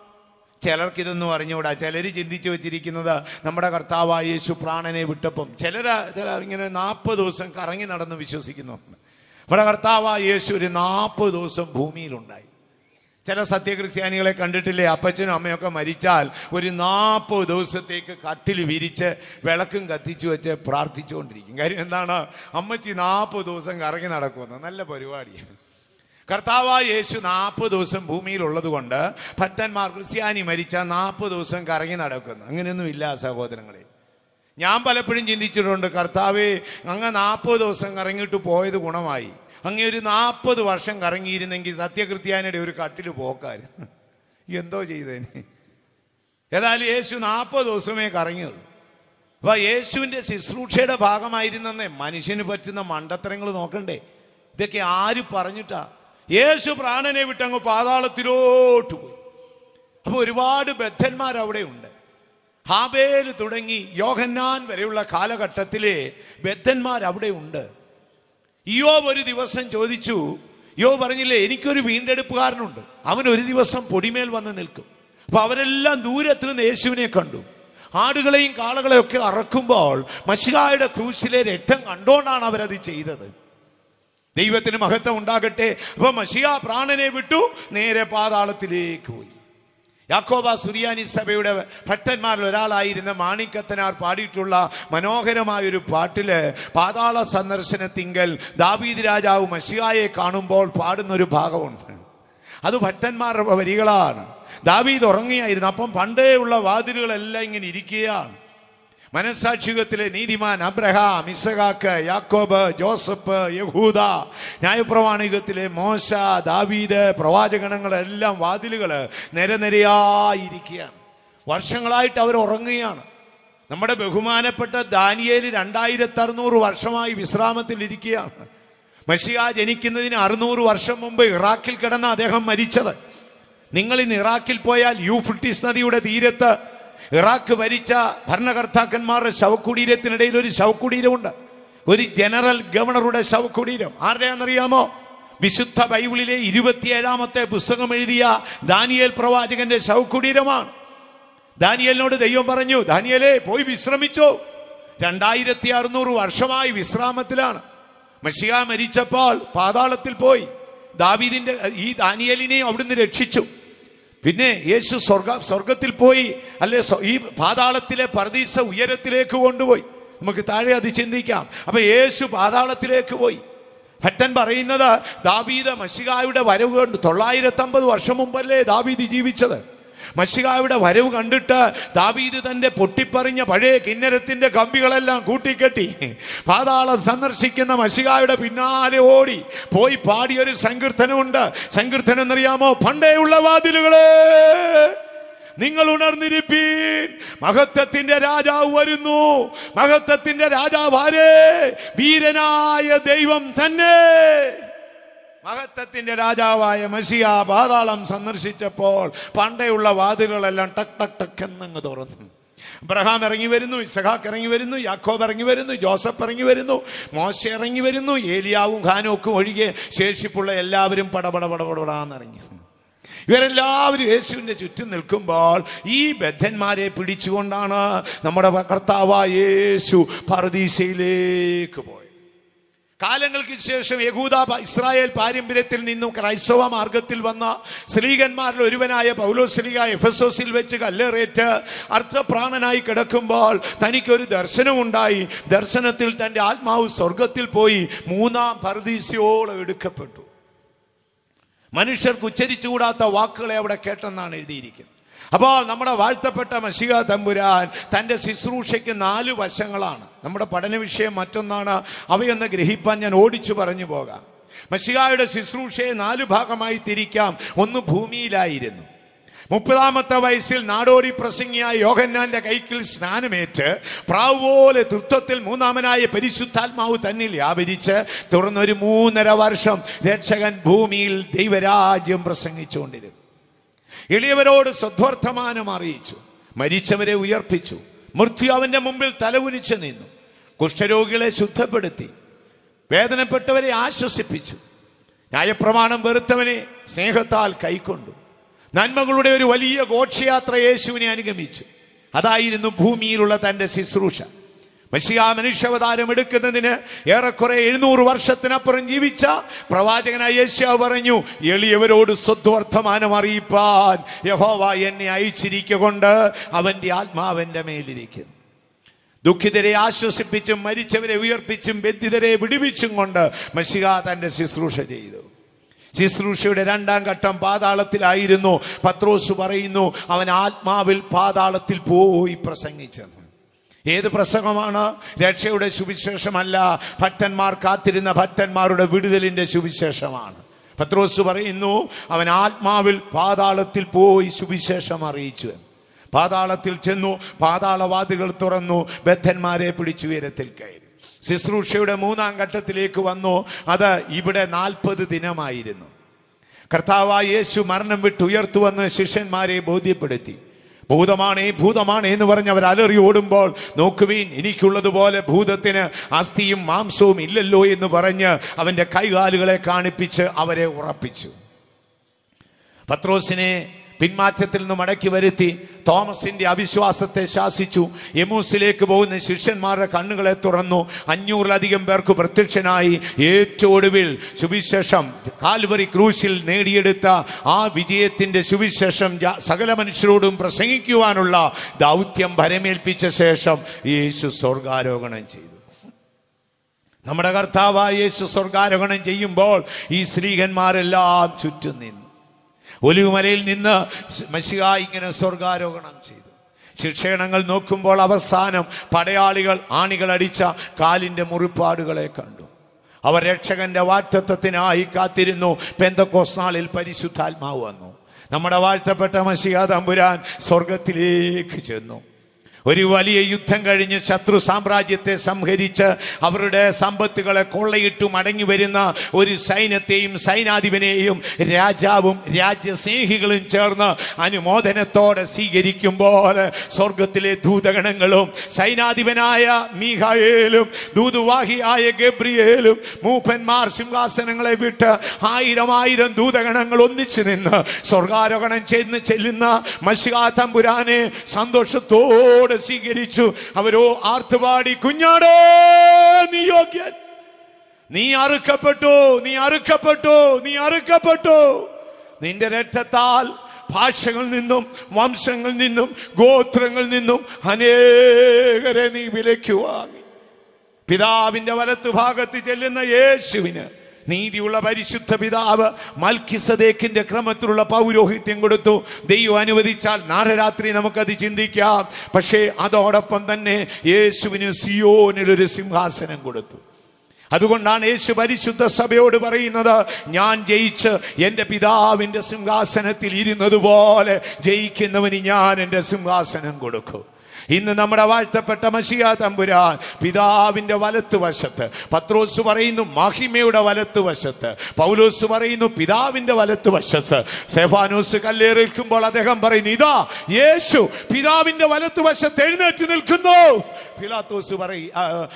ചിലർക്ക് ഇതൊന്നും അറിഞ്ഞുകൂടാ ചിലർ ചിന്തിച്ചു വെച്ചിരിക്കുന്നത് നമ്മുടെ കർത്താവായ യേശു പ്രാണനെ വിട്ടപ്പം ചിലർ ചില ഇങ്ങനെ നാൽപ്പത് ദിവസം കറങ്ങി നടന്ന് വിശ്വസിക്കുന്നുണ്ട് നമ്മുടെ കർത്താവായ യേശു ഒരു നാൽപ്പത് ദിവസം ഭൂമിയിലുണ്ടായി ചില സത്യക്രിസ്ത്യാനികളെ കണ്ടിട്ടില്ലേ അപ്പച്ചനും അമ്മയൊക്കെ മരിച്ചാൽ ഒരു നാൽപ്പത് ദിവസത്തേക്ക് കട്ടിൽ വിരിച്ച് വിളക്കും കത്തിച്ചു വെച്ച് പ്രാർത്ഥിച്ചുകൊണ്ടിരിക്കും കാര്യം എന്താണ് അമ്മച്ചി നാൽപ്പത് ദിവസം കറങ്ങി നടക്കുമെന്ന് നല്ല പരിപാടിയാണ് കർത്താവായ യേശു നാൽപ്പത് ദിവസം ഭൂമിയിലുള്ളത് കൊണ്ട് ഭക്തന്മാർ ക്രിസ്ത്യാനി മരിച്ച നാൽപ്പത് ദിവസം കറങ്ങി നടക്കുന്നു അങ്ങനെയൊന്നും ഇല്ല സഹോദരങ്ങളെ ഞാൻ പലപ്പോഴും ചിന്തിച്ചിട്ടുണ്ട് കർത്താവെ അങ്ങ് നാൽപ്പത് ദിവസം കറങ്ങിയിട്ട് പോയത് ഗുണമായി അങ്ങ് ഒരു നാൽപ്പത് വർഷം കറങ്ങിയിരുന്നെങ്കിൽ സത്യക്രിസ്ത്യാനിയുടെ ഒരു കട്ടിൽ പോക്കായിരുന്നു എന്തോ ചെയ്തേനെ ഏതായാലും യേശു നാൽപ്പത് ദിവസമേ കറങ്ങിയുള്ളൂ അപ്പൊ യേശുവിന്റെ ശുശ്രൂഷയുടെ ഭാഗമായിരുന്നെന്നേ മനുഷ്യന് പറ്റുന്ന മണ്ടത്തരങ്ങൾ നോക്കണ്ടേ ഇതൊക്കെ ആര് പറഞ്ഞിട്ടാ യേശു പ്രാണനെ വിട്ടങ്ങ് പാതാളത്തിലോട്ട് പോയി അപ്പൊ ഒരുപാട് ബദ്ധന്മാർ അവിടെ ഉണ്ട് ഹാബേൽ തുടങ്ങി യോഹന്നാൻ വരെയുള്ള കാലഘട്ടത്തിലെ ബദ്ധന്മാർ അവിടെ ഉണ്ട് യോബ് ഒരു ദിവസം ചോദിച്ചു യോ പറഞ്ഞില്ലേ എനിക്കൊരു വീണ്ടെടുപ്പുകാരനുണ്ട് അവൻ ഒരു ദിവസം പൊടിമേൽ വന്ന് നിൽക്കും അപ്പൊ അവരെല്ലാം ദൂരത്ത് നിന്ന് യേശുവിനെ കണ്ടു ആടുകളെയും കാളകളെയും ഒക്കെ അറക്കുമ്പോൾ മഷികായുടെ ക്രൂശിലെ രക്തം കണ്ടോണ്ടാണ് അവരത് ചെയ്തത് ദൈവത്തിന് മഹത്വം ഉണ്ടാകട്ടെ അപ്പൊ മഷിക പ്രാണനെ വിട്ടു നേരെ പാതാളത്തിലേക്ക് പോയി യാക്കോബ സുറിയാനി സഭയുടെ ഭക്തന്മാരിൽ ഒരാളായിരുന്ന മാണിക്കത്തനാർ പാടിയിട്ടുള്ള മനോഹരമായ ഒരു പാട്ടില് പാതാള സന്ദർശനത്തിങ്കൽ ദാവീദ് രാജാവ് മഷികായെ കാണുമ്പോൾ പാടുന്ന ഒരു ഭാഗമുണ്ട് അത് ഭക്തന്മാരുടെ വരികളാണ് ദാവീദ് ഉറങ്ങിയായിരുന്നു അപ്പം പണ്ടേ ഉള്ള വാതിലുകളെല്ലാം ഇങ്ങനെ ഇരിക്കുകയാണ് മനസാക്ഷികത്തിലെ നീതിമാൻ അബ്രഹാം ഇസഹാക്ക് യാക്കോബ് ജോസഫ് യഹൂദ ന്യായപ്രമാണികത്തിലെ മോശ ദാവീദ് പ്രവാചകണങ്ങളെല്ലാം വാതിലുകൾ നിരനിരയായിരിക്കുകയാണ് വർഷങ്ങളായിട്ട് അവർ ഉറങ്ങുകയാണ് നമ്മുടെ ബഹുമാനപ്പെട്ട ദാനിയേല് രണ്ടായിരത്തി അറുന്നൂറ് വർഷമായി വിശ്രാമത്തിൽ ഇരിക്കുകയാണ് മഷിയ ജനിക്കുന്നതിന് അറുന്നൂറ് വർഷം മുമ്പ് ഇറാഖിൽ കിടന്ന അദ്ദേഹം മരിച്ചത് നിങ്ങൾ ഇന്ന് ഇറാഖിൽ പോയാൽ യൂഫ്രിട്ടീസ് നദിയുടെ തീരത്ത് ഇറാഖ് ഭരിച്ച ഭരണകർത്താക്കന്മാരുടെ ശവക്കുടീരത്തിനിടയിൽ ഒരു ശവക്കുടീരമുണ്ട് ഒരു ജനറൽ ഗവർണറുടെ ശവക്കുടീരം ആരുടെയാണെന്നറിയാമോ വിശുദ്ധ ബൈബിളിലെ ഇരുപത്തിയേഴാമത്തെ പുസ്തകം എഴുതിയ ദാനിയേൽ പ്രവാചകന്റെ ശവക്കുടീരമാണ് ദാനിയലിനോട് ദൈവം പറഞ്ഞു ദാനിയലേ പോയി വിശ്രമിച്ചോ രണ്ടായിരത്തി അറുന്നൂറ് വർഷമായി വിശ്രാമത്തിലാണ് മഷിക മരിച്ചപ്പോൾ പാതാളത്തിൽ പോയി ദാവീദിന്റെ ഈ ദാനിയലിനെയും അവിടുന്ന് രക്ഷിച്ചു പിന്നെ യേശു സ്വർഗ സ്വർഗത്തിൽ പോയി അല്ലെ സ്വ- ഈ പാതാളത്തിലെ പർദീസ ഉയരത്തിലേക്ക് കൊണ്ടുപോയി നമുക്ക് താഴെ അത് ചിന്തിക്കാം അപ്പൊ യേശു പാതാളത്തിലേക്ക് പോയി ഭക്തൻ പറയുന്നത് ദാവീദ് മഷികായുടെ വരവ് കണ്ടു തൊള്ളായിരത്തി അമ്പത് വർഷം മുമ്പല്ലേ ദാവീദ് ജീവിച്ചത് മഷികായുടെ വരവ് കണ്ടിട്ട് ദാവീദ് തന്റെ പൊട്ടിപ്പറിഞ്ഞ പഴയ കിന്നരത്തിന്റെ കമ്പികളെല്ലാം കൂട്ടിക്കെട്ടി പാതാളം സന്ദർശിക്കുന്ന മഷികായുടെ പിന്നാലെ ഓടി പോയി പാടിയൊരു സങ്കീർത്തനമുണ്ട് സങ്കീർത്തനം എന്നറിയാമോ പണ്ടേയുള്ള വാതിലുകളെ നിങ്ങൾ ഉണർന്നിരിപ്പീൻ മഹത്വത്തിന്റെ രാജാവ് വരുന്നു മഹത്വത്തിന്റെ രാജാവ് ആരേ വീരനായ ദൈവം തന്നെ മഹത്വത്തിന്റെ രാജാവായ മസിയ പാതാളം സന്ദർശിച്ചപ്പോൾ പണ്ടേയുള്ള വാതിലുകളെല്ലാം ടക് ടക് ടക് എന്നങ്ങ് തുറന്നു അബ്രഹാം ഇറങ്ങി വരുന്നു ഇസഹാക്ക് ഇറങ്ങി വരുന്നു യാക്കോബ് ഇറങ്ങി വരുന്നു ജോസഫ് ഇറങ്ങി വരുന്നു മോശ ഇറങ്ങി വരുന്നു ഏലിയാവും ഖാനോക്കും ഒഴികെ ശേഷിപ്പുള്ള എല്ലാവരും പടപട പടപടപടാന്ന് ഇറങ്ങി ഇവരെല്ലാവരും യേശുവിന്റെ ചുറ്റും നിൽക്കുമ്പോൾ ഈ ബദ്ധന്മാരെ പിടിച്ചുകൊണ്ടാണ് നമ്മുടെ കർത്താവായ യേശു പർദീസയിലേക്ക് പോയത് കാലങ്ങൾക്ക് ശേഷം യഹൂദ പ- ഇസ്രായേൽ പാരമ്പര്യത്തിൽ നിന്നും ക്രൈസ്തവ മാർഗത്തിൽ വന്ന സ്ത്രീകന്മാരിൽ ഒരുവനായ പൗലോസ്ലിക എഫസോസിൽ വെച്ച് കല്ലേറേറ്റ് അർത്ഥപ്രാണനായി കിടക്കുമ്പോൾ തനിക്കൊരു ദർശനമുണ്ടായി ദർശനത്തിൽ തന്റെ ആത്മാവ് സ്വർഗത്തിൽ പോയി മൂന്നാം പർദീസയോളം എടുക്കപ്പെട്ടു മനുഷ്യർക്ക് ഉച്ചരിച്ചുകൂടാത്ത വാക്കുകളെ അവിടെ കേട്ടെന്നാണ് എഴുതിയിരിക്കുന്നത് അപ്പോൾ നമ്മുടെ വാഴ്ത്തപ്പെട്ട മഷിക തമ്പുരാൻ തൻ്റെ ശുശ്രൂഷയ്ക്ക് നാല് വശങ്ങളാണ് നമ്മുടെ പഠന വിഷയം മറ്റൊന്നാണ് അവയൊന്ന് ഗ്രഹിപ്പാൻ ഞാൻ ഓടിച്ചു പറഞ്ഞു പോകാം മഷികായുടെ ശുശ്രൂഷയെ നാല് ഭാഗമായി തിരിക്കാം ഒന്ന് ഭൂമിയിലായിരുന്നു മുപ്പതാമത്തെ വയസ്സിൽ നാടോടി പ്രസംഗിയായ യോഹന്നാന്റെ കൈക്കിൽ സ്നാനമേറ്റ് പ്രാവ് പോലെ തൃത്വത്തിൽ മൂന്നാമനായ പരിശുദ്ധാത്മാവ് തന്നിൽ വ്യാപരിച്ച് തുടർന്നൊരു മൂന്നര വർഷം രക്ഷകൻ ഭൂമിയിൽ ദൈവരാജ്യം പ്രസംഗിച്ചുകൊണ്ടിരുന്നു എളിയവരോട് സദ്വർത്തമാനം അറിയിച്ചു മരിച്ചവരെ ഉയർപ്പിച്ചു മൃത്യു അവന്റെ മുമ്പിൽ തലകുനിച്ച് നിന്നു കുഷ്ഠരോഗികളെ ശുദ്ധപ്പെടുത്തി വേദനപ്പെട്ടവരെ ആശ്വസിപ്പിച്ചു ന്യായപ്രമാണം വെറുത്തവനെ സ്നേഹത്താൽ കൈക്കൊണ്ടു നന്മകളുടെ ഒരു വലിയ ഘോഷയാത്ര യേശുവിനെ അനുഗമിച്ചു അതായിരുന്നു ഭൂമിയിലുള്ള തന്റെ ശുശ്രൂഷ മഷിയ മനുഷ്യാവതാരം എടുക്കുന്നതിന് ഏറെക്കുറെ എഴുന്നൂറ് വർഷത്തിനപ്പുറം ജീവിച്ച പ്രവാചകനായ യേശാവ് പറഞ്ഞു എളിയവരോട് സ്വദ്വർത്തമാനം അറിയിപ്പാൻ യഹോവ എന്നെ അയച്ചിരിക്കൊണ്ട് അവന്റെ ആത്മാവന്റെ മേലിരിക്കുന്നു ദുഃഖിതരെ ആശ്വസിപ്പിച്ചും മരിച്ചവരെ ഉയർപ്പിച്ചും ബന്ധിതരെ വിടുവിച്ചും കൊണ്ട് മഷിക തന്റെ ശുശ്രൂഷ ചെയ്തു ശുശ്രൂഷയുടെ രണ്ടാം ഘട്ടം പാതാളത്തിലായിരുന്നു പത്രോസ് പറയുന്നു അവൻ ആത്മാവിൽ പാതാളത്തിൽ പോയി പ്രസംഗിച്ചെന്ന് ഏത് പ്രസംഗമാണ് രക്ഷയുടെ സുവിശേഷമല്ല ഭക്തന്മാർ കാത്തിരുന്ന ഭക്തന്മാരുടെ വിടുതലിന്റെ സുവിശേഷമാണ് പത്രോസ് പറയുന്നു അവൻ ആത്മാവിൽ പാതാളത്തിൽ പോയി സുവിശേഷം അറിയിച്ചു എന്ന്. പാതാളത്തിൽ ചെന്നു പാതാളവാതികൾ തുറന്നു ബദ്ധന്മാരെ പിടിച്ചുയരത്തിൽ കയറി ശുശ്രൂഷയുടെ മൂന്നാം ഘട്ടത്തിലേക്ക് വന്നു അത് ഇവിടെ നാൽപ്പത് ദിനമായിരുന്നു കർത്താവായ യേശു മരണം വിട്ട് ഉയർത്തുവന്ന് ശിഷ്യന്മാരെ ബോധ്യപ്പെടുത്തി ഭൂതമാണേ ഭൂതമാണേ എന്ന് പറഞ്ഞ് അവർ അലറി ഓടുമ്പോൾ നോക്കുവീൻ എനിക്കുള്ളതുപോലെ ഭൂതത്തിന് അസ്ഥിയും മാംസവും ഇല്ലല്ലോ എന്ന് പറഞ്ഞ് അവന്റെ കൈകാലുകളെ കാണിപ്പിച്ച് അവരെ ഉറപ്പിച്ചു പത്രോസിനെ പിന്മാറ്റത്തിൽ നിന്ന് മടക്കി വരുത്തി തോമസിന്റെ അവിശ്വാസത്തെ ശാസിച്ചു യമൂസിലേക്ക് പോകുന്ന ശിഷ്യന്മാരുടെ കണ്ണുകളെ തുറന്നു അഞ്ഞൂറിലധികം പേർക്ക് പ്രത്യക്ഷനായി ഏറ്റവും ഒടുവിൽ സുവിശേഷം കാൽവറി ക്രൂശിൽ നേടിയെടുത്ത ആ വിജയത്തിന്റെ സുവിശേഷം ജ- സകല മനുഷ്യരോടും പ്രസംഗിക്കുവാനുള്ള ദൗത്യം ഭരമേൽപ്പിച്ച ശേഷം യേശു സ്വർഗാരോഹണം ചെയ്തു നമ്മുടെ കർത്താവായ യേശു സ്വർഗാരോഹണം ചെയ്യുമ്പോൾ ഈ സ്ത്രീകന്മാരെല്ലാം ചുറ്റും നിന്നു ഒലിവുമലയിൽ നിന്ന് മഷിക ഇങ്ങനെ സ്വർഗാരോഹണം ചെയ്തു ശിക്ഷണങ്ങൾ നോക്കുമ്പോൾ അവസാനം പടയാളികൾ ആണികൾ അടിച്ച കാലിന്റെ മുറിപ്പാടുകളെ കണ്ടു അവർ രക്ഷകന്റെ വാറ്റത്വത്തിനായി കാത്തിരുന്നു പെന്തക്കോസ് നാളിൽ പരിശുദ്ധാത്മാവ് വന്നു നമ്മുടെ വാഴ്ത്തപ്പെട്ട മഷിക തമ്പുരാൻ സ്വർഗത്തിലേക്ക് ചെന്നു ഒരു വലിയ യുദ്ധം കഴിഞ്ഞ് ശത്രു സാമ്രാജ്യത്തെ സംഹരിച്ച് അവരുടെ സമ്പത്തുകളെ കൊള്ളയിട്ടു മടങ്ങി വരുന്ന ഒരു സൈന്യത്തെയും സൈനാധിപനെയും രാജാവും രാജ്യസ്നേഹികളും ചേർന്ന് അനുമോദനത്തോടെ സ്വീകരിക്കുമ്പോൾ സ്വർഗത്തിലെ ദൂതഗണങ്ങളും സൈനാധിപനായ മീഹായേലും ദൂതുവാഹിയായ ഗബ്രിയേലും മൂപ്പന്മാർ സിംഹാസനങ്ങളെ വിട്ട് ആയിരം ആയിരം ദൂതഗണങ്ങൾ ഒന്നിച്ചു നിന്ന് സ്വർഗാരോഹണം ചെന്ന് ചെല്ലുന്ന മഷികാ തമ്പുരാനെ സന്തോഷത്തോടെ സ്വീകരിച്ചു അവരോ ആർത്തുപാടി കുഞ്ഞാടേ നീ യോഗ്യൻ നീ അറുക്കപ്പെട്ടു നീ അറുക്കപ്പെട്ടു നീ അറുക്കപ്പെട്ടു നിന്റെ രക്തത്താൽ ഭാഷകളിൽ നിന്നും വംശങ്ങളിൽ നിന്നും ഗോത്രങ്ങളിൽ നിന്നും അനേകരെ നീ വിലയ്ക്ക് വാങ്ങി പിതാവിന്റെ വലത്തു ഭാഗത്ത് ചെല്ലുന്ന യേശുവിന് നീതിയുള്ള പരിശുദ്ധ പിതാവ് മൽക്കിസദേക്കിന്റെ ക്രമത്തിലുള്ള പൗരോഹിത്യം കൊടുത്തു ദൈവം അനുവദിച്ചാൽ നാളെ രാത്രി നമുക്കത് ചിന്തിക്കാം പക്ഷേ അതോടൊപ്പം തന്നെ യേശുവിന് സിയോനിൽ ഒരു സിംഹാസനം കൊടുത്തു അതുകൊണ്ടാണ് യേശു പരിശുദ്ധ സഭയോട് പറയുന്നത് ഞാൻ ജയിച്ച് എൻ്റെ പിതാവിൻ്റെ സിംഹാസനത്തിൽ ഇരുന്നത് പോലെ ജയിക്കുന്നവന് ഞാൻ എൻ്റെ സിംഹാസനം കൊടുക്കും ഇന്ന് നമ്മുടെ വാഴ്ത്തപ്പെട്ട മഷിയ തമ്പുരാൻ പിതാവിന്റെ വലത്തുവശത്ത് പത്രോസ് പറയുന്നു മഹിമയുടെ വലത്തുവശത്ത് പൗലോസ് പറയുന്നു പിതാവിന്റെ വലത്തുവശത്ത് സെഫാനോസ് കല്ലേറിൽക്കുമ്പോൾ അദ്ദേഹം പറയുന്നു ഇതാ യേശു പിതാവിന്റെ വലത്തുവശത്ത് എഴുന്നേറ്റ് നിൽക്കുന്നു പിലാത്തോസ് പറയും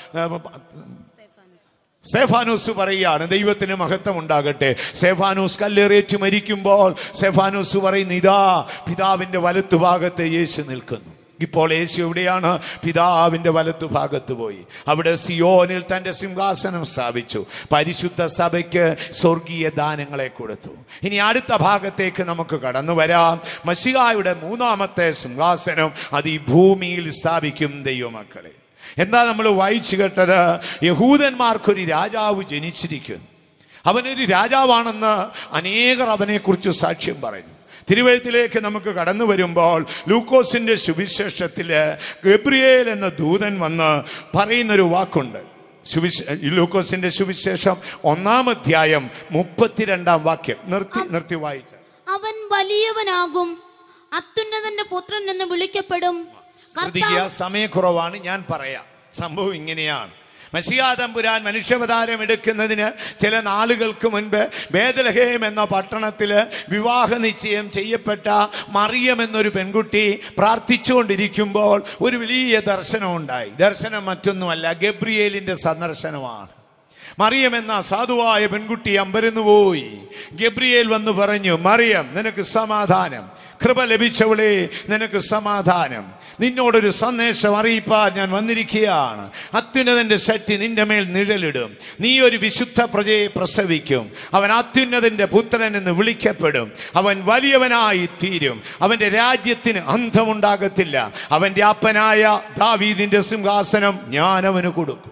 സേഫാനോസ് പറയുകയാണ് ദൈവത്തിന് മഹത്വം ഉണ്ടാകട്ടെ സേഫാനോസ് കല്ലേറേറ്റ് മരിക്കുമ്പോൾ സേഫാനോസ് പറയുന്നു ഇതാ പിതാവിന്റെ വലത്തുഭാഗത്ത് യേശു നിൽക്കുന്നു ഇപ്പോൾ യേശു എവിടെയാണ് പിതാവിന്റെ വലത്തുഭാഗത്ത് പോയി അവിടെ സിയോനിൽ തന്റെ സിംഹാസനം സ്ഥാപിച്ചു പരിശുദ്ധ സഭയ്ക്ക് സ്വർഗീയ ദാനങ്ങളെ കൊടുത്തു ഇനി അടുത്ത ഭാഗത്തേക്ക് നമുക്ക് കടന്നു വരാം മഷികായുടെ മൂന്നാമത്തെ സിംഹാസനം അത് ഈ ഭൂമിയിൽ സ്ഥാപിക്കും ദൈവമക്കളെ എന്താ നമ്മൾ വായിച്ചു കേട്ടത് യഹൂദന്മാർക്കൊരു രാജാവ് ജനിച്ചിരിക്കുന്നു അവനൊരു രാജാവാണെന്ന് അനേകർ അവനെക്കുറിച്ച് സാക്ഷ്യം പറയുന്നു തിരുവഴുത്തിലേക്ക് നമുക്ക് കടന്നു വരുമ്പോൾ ലൂക്കോസിന്റെ സുവിശേഷത്തില് ഗബ്രിയേൽ എന്ന ദൂതൻ വന്ന് പറയുന്നൊരു വാക്കുണ്ട് സുവിശ ലൂക്കോസിന്റെ സുവിശേഷം ഒന്നാം അധ്യായം മുപ്പത്തിരണ്ടാം വാക്യം നിർത്തി നിർത്തി വായിച്ച അവൻ വലിയവനാകും അത്യുന്നതന്റെ പുത്രൻ എന്ന് വിളിക്കപ്പെടും ശ്രദ്ധിക്കുക കർത്താവ് സമയക്കുറവാണ് ഞാൻ പറയാം സംഭവം ഇങ്ങനെയാണ് മഷിയാതമ്പുരാൻ മനുഷ്യവതാരം എടുക്കുന്നതിന് ചില നാളുകൾക്ക് മുൻപ് ബേദലഹേം എന്ന പട്ടണത്തില് വിവാഹ നിശ്ചയം ചെയ്യപ്പെട്ട മറിയം എന്നൊരു പെൺകുട്ടി പ്രാർത്ഥിച്ചുകൊണ്ടിരിക്കുമ്പോൾ ഒരു വലിയ ദർശനം ഉണ്ടായി ദർശനം മറ്റൊന്നുമല്ല ഗബ്രിയേലിന്റെ സന്ദർശനമാണ് മറിയം എന്ന സാധുവായ പെൺകുട്ടി അമ്പരന്നു പോയി ഗബ്രിയേൽ വന്ന് പറഞ്ഞു മറിയം നിനക്ക് സമാധാനം കൃപ ലഭിച്ചവളെ നിനക്ക് സമാധാനം നിന്നോടൊരു സന്ദേശം അറിയിപ്പാൻ ഞാൻ വന്നിരിക്കുകയാണ് അത്യുന്നതന്റെ ശക്തി നിന്റെ മേൽ നിഴലിടും നീ ഒരു വിശുദ്ധ പ്രജയെ പ്രസവിക്കും അവൻ അത്യുന്നതന്റെ പുത്രൻ എന്ന് വിളിക്കപ്പെടും അവൻ വലിയവനായി തീരും അവന്റെ രാജ്യത്തിന് അന്തമുണ്ടാകത്തില്ല അവന്റെ അപ്പനായ ദാവീദിന്റെ സിംഹാസനം ഞാൻ അവന് കൊടുക്കും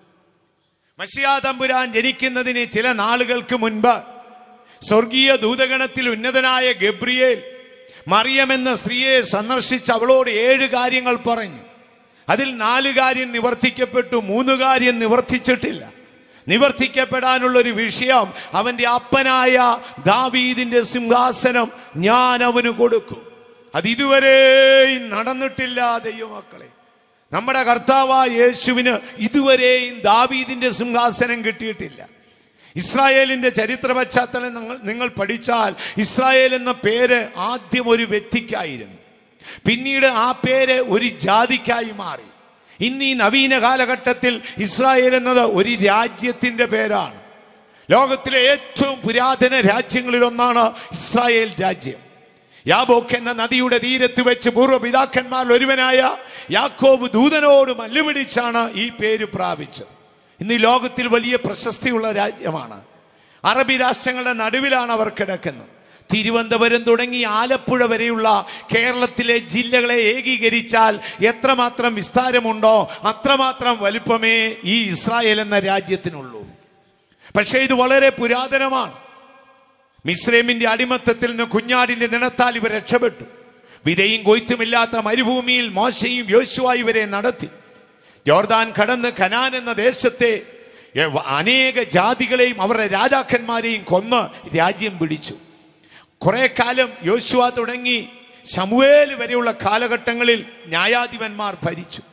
മഷിയാ തമ്പുരാൻ ജനിക്കുന്നതിന് ചില നാളുകൾക്ക് മുൻപ് സ്വർഗീയ ദൂതഗണത്തിൽ ഉന്നതനായ ഗബ്രിയേൽ മറിയം എന്ന സ്ത്രീയെ സന്ദർശിച്ച് അവളോട് ഏഴ് കാര്യങ്ങൾ പറഞ്ഞു അതിൽ നാല് കാര്യം നിവർത്തിക്കപ്പെട്ടു മൂന്ന് കാര്യം നിവർത്തിച്ചിട്ടില്ല നിവർത്തിക്കപ്പെടാനുള്ള ഒരു വിഷയം അവന്റെ അപ്പനായ ദാവീദിന്റെ സിംഹാസനം ഞാൻ അവന് കൊടുക്കും അത് ഇതുവരെയും നടന്നിട്ടില്ല ദൈവമക്കളെ നമ്മുടെ കർത്താവായ യേശുവിന് ഇതുവരെയും ദാവീദിന്റെ സിംഹാസനം കിട്ടിയിട്ടില്ല ഇസ്രായേലിന്റെ ചരിത്ര പശ്ചാത്തലം നിങ്ങൾ നിങ്ങൾ പഠിച്ചാൽ ഇസ്രായേൽ എന്ന പേര് ആദ്യം ഒരു വ്യക്തിക്കായിരുന്നു പിന്നീട് ആ പേര് ഒരു ജാതിക്കായി മാറി ഇന്ന് ഈ നവീന കാലഘട്ടത്തിൽ ഇസ്രായേൽ എന്നത് ഒരു രാജ്യത്തിന്റെ പേരാണ് ലോകത്തിലെ ഏറ്റവും പുരാതന രാജ്യങ്ങളിൽ ഒന്നാണ് ഇസ്രായേൽ രാജ്യം യാബോക്ക് എന്ന നദിയുടെ തീരത്ത് വെച്ച് പൂർവ്വപിതാക്കന്മാരിൽ ഒരുവനായ യാക്കോബ് ദൂതനോട് മല്ലുപിടിച്ചാണ് ഈ പേര് പ്രാപിച്ചത് ഇന്ന് ഈ ലോകത്തിൽ വലിയ പ്രശസ്തിയുള്ള രാജ്യമാണ് അറബി രാഷ്ട്രങ്ങളുടെ നടുവിലാണ് അവർ കിടക്കുന്നത് തിരുവനന്തപുരം തുടങ്ങി ആലപ്പുഴ വരെയുള്ള കേരളത്തിലെ ജില്ലകളെ ഏകീകരിച്ചാൽ എത്രമാത്രം വിസ്താരമുണ്ടോ അത്രമാത്രം വലുപ്പമേ ഈ ഇസ്രായേൽ എന്ന രാജ്യത്തിനുള്ളൂ പക്ഷേ ഇത് വളരെ പുരാതനമാണ് മിസ്രൈമിന്റെ അടിമത്തത്തിൽ നിന്ന് കുഞ്ഞാടിന്റെ നിണത്താൽ ഇവർ രക്ഷപ്പെട്ടു വിതയും കൊയ്ത്തുമില്ലാത്ത മരുഭൂമിയിൽ മോശയും യോശുവ ഇവരെ നടത്തി ജോർദാൻ കടന്ന് കനാൻ എന്ന ദേശത്തെ എ, അനേക ജാതികളെയും അവരുടെ രാജാക്കന്മാരെയും കൊന്ന് രാജ്യം പിടിച്ചു കുറെ കാലം യോശുവ തുടങ്ങി ശമുവേൽ വരെയുള്ള കാലഘട്ടങ്ങളിൽ ന്യായാധിപന്മാർ ഭരിച്ചു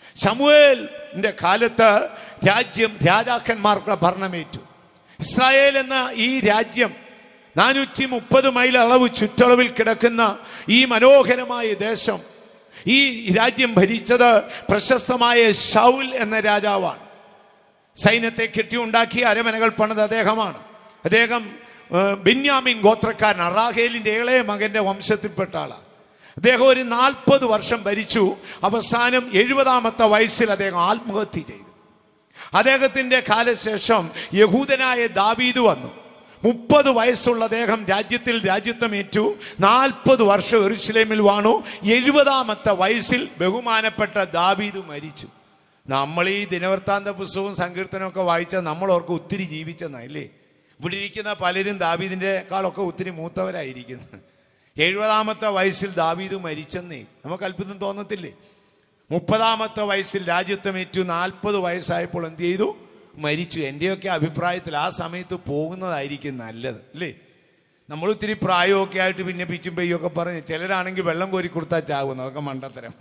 ശമുവേലിന്റെ കാലത്ത് രാജ്യം രാജാക്കന്മാർക്ക് ഭരണമേറ്റു ഇസ്രായേൽ എന്ന ഈ രാജ്യം നാനൂറ്റി മുപ്പത് മൈൽ അളവ് ചുറ്റളവിൽ കിടക്കുന്ന ഈ മനോഹരമായ ദേശം ഈ രാജ്യം ഭരിച്ചത് പ്രശസ്തമായ ഷൗൽ എന്ന രാജാവാണ് സൈന്യത്തെ കെട്ടിയുണ്ടാക്കി അരമനകൾ പണിത് അദ്ദേഹമാണ് അദ്ദേഹം ഏഹ്, ബെന്യാമിൻ ഗോത്രക്കാരൻ അറാഹേലിന്റെ ഇളയ മകന്റെ വംശത്തിൽപ്പെട്ട ആളാണ് അദ്ദേഹം ഒരു നാൽപ്പത് വർഷം ഭരിച്ചു അവസാനം എഴുപതാമത്തെ വയസ്സിൽ അദ്ദേഹം ആത്മഹത്യ ചെയ്തു അദ്ദേഹത്തിന്റെ കാലശേഷം യഹൂദനായ ദാവീദ് വന്നു മുപ്പത് വയസ്സുള്ള അദ്ദേഹം രാജ്യത്തിൽ രാജ്യത്വമേറ്റു നാൽപ്പത് വർഷം എറുസലേമിൽ വാണു എഴുപതാമത്തെ വയസ്സിൽ ബഹുമാനപ്പെട്ട ദാവീദ് മരിച്ചു നമ്മൾ ഈ ദിനവൃത്താന്ത പുസ്തകവും സങ്കീർത്തനവും ഒക്കെ വായിച്ചാൽ നമ്മൾ ഓർക്ക് ഒത്തിരി ജീവിച്ചെന്നല്ലേ ഇവിടെ ഇരിക്കുന്ന പലരും ദാവീദിൻ്റെക്കാളൊക്കെ ഒത്തിരി മൂത്തവരായിരിക്കുന്നു എഴുപതാമത്തെ വയസ്സിൽ ദാവീദ് മരിച്ചെന്നേ നമുക്ക് അത്ഭുതം തോന്നത്തില്ലേ മുപ്പതാമത്തെ വയസ്സിൽ രാജ്യത്വമേറ്റു നാൽപ്പത് വയസ്സായപ്പോൾ എന്ത് ചെയ്തു മരിച്ചു എൻ്റെയൊക്കെ അഭിപ്രായത്തിൽ ആ സമയത്ത് പോകുന്നതായിരിക്കും നല്ലത് അല്ലേ നമ്മൾ ഒത്തിരി പ്രായമൊക്കെ ആയിട്ട് പിന്നെ പിച്ചും പെയ്യൊക്കെ പറഞ്ഞ് ചിലരാണെങ്കിൽ വെള്ളം കോരി കൊടുത്താൽ ചാകുന്നു അതൊക്കെ മണ്ടത്തരം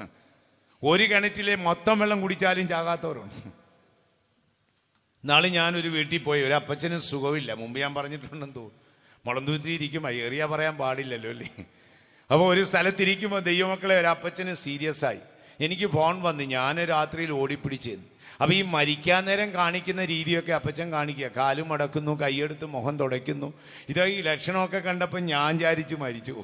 ഒരു കിണറ്റിലെ മൊത്തം വെള്ളം കുടിച്ചാലും ചാകാത്തവരുണ്ട് നാളെ ഞാനൊരു വീട്ടിൽ പോയി ഒരു അപ്പച്ചന് സുഖമില്ല മുമ്പ് ഞാൻ പറഞ്ഞിട്ടുണ്ടെന്ന് തോന്നുന്നു മുളന്തുരുത്തി ഇരിക്കുമ്പോൾ ഏറിയ പറയാൻ പാടില്ലല്ലോ അല്ലേ അപ്പോൾ ഒരു സ്ഥലത്തിരിക്കുമ്പോൾ ദൈവമക്കളെ ഒരു അപ്പച്ചന് സീരിയസ് ആയി എനിക്ക് ഫോൺ വന്ന് ഞാൻ രാത്രിയിൽ ഓടിപ്പിടിച്ചെന്ന് അപ്പോൾ ഈ മരിക്കാൻ നേരം കാണിക്കുന്ന രീതിയൊക്കെ അപ്പച്ചൻ കാണിക്കുക കാലും മടക്കുന്നു കൈയെടുത്ത് മുഖം തുടയ്ക്കുന്നു ഇത് ഈ ലക്ഷണമൊക്കെ കണ്ടപ്പോൾ ഞാൻ വിചാരിച്ചു മരിച്ചു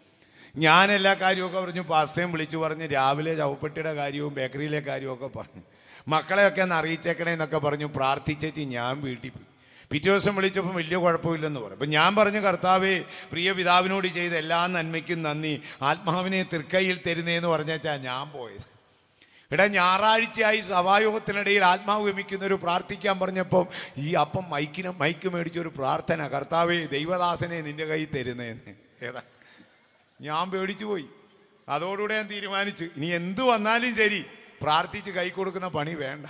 ഞാൻ എല്ലാ കാര്യമൊക്കെ പറഞ്ഞു പാസ്റ്റേയും വിളിച്ചു പറഞ്ഞ് രാവിലെ ചവപ്പെട്ടിയുടെ കാര്യവും ബേക്കറിയിലെ കാര്യവും ഒക്കെ പറഞ്ഞു മക്കളെയൊക്കെ ഒന്ന് അറിയിച്ചേക്കണേ എന്നൊക്കെ പറഞ്ഞു പ്രാർത്ഥിച്ചേച്ച് ഞാൻ വീട്ടിൽ പോയി പിറ്റേ ദിവസം വിളിച്ചപ്പോൾ വലിയ കുഴപ്പമില്ലെന്ന് പറഞ്ഞു അപ്പം ഞാൻ പറഞ്ഞു കർത്താവേ പ്രിയ പിതാവിനോട് ചെയ്ത എല്ലാ നന്മയ്ക്കും നന്ദി ആത്മാവിനെ തൃക്കൈയിൽ തരുന്നേന്ന് പറഞ്ഞാച്ചാ ഞാൻ പോയത് ഇവിടെ ഞായറാഴ്ചയായി സഭായോഗത്തിനിടയിൽ ആത്മാവ് ഗമിക്കുന്നൊരു പ്രാർത്ഥിക്കാൻ പറഞ്ഞപ്പം ഈ അപ്പം മൈക്കിന് മൈക്ക് മേടിച്ചൊരു പ്രാർത്ഥന കർത്താവേ ദൈവദാസനെ നിന്റെ കയ്യിൽ തരുന്നേന്ന് ഏതാ ഞാൻ പേടിച്ചു പോയി അതോടുകൂടെ ഞാൻ തീരുമാനിച്ചു ഇനി എന്ത് വന്നാലും ശരി പ്രാർത്ഥിച്ച് കൈ കൊടുക്കുന്ന പണി വേണ്ട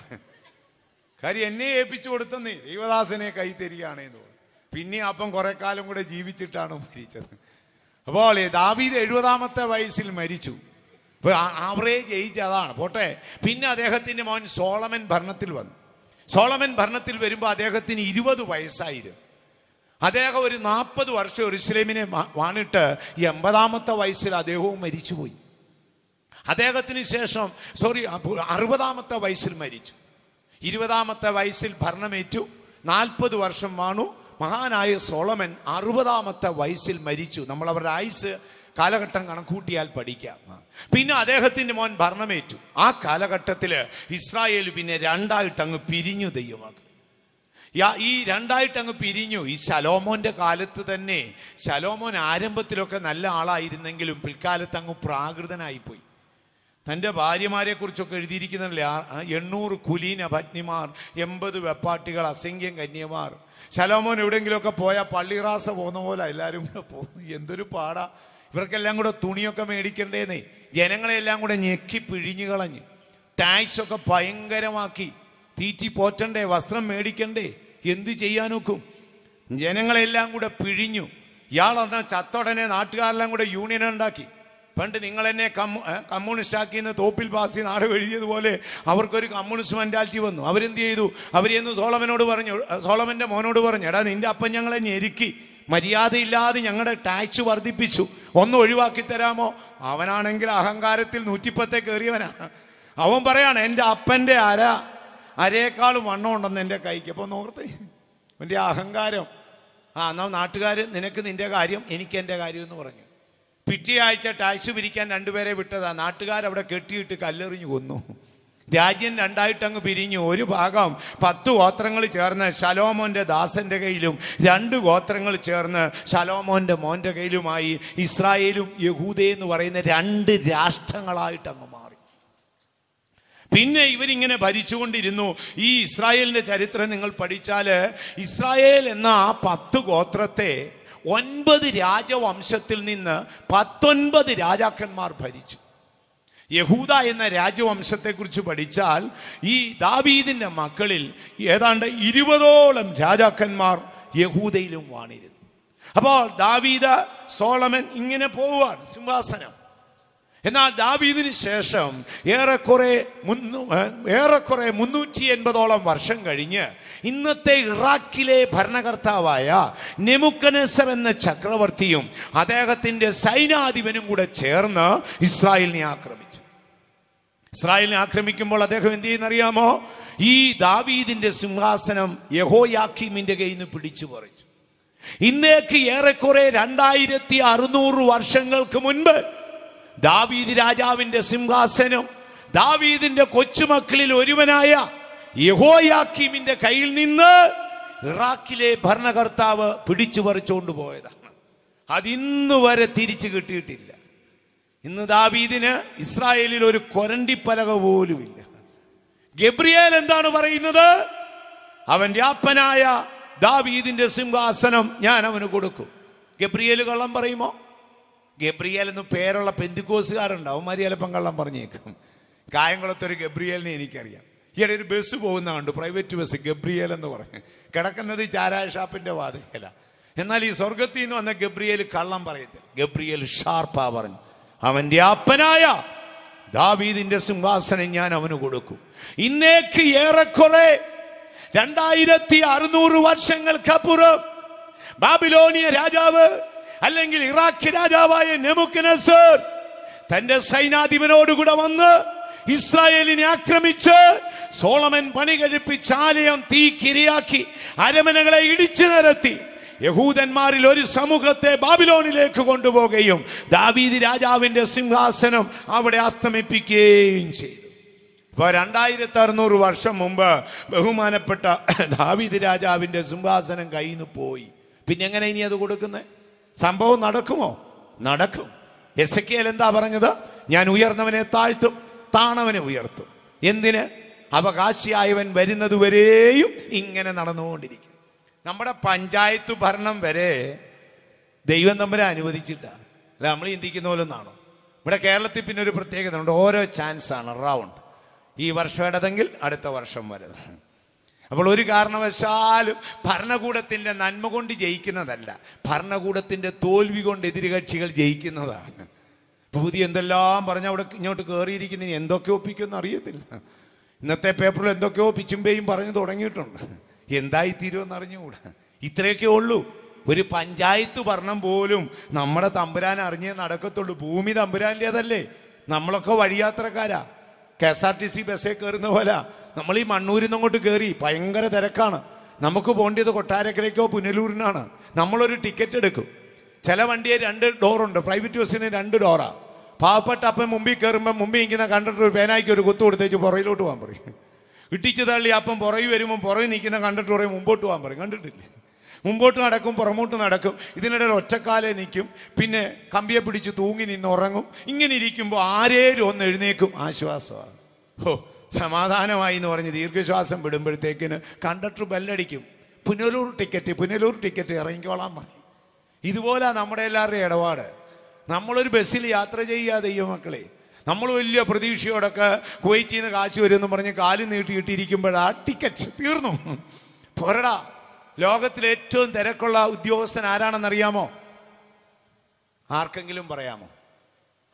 കാര്യം എന്നെ ഏൽപ്പിച്ചു കൊടുത്തെന്നേ ദൈവദാസനെ കൈ തരികയാണ് എന്ന് പറഞ്ഞു. പിന്നെ അപ്പം കുറെ കാലം കൂടെ ജീവിച്ചിട്ടാണ് മരിച്ചത് അപ്പോൾ ദാവീദ് എഴുപതാമത്തെ വയസ്സിൽ മരിച്ചു ഇപ്പൊ ആവറേജ് ഏജ് അതാണ് പോട്ടെ പിന്നെ അദ്ദേഹത്തിന്റെ മോൻ സോളമൻ ഭരണത്തിൽ വന്നു സോളമൻ ഭരണത്തിൽ വരുമ്പോൾ അദ്ദേഹത്തിന് ഇരുപത് വയസ്സായിരുന്നു അദ്ദേഹം ഒരു നാൽപ്പത് വർഷം എറുസലേമിനെ വാ- വാണിട്ട് ഈ എൺപതാമത്തെ വയസ്സിൽ അദ്ദേഹവും മരിച്ചുപോയി അദ്ദേഹത്തിന് ശേഷം സോറി അറുപതാമത്തെ വയസ്സിൽ മരിച്ചു ഇരുപതാമത്തെ വയസ്സിൽ ഭരണമേറ്റു നാൽപ്പത് വർഷം വാണു മഹാനായ സോളമൻ അറുപതാമത്തെ വയസ്സിൽ മരിച്ചു നമ്മൾ അവരുടെ ആയുസ് കാലഘട്ടം കണക്കൂട്ടിയാൽ പഠിക്കാം ആ. പിന്നെ അദ്ദേഹത്തിന്റെ മോൻ ഭരണമേറ്റു ആ കാലഘട്ടത്തില് ഇസ്രായേൽ പിന്നെ രണ്ടായിട്ട് അങ്ങ് പിരിഞ്ഞു ദൈവമാക്കി യാ- ഈ രണ്ടായിട്ട് അങ്ങ് പിരിഞ്ഞു ഈ ശലോമോന്റെ കാലത്ത് തന്നെ ശലോമോൻ ആരംഭത്തിലൊക്കെ നല്ല ആളായിരുന്നെങ്കിലും പിൽക്കാലത്ത് അങ്ങ് പ്രാകൃതനായിപ്പോയി തൻ്റെ ഭാര്യമാരെ കുറിച്ചൊക്കെ എഴുതിയിരിക്കുന്നില്ലേ ആ- ആ എണ്ണൂറ് കുലീന പത്നിമാർ എൺപത് വെപ്പാട്ടികൾ അസംഖ്യം കന്യമാർ ശലോമോൻ എവിടെയെങ്കിലുമൊക്കെ പോയാൽ പള്ളിറാസ പോകുന്ന പോലെ എല്ലാവരും കൂടെ പോകുന്നു എന്തൊരു പാടാ ഇവർക്കെല്ലാം കൂടെ തുണിയൊക്കെ മേടിക്കണ്ടേന്നേ ജനങ്ങളെല്ലാം കൂടെ ഞെക്കി പിഴിഞ്ഞു കളഞ്ഞ് ടാക്സ് ഒക്കെ ഭയങ്കരമാക്കി തീറ്റി പോറ്റണ്ടേ വസ്ത്രം മേടിക്കണ്ടേ എന്ത് ചെയ്യാനൊക്കും ജനങ്ങളെല്ലാം കൂടെ പിഴിഞ്ഞു ഇയാൾ എന്നാൽ ചത്തോടനെ നാട്ടുകാരെല്ലാം കൂടെ യൂണിയൻ ഉണ്ടാക്കി പണ്ട് നിങ്ങൾ എന്നെ കമ്മു ഏ, കമ്മ്യൂണിസ്റ്റ് ആക്കിയെന്ന് തോപ്പിൽ പാസി നാട് എഴുതിയതുപോലെ അവർക്കൊരു കമ്മ്യൂണിസ്റ്റ് മെന്റാലിറ്റി വന്നു അവരെന്ത് ചെയ്തു അവരെന്ന് സോളമനോട് പറഞ്ഞു ഏ, സോളമന്റെ മോനോട് പറഞ്ഞു എടാ നിന്റെ അപ്പൻ ഞങ്ങളെ ഞെരുക്കി മര്യാദയില്ലാതെ ഞങ്ങളുടെ ടാക്സ് വർദ്ധിപ്പിച്ചു ഒന്ന് ഒഴിവാക്കി തരാമോ അവനാണെങ്കിൽ അഹങ്കാരത്തിൽ നൂറ്റിപ്പത്തെ കയറിയവനാ അവൻ പറയാണ് എൻ്റെ അപ്പൻ്റെ അര അരയേക്കാളും വണ്ണം ഉണ്ടെന്ന് എൻ്റെ കൈക്ക് അപ്പോൾ നോർത്ത് എൻ്റെ അഹങ്കാരം ആ എന്നാ നാട്ടുകാർ നിനക്ക് നിന്റെ കാര്യം എനിക്ക് എൻ്റെ കാര്യം എന്ന് പറഞ്ഞു പിറ്റേ ആഴ്ച ടാക്സ് പിരിക്കാൻ രണ്ടുപേരെ വിട്ടതാ നാട്ടുകാരവിടെ കെട്ടിയിട്ട് കല്ലെറിഞ്ഞു കൊന്നു രാജ്യം രണ്ടായിട്ടങ്ങ് പിരിഞ്ഞു ഒരു ഭാഗം പത്ത് ഗോത്രങ്ങൾ ചേർന്ന് ശലോമോന്റെ ദാസന്റെ കയ്യിലും രണ്ട് ഗോത്രങ്ങൾ ചേർന്ന് ശലോമോന്റെ മോന്റെ കയ്യിലുമായി ഇസ്രായേലും യഹൂദ എന്ന് പറയുന്ന രണ്ട് രാഷ്ട്രങ്ങളായിട്ട് അങ്ങ് മാറി പിന്നെ ഇവരിങ്ങനെ ഭരിച്ചുകൊണ്ടിരുന്നു ഈ ഇസ്രായേലിന്റെ ചരിത്രം നിങ്ങൾ പഠിച്ചാൽ ഇസ്രായേൽ എന്ന ആ പത്ത് ഗോത്രത്തെ ഒൻപത് രാജവംശത്തിൽ നിന്ന് പത്തൊൻപത് രാജാക്കന്മാർ ഭരിച്ചു യഹൂദ എന്ന രാജവംശത്തെക്കുറിച്ച് പഠിച്ചാൽ ഈ ദാവീദിന്റെ മക്കളിൽ ഏതാണ്ട് ഇരുപതോളം രാജാക്കന്മാർ യഹൂദയിലും വാണിരുന്നു അപ്പോൾ ദാവീദ് സോളമൻ ഇങ്ങനെ പോവുകയാണ് സിംഹാസനം എന്നാൽ ദാവീദിന് ശേഷം ഏറെക്കുറെ മുന്നൂ ഏ, ഏറെക്കുറെ മുന്നൂറ്റി എൺപതോളം വർഷം കഴിഞ്ഞ് ഇന്നത്തെ ഇറാഖിലെ ഭരണകർത്താവായ നെമുക്കനസർ എന്ന ചക്രവർത്തിയും അദ്ദേഹത്തിന്റെ സൈനാധിപനും കൂടെ ചേർന്ന് ഇസ്രായേലിനെ ആക്രമിച്ചു ഇസ്രായേലിനെ ആക്രമിക്കുമ്പോൾ അദ്ദേഹം എന്ത് ചെയ്യുന്നറിയാമോ ഈ ദാവീദിന്റെ സിംഹാസനം യഹോയാക്കീമിന്റെ കയ്യിൽ നിന്ന് പിടിച്ചു പറിച്ചു ഇന്നേക്ക് ഏറെക്കുറെ രണ്ടായിരത്തി അറുന്നൂറ് വർഷങ്ങൾക്ക് മുൻപ് ദാവീദ് രാജാവിന്റെ സിംഹാസനം ദാവീദിന്റെ കൊച്ചുമക്കളിൽ ഒരുവനായ യഹോയാക്കീമിന്റെ കയ്യിൽ നിന്ന് ഇറാഖിലെ ഭരണകർത്താവ് പിടിച്ചു പറിച്ചുകൊണ്ട് പോയതാണ് അതിന്ന് വരെ തിരിച്ചു കിട്ടിയിട്ടില്ല ഇന്ന് ദാവീദിന് ഇസ്രായേലിൽ ഒരു കൊരണ്ടിപ്പലക പോലുമില്ല ഗബ്രിയേൽ എന്താണ് പറയുന്നത് അവന്റെ അപ്പനായ ദാവീദിന്റെ സിംഹാസനം ഞാൻ അവന് കൊടുക്കും ഗബ്രിയേൽ കള്ളം പറയുമോ ഗബ്രിയേൽ എന്ന് പേരുള്ള പെന്തിക്കോസുകാരുണ്ട് അവന്മാർ ചിലപ്പം കള്ളം പറഞ്ഞേക്കും കായംകുളത്തൊരു ഗബ്രിയേലിനെ എനിക്കറിയാം ഈയിടെ ഒരു ബസ് പോകുന്ന കണ്ടു പ്രൈവറ്റ് ബസ് ഗബ്രിയേൽ എന്ന് പറഞ്ഞ് കിടക്കുന്നത് ഈ ചാരായ ഷാപ്പിന്റെ വാതിക്കല എന്നാൽ ഈ സ്വർഗത്തിൽ നിന്ന് വന്ന ഗബ്രിയേൽ കള്ളം പറയത്തില്ല ഗബ്രിയേൽ ഷാർപ്പാ പറഞ്ഞു അവന്റെ അപ്പനായ ദാവീദിന്റെ സിംഹാസനം ഞാൻ അവന് കൊടുക്കും ഇന്നേക്ക് ഏറെക്കുറെ രണ്ടായിരത്തി അറുന്നൂറ് വർഷങ്ങൾക്കപ്പുറം ബാബിലോണിയ രാജാവ് അല്ലെങ്കിൽ ഇറാഖ് രാജാവായ നെമുക്കനസർ തന്റെ സൈനാധിപനോടുകൂടെ വന്ന് ഇസ്രായേലിനെ ആക്രമിച്ച് സോളമൻ പണി കഴിപ്പിച്ച് ആലയം തീ കിരിയാക്കി അരമനകളെ ഇടിച്ചു നിരത്തി യഹൂദന്മാരിൽ ഒരു സമൂഹത്തെ ബാബിലോണിലേക്ക് കൊണ്ടുപോവുകയും ദാവീദ് രാജാവിന്റെ സിംഹാസനം അവിടെ അസ്തമിപ്പിക്കുകയും ചെയ്തു ഇപ്പൊ രണ്ടായിരത്തി അറുന്നൂറ് വർഷം മുമ്പ് ബഹുമാനപ്പെട്ട ദാവീദ് രാജാവിന്റെ സിംഹാസനം കയ്യിൽ നിന്ന് പോയി പിന്നെ എങ്ങനെ ഇനി അത് കൊടുക്കുന്നത് സംഭവം നടക്കുമോ നടക്കും എസ് എന്താ പറഞ്ഞത് ഞാൻ ഉയർന്നവനെ താഴ്ത്തും താണവനെ ഉയർത്തും എന്തിന് അവകാശിയായവൻ വരുന്നത് വരെയും ഇങ്ങനെ നടന്നുകൊണ്ടിരിക്കും നമ്മുടെ പഞ്ചായത്ത് ഭരണം വരെ ദൈവം തമ്മിൽ അനുവദിച്ചിട്ടാ അല്ല നമ്മൾ ചിന്തിക്കുന്ന പോലെ ഒന്നാണോ ഇവിടെ കേരളത്തിൽ പിന്നെ ഒരു പ്രത്യേകത ഉണ്ട് ഓരോ ചാൻസ് ആണ് റൗണ്ട് ഈ വർഷം ഇടതെങ്കിൽ അടുത്ത വർഷം വരെ അപ്പോൾ ഒരു കാരണവശാലും ഭരണകൂടത്തിന്റെ നന്മ കൊണ്ട് ജയിക്കുന്നതല്ല ഭരണകൂടത്തിന്റെ തോൽവി കൊണ്ട് എതിരുകക്ഷികൾ ജയിക്കുന്നതാണ് പുതിയ എന്തെല്ലാം പറഞ്ഞ അവിടെ ഇങ്ങോട്ട് കയറിയിരിക്കുന്നതിന് എന്തൊക്കെ ഒപ്പിക്കുമെന്ന് അറിയത്തില്ല ഇന്നത്തെ പേപ്പറിൽ എന്തൊക്കെയോ പിച്ചുമ്പേയും പറഞ്ഞു തുടങ്ങിയിട്ടുണ്ട് എന്തായി തീരുമെന്ന് അറിഞ്ഞുകൂടാ ഇത്രയൊക്കെ ഉള്ളൂ ഒരു പഞ്ചായത്ത് ഭരണം പോലും നമ്മുടെ തമ്പുരാൻ അറിഞ്ഞേ നടക്കത്തുള്ളൂ ഭൂമി തമ്പുരാൻ്റെതല്ലേ നമ്മളൊക്കെ വഴിയാത്രക്കാരാ K S R T C ബസ്സിൽ കയറുന്ന പോലെ നമ്മൾ ഈ മണ്ണൂരിൽ നിന്ന് അങ്ങോട്ട് കയറി ഭയങ്കര തിരക്കാണ് നമുക്ക് പോകേണ്ടത് കൊട്ടാരക്കരയ്ക്കോ പുനലൂരിനാണ് നമ്മളൊരു ടിക്കറ്റ് എടുക്കും ചില വണ്ടിയെ രണ്ട് ഡോറുണ്ട് പ്രൈവറ്റ് ബസ്സിന് രണ്ട് ഡോറാ പാവപ്പെട്ട അപ്പം മുമ്പിൽ കയറുമ്പോൾ മുമ്പിൽ ഇരിക്കുന്ന കണ്ടിട്ട് ഒരു പേനായിക്ക് ഒരു കുത്തു കൊടുത്തേച്ച് പുറയിലോട്ട് പോകാൻ പറയും ഇട്ടിച്ച് തള്ളി അപ്പം പുറകിൽ വരുമ്പോൾ പുറകിൽ നിൽക്കുന്ന കണ്ടിട്ട് പറയും മുമ്പോട്ട് പോകാൻ പറയും കണ്ടിട്ടില്ലേ മുമ്പോട്ട് നടക്കും പുറമോട്ട് നടക്കും ഇതിനിടയിൽ ഒറ്റക്കാലെ നിൽക്കും പിന്നെ കമ്പിയെ പിടിച്ച് തൂങ്ങി നിന്ന് ഉറങ്ങും ഇങ്ങനെ ഇരിക്കുമ്പോൾ ആരേലും ഒന്ന് എഴുന്നേക്കും ആശ്വാസമാണ് ഓ സമാധാനമായി എന്ന് പറഞ്ഞ് ദീർഘശ്വാസം വിടുമ്പോഴത്തേക്കിന് കണ്ടക്ടർ ബെല്ലടിക്കും പുനലൂർ ടിക്കറ്റ് പുനലൂർ ടിക്കറ്റ് ഇറങ്ങിക്കോളാൻ പറയും ഇതുപോലെ നമ്മുടെ എല്ലാവരുടെയും ഇടപാട് നമ്മളൊരു ബസ്സിൽ യാത്ര ചെയ്യുക ദൈവമക്കളെ നമ്മൾ വലിയ പ്രതീക്ഷയോടൊക്കെ കുവൈറ്റിൽ നിന്ന് കാശ് വരുമെന്ന് പറഞ്ഞ് കാല് നീട്ടിയിട്ടിരിക്കുമ്പോഴാ ടിക്കറ്റ് തീർന്നു പോരടാ ലോകത്തിലെ ഏറ്റവും തിരക്കുള്ള ഉദ്യോഗസ്ഥൻ ആരാണെന്നറിയാമോ ആർക്കെങ്കിലും പറയാമോ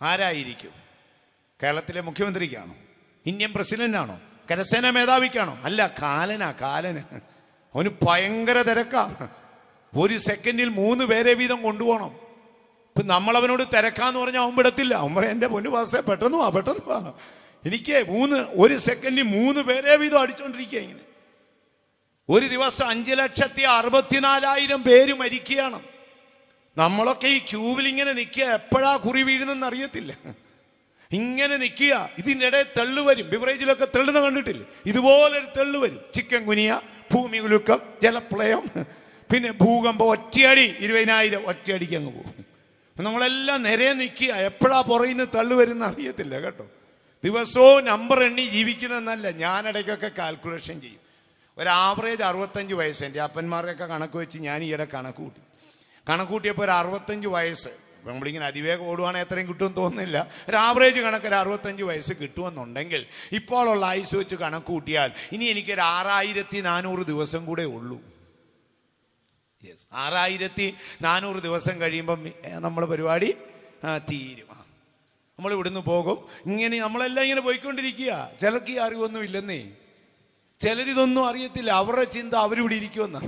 ആരായിരിക്കും കേരളത്തിലെ മുഖ്യമന്ത്രിക്കാണോ ഇന്ത്യൻ പ്രസിഡന്റാണോ കരസേന മേധാവിക്കാണോ അല്ല കാലനാ കാലന് അവന് ഭയങ്കര തിരക്കാ ഒരു സെക്കൻഡിൽ മൂന്ന് പേരെ വീതം കൊണ്ടുപോകണം ഇപ്പൊ നമ്മളവനോട് തിരക്കാന്ന് പറഞ്ഞാൽ അവൻ വിടത്തില്ല അവൻ പറയാം എൻ്റെ പൊന്നു പാസ്റ്റേ പെട്ടെന്ന് വാ പെട്ടെന്ന് വാ എനിക്ക് മൂന്ന് ഒരു സെക്കൻഡിൽ മൂന്ന് പേരെ വീതം അടിച്ചോണ്ടിരിക്കുക ഇങ്ങനെ ഒരു ദിവസം അഞ്ച് ലക്ഷത്തി അറുപത്തിനാലായിരം പേര് മരിക്കുകയാണ് നമ്മളൊക്കെ ഈ ക്യൂവിൽ ഇങ്ങനെ നിൽക്കുക എപ്പോഴാ കുറി വീഴുന്നെന്ന് അറിയത്തില്ല ഇങ്ങനെ നിൽക്കുക ഇതിൻ്റെ ഇടയിൽ തെള്ളു വരും ബിവറേജിലൊക്കെ തെള്ളുന്ന കണ്ടിട്ടില്ലേ ഇതുപോലൊരു തെള്ളു വരും ചിക്കൻ കുനിയ ഭൂമി കുലുക്കം ജലപ്രളയം പിന്നെ ഭൂകമ്പം ഒറ്റയടി ഇരുപതിനായിരം ഒറ്റയടിക്ക് അങ്ങ് പോകും നമ്മളെല്ലാം നിരയെ നിൽക്കുക എപ്പോഴാ പുറയുന്ന തള്ളു വരുന്ന അറിയത്തില്ല കേട്ടോ ദിവസവും നമ്പർ എണ്ണി ജീവിക്കുന്നതെന്നല്ല ഞാൻ ഇടയ്ക്കൊക്കെ കാൽക്കുലേഷൻ ചെയ്യും ഒരു ആവറേജ് അറുപത്തഞ്ച് വയസ്സ് എൻ്റെ അപ്പന്മാരുടെയൊക്കെ കണക്ക് വെച്ച് ഞാൻ ഈയിടെ കണക്ക് കൂട്ടി കണക്ക് കൂട്ടിയപ്പോൾ ഒരു അറുപത്തഞ്ച് വയസ്സ് നമ്മളിങ്ങനെ അതിവേഗം ഓടുവാണെങ്കിൽ എത്രയും കിട്ടുമെന്ന് തോന്നുന്നില്ല ഒരു ആവറേജ് കണക്ക് ഒരു അറുപത്തഞ്ച് വയസ്സ് കിട്ടുമെന്നുണ്ടെങ്കിൽ ഇപ്പോഴുള്ള ആയുസ് വെച്ച് കണക്ക് കൂട്ടിയാൽ ഇനി എനിക്കൊരു ആറായിരത്തി നാനൂറ് ദിവസം കൂടെ ഉള്ളൂ യെസ് ആറായിരത്തി നാനൂറ് ദിവസം കഴിയുമ്പം നമ്മളെ പരിപാടി ആ, തീരും ആ. നമ്മൾ ഇവിടുന്ന് പോകും ഇങ്ങനെ നമ്മളെല്ലാം ഇങ്ങനെ പോയിക്കൊണ്ടിരിക്കുക ചിലർക്ക് ഈ അറിവൊന്നും ഇല്ലെന്നേ ചിലരിതൊന്നും അറിയത്തില്ല അവരുടെ ചിന്ത അവരിവിടെ ഇരിക്കുമെന്നാണ്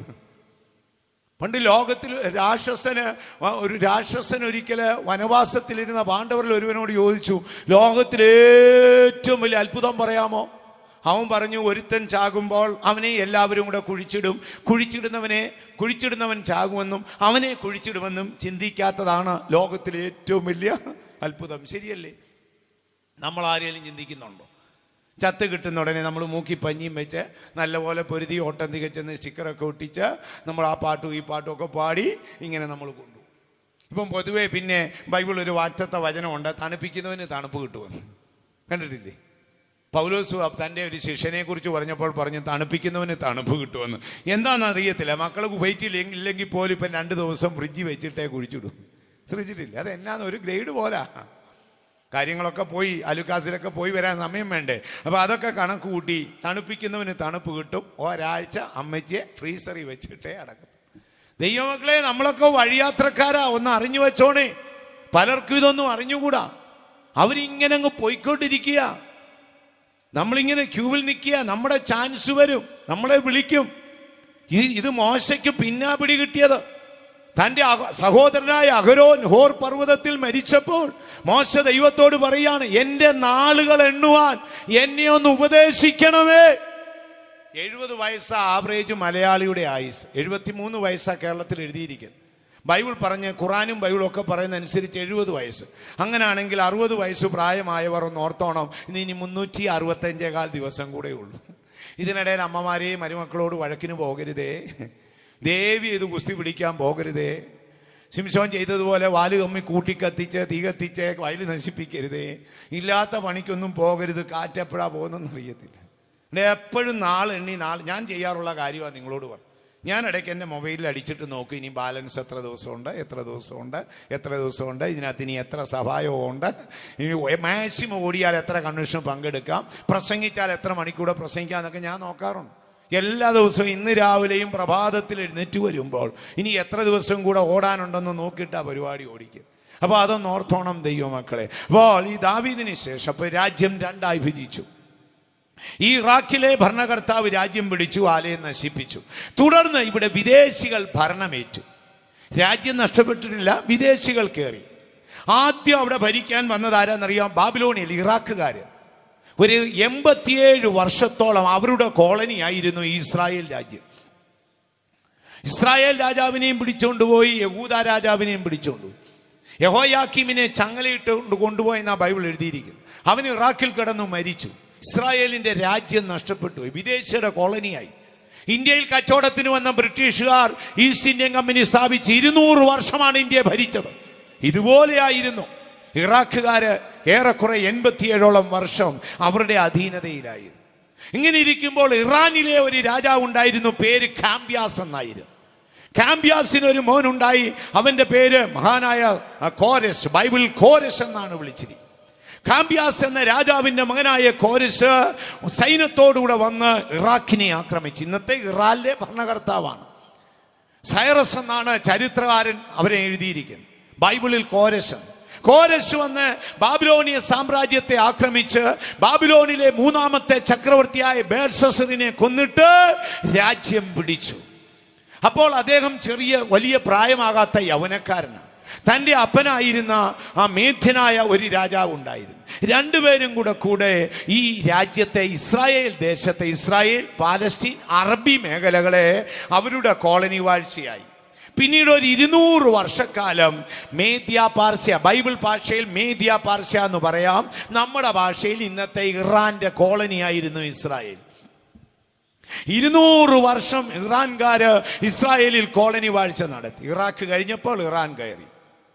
പണ്ട് ലോകത്തിൽ രാക്ഷസന് വ- ഒരു രാക്ഷസൻ ഒരിക്കല് വനവാസത്തിലിരുന്ന പാണ്ഡവരിൽ ഒരുവനോട് ചോദിച്ചു ലോകത്തിൽ ഏറ്റവും വലിയ അത്ഭുതം പറയാമോ അവൻ പറഞ്ഞു ഒരുത്തൻ ചാകുമ്പോൾ അവനെ എല്ലാവരും കൂടെ കുഴിച്ചിടും കുഴിച്ചിടുന്നവനെ കുഴിച്ചിടുന്നവൻ ചാകുമെന്നും അവനെ കുഴിച്ചിടുമെന്നും ചിന്തിക്കാത്തതാണ് ലോകത്തിലെ ഏറ്റവും വലിയ അത്ഭുതം ശരിയല്ലേ നമ്മൾ ആരെങ്കിലും ചിന്തിക്കുന്നുണ്ടോ ചത്ത് കിട്ടുന്ന ഉടനെ നമ്മൾ മൂക്കി പഞ്ഞിയും വെച്ച് നല്ലപോലെ പൊരുതി ഓട്ടം തികച്ചെന്ന് സ്റ്റിക്കറൊക്കെ ഒട്ടിച്ച് നമ്മൾ ആ പാട്ടും ഈ പാട്ടും ഒക്കെ പാടി ഇങ്ങനെ നമ്മൾ കൊണ്ടുപോകും ഇപ്പം പൊതുവേ പിന്നെ ബൈബിൾ ഒരു വാറ്റത്തെ വചനമുണ്ട് തണുപ്പിക്കുന്നവന് തണുപ്പ് കിട്ടുമെന്ന് കണ്ടിട്ടില്ലേ പൗലോസ് തൻ്റെ ഒരു ശിഷ്യനെ കുറിച്ച് പറഞ്ഞപ്പോൾ പറഞ്ഞു തണുപ്പിക്കുന്നവന് തണുപ്പ് കിട്ടുമെന്ന് എന്താണെന്ന് അറിയത്തില്ല മക്കൾ വെയിറ്റില്ലെങ്കിൽ ഇല്ലെങ്കിൽ പോലും ഇപ്പം രണ്ട് ദിവസം ഫ്രിഡ്ജിൽ വെച്ചിട്ടേ കുഴിച്ചിടും ശ്രദ്ധിച്ചിട്ടില്ല അത് എന്നാന്ന് ഒരു ഗ്രേഡ് പോലാ കാര്യങ്ങളൊക്കെ പോയി അലുക്കാസിലൊക്കെ പോയി വരാൻ സമയം വേണ്ടേ അപ്പോൾ അതൊക്കെ കണക്ക് കൂട്ടി തണുപ്പിക്കുന്നവന് തണുപ്പ് കിട്ടും ഒരാഴ്ച അമ്മച്ചിയെ ഫ്രീസറിൽ വെച്ചിട്ടേ അടക്കും ദൈവമക്കളെ നമ്മളൊക്കെ വഴിയാത്രക്കാരാ ഒന്ന് അറിഞ്ഞു വെച്ചോണേ പലർക്കും ഇതൊന്നും അറിഞ്ഞുകൂടാ അവരിങ്ങനെ അങ്ങ് പോയിക്കൊണ്ടിരിക്കുക നമ്മളിങ്ങനെ ക്യൂവിൽ നിൽക്കുക നമ്മുടെ ചാൻസ് വരും നമ്മളെ വിളിക്കും ഈ ഇത് മോശയ്ക്ക് പിന്നാ പിടി കിട്ടിയത് തൻ്റെ അഹ- സഹോദരനായ അഹരോൻ ഹോർ പർവ്വതത്തിൽ മരിച്ചപ്പോൾ മോശ ദൈവത്തോട് പറയാണ് എൻ്റെ നാളുകൾ എണ്ണുവാൻ എന്നെ ഒന്ന് ഉപദേശിക്കണമേ എഴുപത് വയസ്സാ ആവറേജ് മലയാളിയുടെ ആയുസ് എഴുപത്തിമൂന്ന് വയസ്സാ കേരളത്തിൽ എഴുതിയിരിക്കുന്നത് ബൈബിൾ പറഞ്ഞ് ഖുറാനും ബൈബിളും ഒക്കെ പറയുന്ന അനുസരിച്ച് എഴുപത് വയസ്സ് അങ്ങനെയാണെങ്കിൽ അറുപത് വയസ്സ് പ്രായമായവർ ഒന്ന് ഓർത്തോണം ഇന്ന് ഇനി മുന്നൂറ്റി അറുപത്തഞ്ചേകാൽ ദിവസം കൂടെ ഉള്ളൂ ഇതിനിടയിൽ അമ്മമാരെയും മരുമക്കളോട് വഴക്കിന് പോകരുതേ ദേവി ഇത് കുസ്തി പിടിക്കാൻ പോകരുതേ ശിംശോൻ ചെയ്തതുപോലെ വാല് കമ്മി കൂട്ടിക്കത്തിച്ച് തീ കത്തിച്ച് വയല് നശിപ്പിക്കരുതേ ഇല്ലാത്ത പണിക്കൊന്നും പോകരുത് കാറ്റെപ്പോഴാ പോകുന്നതെന്ന് അറിയത്തില്ല ഇവിടെ എപ്പോഴും നാളെണ്ണി നാൾ ഞാൻ ചെയ്യാറുള്ള കാര്യമാണ് നിങ്ങളോട് പറഞ്ഞു ഞാൻ ഇടയ്ക്ക് എൻ്റെ മൊബൈലിൽ അടിച്ചിട്ട് നോക്കും ഇനി ബാലൻസ് എത്ര ദിവസമുണ്ട് എത്ര ദിവസമുണ്ട് എത്ര ദിവസമുണ്ട് ഇതിനകത്ത് ഇനി എത്ര സഹായമുണ്ട് ഇനി മാക്സിമം ഓടിയാൽ എത്ര കൺവെൻഷൻ പങ്കെടുക്കാം പ്രസംഗിച്ചാൽ എത്ര മണിക്കൂടെ പ്രസംഗിക്കാം എന്നൊക്കെ ഞാൻ നോക്കാറുണ്ട് എല്ലാ ദിവസവും ഇന്ന് രാവിലെയും പ്രഭാതത്തിൽ എഴുന്നേറ്റ് വരുമ്പോൾ ഇനി എത്ര ദിവസം കൂടെ ഓടാനുണ്ടെന്ന് നോക്കിയിട്ട് ആ പരിപാടി ഓടിക്കും അപ്പോൾ അതൊന്ന് ഓർത്തോണം ദൈവമക്കളെ അപ്പോൾ ഈ ദാവീദിന് ശേഷം അപ്പോൾ രാജ്യം രണ്ടായി വിഭജിച്ചു ഈ ഇറാഖിലെ ഭരണകർത്താവ് രാജ്യം പിടിച്ചു ആലയം നശിപ്പിച്ചു തുടർന്ന് ഇവിടെ വിദേശികൾ ഭരണമേറ്റു രാജ്യം നഷ്ടപ്പെട്ടിട്ടില്ല വിദേശികൾ കയറി ആദ്യം അവിടെ ഭരിക്കാൻ വന്നത് ആരാന്നറിയാം ബാബിലോണിയൽ ഇറാഖുകാര് ഒരു എൺപത്തിയേഴ് വർഷത്തോളം അവരുടെ കോളനി ആയിരുന്നു ഇസ്രായേൽ രാജ്യം ഇസ്രായേൽ രാജാവിനെയും പിടിച്ചുകൊണ്ടുപോയി യഹൂദ രാജാവിനെയും പിടിച്ചുകൊണ്ടുപോയി യഹോയാക്കിമിനെ ചങ്ങലയിട്ട് കൊണ്ട് കൊണ്ടുപോയെന്നാ ബൈബിൾ എഴുതിയിരിക്കുന്നു അവൻ ഇറാഖിൽ കിടന്നു മരിച്ചു ഇസ്രായേലിന്റെ രാജ്യം നഷ്ടപ്പെട്ടു പോയി. വിദേശിയുടെ കോളനിയായി ഇന്ത്യയിൽ കച്ചവടത്തിന് വന്ന ബ്രിട്ടീഷുകാർ ഈസ്റ്റ് ഇന്ത്യൻ കമ്പനി സ്ഥാപിച്ച് ഇരുന്നൂറ് വർഷമാണ് ഇന്ത്യയെ ഭരിച്ചത് ഇതുപോലെയായിരുന്നു ഇറാഖുകാര് ഏറെക്കുറെ എൺപത്തിയേഴോളം വർഷം അവരുടെ അധീനതയിലായിരുന്നു ഇങ്ങനെ ഇരിക്കുമ്പോൾ ഇറാനിലെ ഒരു രാജാവ് ഉണ്ടായിരുന്നു പേര് കാമ്പ്യാസ് എന്നായിരുന്നു കാമ്പ്യാസിന് ഒരു മോനുണ്ടായി അവന്റെ പേര് മഹാനായ ആ, കോരസ് ബൈബിൾ കോരസ് എന്നാണ് വിളിച്ചിരിക്കുന്നത് കാമ്പ്യാസ് എന്ന രാജാവിന്റെ മകനായ കോരസ് സൈന്യത്തോടുകൂടെ വന്ന് ഇറാഖിനെ ആക്രമിച്ചു ഇന്നത്തെ ഇറാനിലെ ഭരണകർത്താവാണ് സൈറസ് എന്നാണ് ചരിത്രകാരൻ അവരെ എഴുതിയിരിക്കുന്നത് ബൈബിളിൽ കോരസ് കോരസ് വന്ന് ബാബിലോണിയ സാമ്രാജ്യത്തെ ആക്രമിച്ച് ബാബിലോണിലെ മൂന്നാമത്തെ ചക്രവർത്തിയായ ബേൽസസറിനെ കൊന്നിട്ട് രാജ്യം പിടിച്ചു അപ്പോൾ അദ്ദേഹം ചെറിയ വലിയ പ്രായമാകാത്ത യൗവനക്കാരനാണ് തൻ്റെ അപ്പനായിരുന്ന ആ മേധ്യനായ ഒരു രാജാവ് ഉണ്ടായിരുന്നു രണ്ടുപേരും കൂടെ കൂടെ ഈ രാജ്യത്തെ ഇസ്രായേൽ ദേശത്തെ ഇസ്രായേൽ പാലസ്തീൻ അറബി മേഖലകളെ അവരുടെ കോളനി വാഴ്ചയായി പിന്നീട് ഒരു ഇരുന്നൂറ് വർഷക്കാലം മേദ്യ പാർസ്യ ബൈബിൾ ഭാഷയിൽ മേദ്യ പാർസ്യ എന്ന് പറയാം നമ്മുടെ ഭാഷയിൽ ഇന്നത്തെ ഇറാന്റെ കോളനിയായിരുന്നു ഇസ്രായേൽ ഇരുന്നൂറ് വർഷം ഇറാൻകാര് ഇസ്രായേലിൽ കോളനി വാഴ്ച നടത്തി ഇറാഖ് കഴിഞ്ഞപ്പോൾ ഇറാൻ കയറി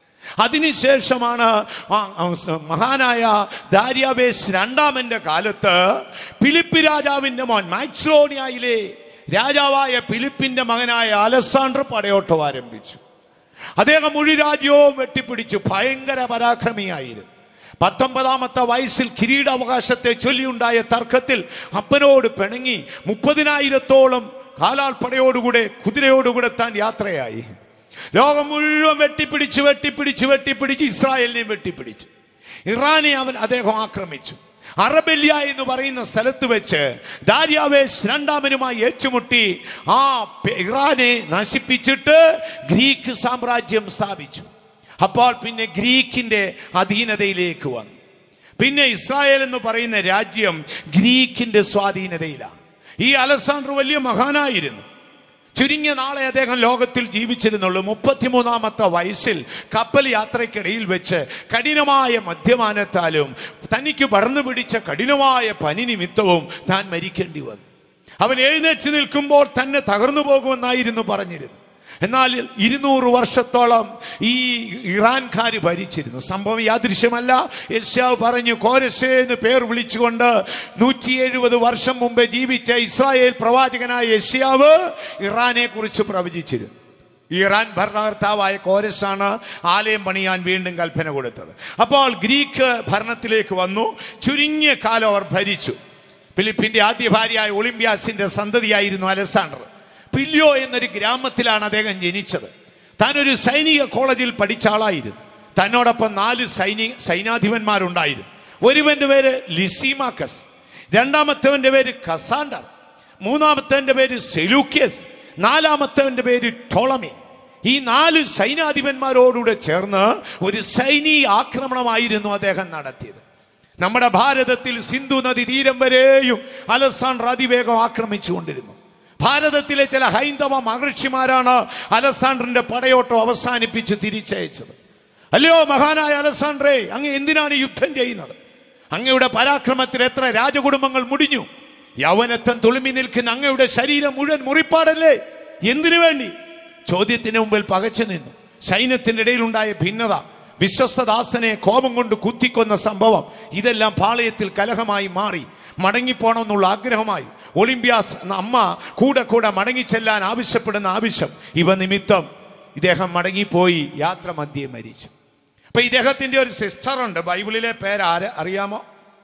അതിനുശേഷമാണ് ആ, ആ, സ- മഹാനായ ദാരിയാബേസ് രണ്ടാമന്റെ കാലത്ത് ഫിലിപ്പ് രാജാവിന്റെ മോൻ മാക്സ്ലോണിയയിലെ രാജാവായ ഫിലിപ്പിന്റെ മകനായ അലസാണ്ടർ പടയോട്ടം ആരംഭിച്ചു അദ്ദേഹം മുഴു രാജ്യവും വെട്ടിപ്പിടിച്ചു ഭയങ്കര പരാക്രമിയായിരുന്നു പത്തൊമ്പതാമത്തെ വയസ്സിൽ കിരീടാവകാശത്തെ ചൊല്ലിയുണ്ടായ തർക്കത്തിൽ അപ്പനോട് പിണങ്ങി മുപ്പതിനായിരത്തോളം കാലാൾപ്പടയോടുകൂടെ കുതിരയോടുകൂടെ താൻ യാത്രയായി ലോകം മുഴുവൻ വെട്ടിപ്പിടിച്ച് വെട്ടിപ്പിടിച്ച് വെട്ടിപ്പിടിച്ച് ഇസ്രായേലിനെയും വെട്ടിപ്പിടിച്ചു ഇറാനെ അവൻ അദ്ദേഹം ആക്രമിച്ചു അറബല്യ എന്ന് പറയുന്ന സ്ഥലത്ത് വെച്ച് ദാര്യാവേസ് രണ്ടാമനുമായി ഏറ്റുമുട്ടി ആ പെ- ഇറാനെ നശിപ്പിച്ചിട്ട് ഗ്രീക്ക് സാമ്രാജ്യം സ്ഥാപിച്ചു അപ്പോൾ പിന്നെ ഗ്രീക്കിന്റെ അധീനതയിലേക്ക് വന്നു പിന്നെ ഇസ്രായേൽ എന്ന് പറയുന്ന രാജ്യം ഗ്രീക്കിന്റെ സ്വാധീനതയിലാണ് ഈ അലസാണ്ടർ വലിയ മഹാനായിരുന്നു ചുരുങ്ങിയ നാളെ അദ്ദേഹം ലോകത്തിൽ ജീവിച്ചിരുന്നുള്ളൂ മുപ്പത്തിമൂന്നാമത്തെ വയസ്സിൽ കപ്പൽ യാത്രയ്ക്കിടയിൽ വെച്ച് കഠിനമായ മദ്യപാനത്താലും തനിക്ക് പറന്നു പിടിച്ച കഠിനമായ പനി നിമിത്തവും താൻ മരിക്കേണ്ടി വന്നു അവൻ എഴുന്നേറ്റ് നിൽക്കുമ്പോൾ തന്നെ തകർന്നു പോകുമെന്നായിരുന്നു പറഞ്ഞിരുന്നു എന്നാൽ ഇരുന്നൂറ് വർഷത്തോളം ഈ ഇറാൻകാർ ഭരിച്ചിരുന്നു സംഭവം യാദൃശ്യമല്ല യശാവ് പറഞ്ഞു കോരസേ എന്ന് പേർ വിളിച്ചുകൊണ്ട് നൂറ്റി എഴുപത് വർഷം മുമ്പേ ജീവിച്ച ഇസ്രായേൽ പ്രവാചകനായ യശ്യാവ് ഇറാനെ കുറിച്ച് പ്രവചിച്ചിരുന്നു ഇറാൻ ഭരണകർത്താവായ കോരസാണ് ആലയം പണിയാൻ വീണ്ടും കൽപ്പന കൊടുത്തത് അപ്പോൾ ഗ്രീക്ക് ഭരണത്തിലേക്ക് വന്നു ചുരുങ്ങിയ കാലം അവർ ഭരിച്ചു ഫിലിപ്പിന്റെ ആദ്യ ഭാര്യയായ ഒളിമ്പ്യാസിന്റെ സന്തതിയായിരുന്നു അലസാണ്ടർ പില്യോ എന്നൊരു ഗ്രാമത്തിലാണ് അദ്ദേഹം ജനിച്ചത് താൻ ഒരു സൈനിക കോളേജിൽ പഠിച്ച ആളായിരുന്നു തന്നോടൊപ്പം നാല് സൈനി സൈനാധിപന്മാരുണ്ടായിരുന്നു ഒരുവന്റെ പേര് ലിസിമാക്കസ് രണ്ടാമത്തവന്റെ പേര് കസാണ്ടർ മൂന്നാമത്തവന്റെ പേര് സെലൂക്യസ് നാലാമത്തവന്റെ പേര് ടോളമി ഈ നാല് സൈനാധിപന്മാരോടുകൂടെ ചേർന്ന് ഒരു സൈനിക ആക്രമണമായിരുന്നു അദ്ദേഹം നടത്തിയത് നമ്മുടെ ഭാരതത്തിൽ സിന്ധു നദി തീരം വരെയും അലസാണ്ടർ അതിവേഗം ആക്രമിച്ചുകൊണ്ടിരുന്നു ഭാരതത്തിലെ ചില ഹൈന്ദവ മഹർഷിമാരാണ് അലസാണ്ടറിന്റെ പടയോട്ടം അവസാനിപ്പിച്ച് തിരിച്ചയച്ചത് അല്ലയോ മഹാനായ അലസാണ്ടറെ അങ്ങ് എന്തിനാണ് യുദ്ധം ചെയ്യുന്നത് അങ്ങയുടെ പരാക്രമത്തിൽ എത്ര രാജകുടുംബങ്ങൾ മുടിഞ്ഞു യൗവനത്വം തുളുമി നിൽക്കുന്ന അങ്ങയുടെ ശരീരം മുഴുവൻ മുറിപ്പാടല്ലേ എന്തിനു വേണ്ടി ചോദ്യത്തിന് മുമ്പിൽ പകച്ചു നിന്നു സൈന്യത്തിന്റെ ഇടയിലുണ്ടായ ഭിന്നത വിശ്വസ്തദാസനെ കോപം കൊണ്ട് കുത്തിക്കൊന്ന സംഭവം ഇതെല്ലാം പാളയത്തിൽ കലഹമായി മാറി മടങ്ങിപ്പോണമെന്നുള്ള ആഗ്രഹമായി ഒളിമ്പ്യാസ് എന്ന അമ്മ കൂടെ കൂടെ മടങ്ങിച്ചെല്ലാൻ ആവശ്യപ്പെടുന്ന ആവശ്യം ഇവ നിമിത്തം ഇദ്ദേഹം മടങ്ങിപ്പോയി യാത്ര മധ്യേ മരിച്ചു അപ്പൊ ഇദ്ദേഹത്തിന്റെ ഒരു സിസ്റ്റർ ഉണ്ട് ബൈബിളിലെ പേര് ആര് അറിയാമോ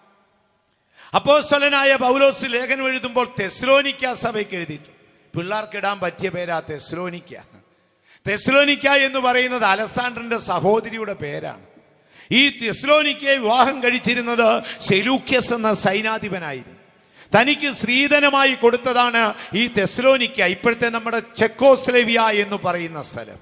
അപ്പോസ്തലനായ പൗലോസ് ലേഖനം എഴുതുമ്പോൾ തെസ്ലോനിക്ക സഭയ്ക്ക് എഴുതിയിട്ടു പിള്ളേർക്ക് ഇടാൻ പറ്റിയ പേരാ തെസ്ലോനിക്ക തെസ്ലോനിക്ക എന്ന് പറയുന്നത് അലസാണ്ടറിന്റെ സഹോദരിയുടെ പേരാണ് ഈ തെസ്ലോനിക്കയെ വിവാഹം കഴിച്ചിരുന്നത് സെലൂക്യസ് എന്ന സൈനാധിപനായിരുന്നു തനിക്ക് സ്ത്രീധനമായി കൊടുത്തതാണ് ഈ തെസ്ലോനിക്ക ഇപ്പോഴത്തെ നമ്മുടെ ചെക്കോസ്ലേവിയ എന്ന് പറയുന്ന സ്ഥലം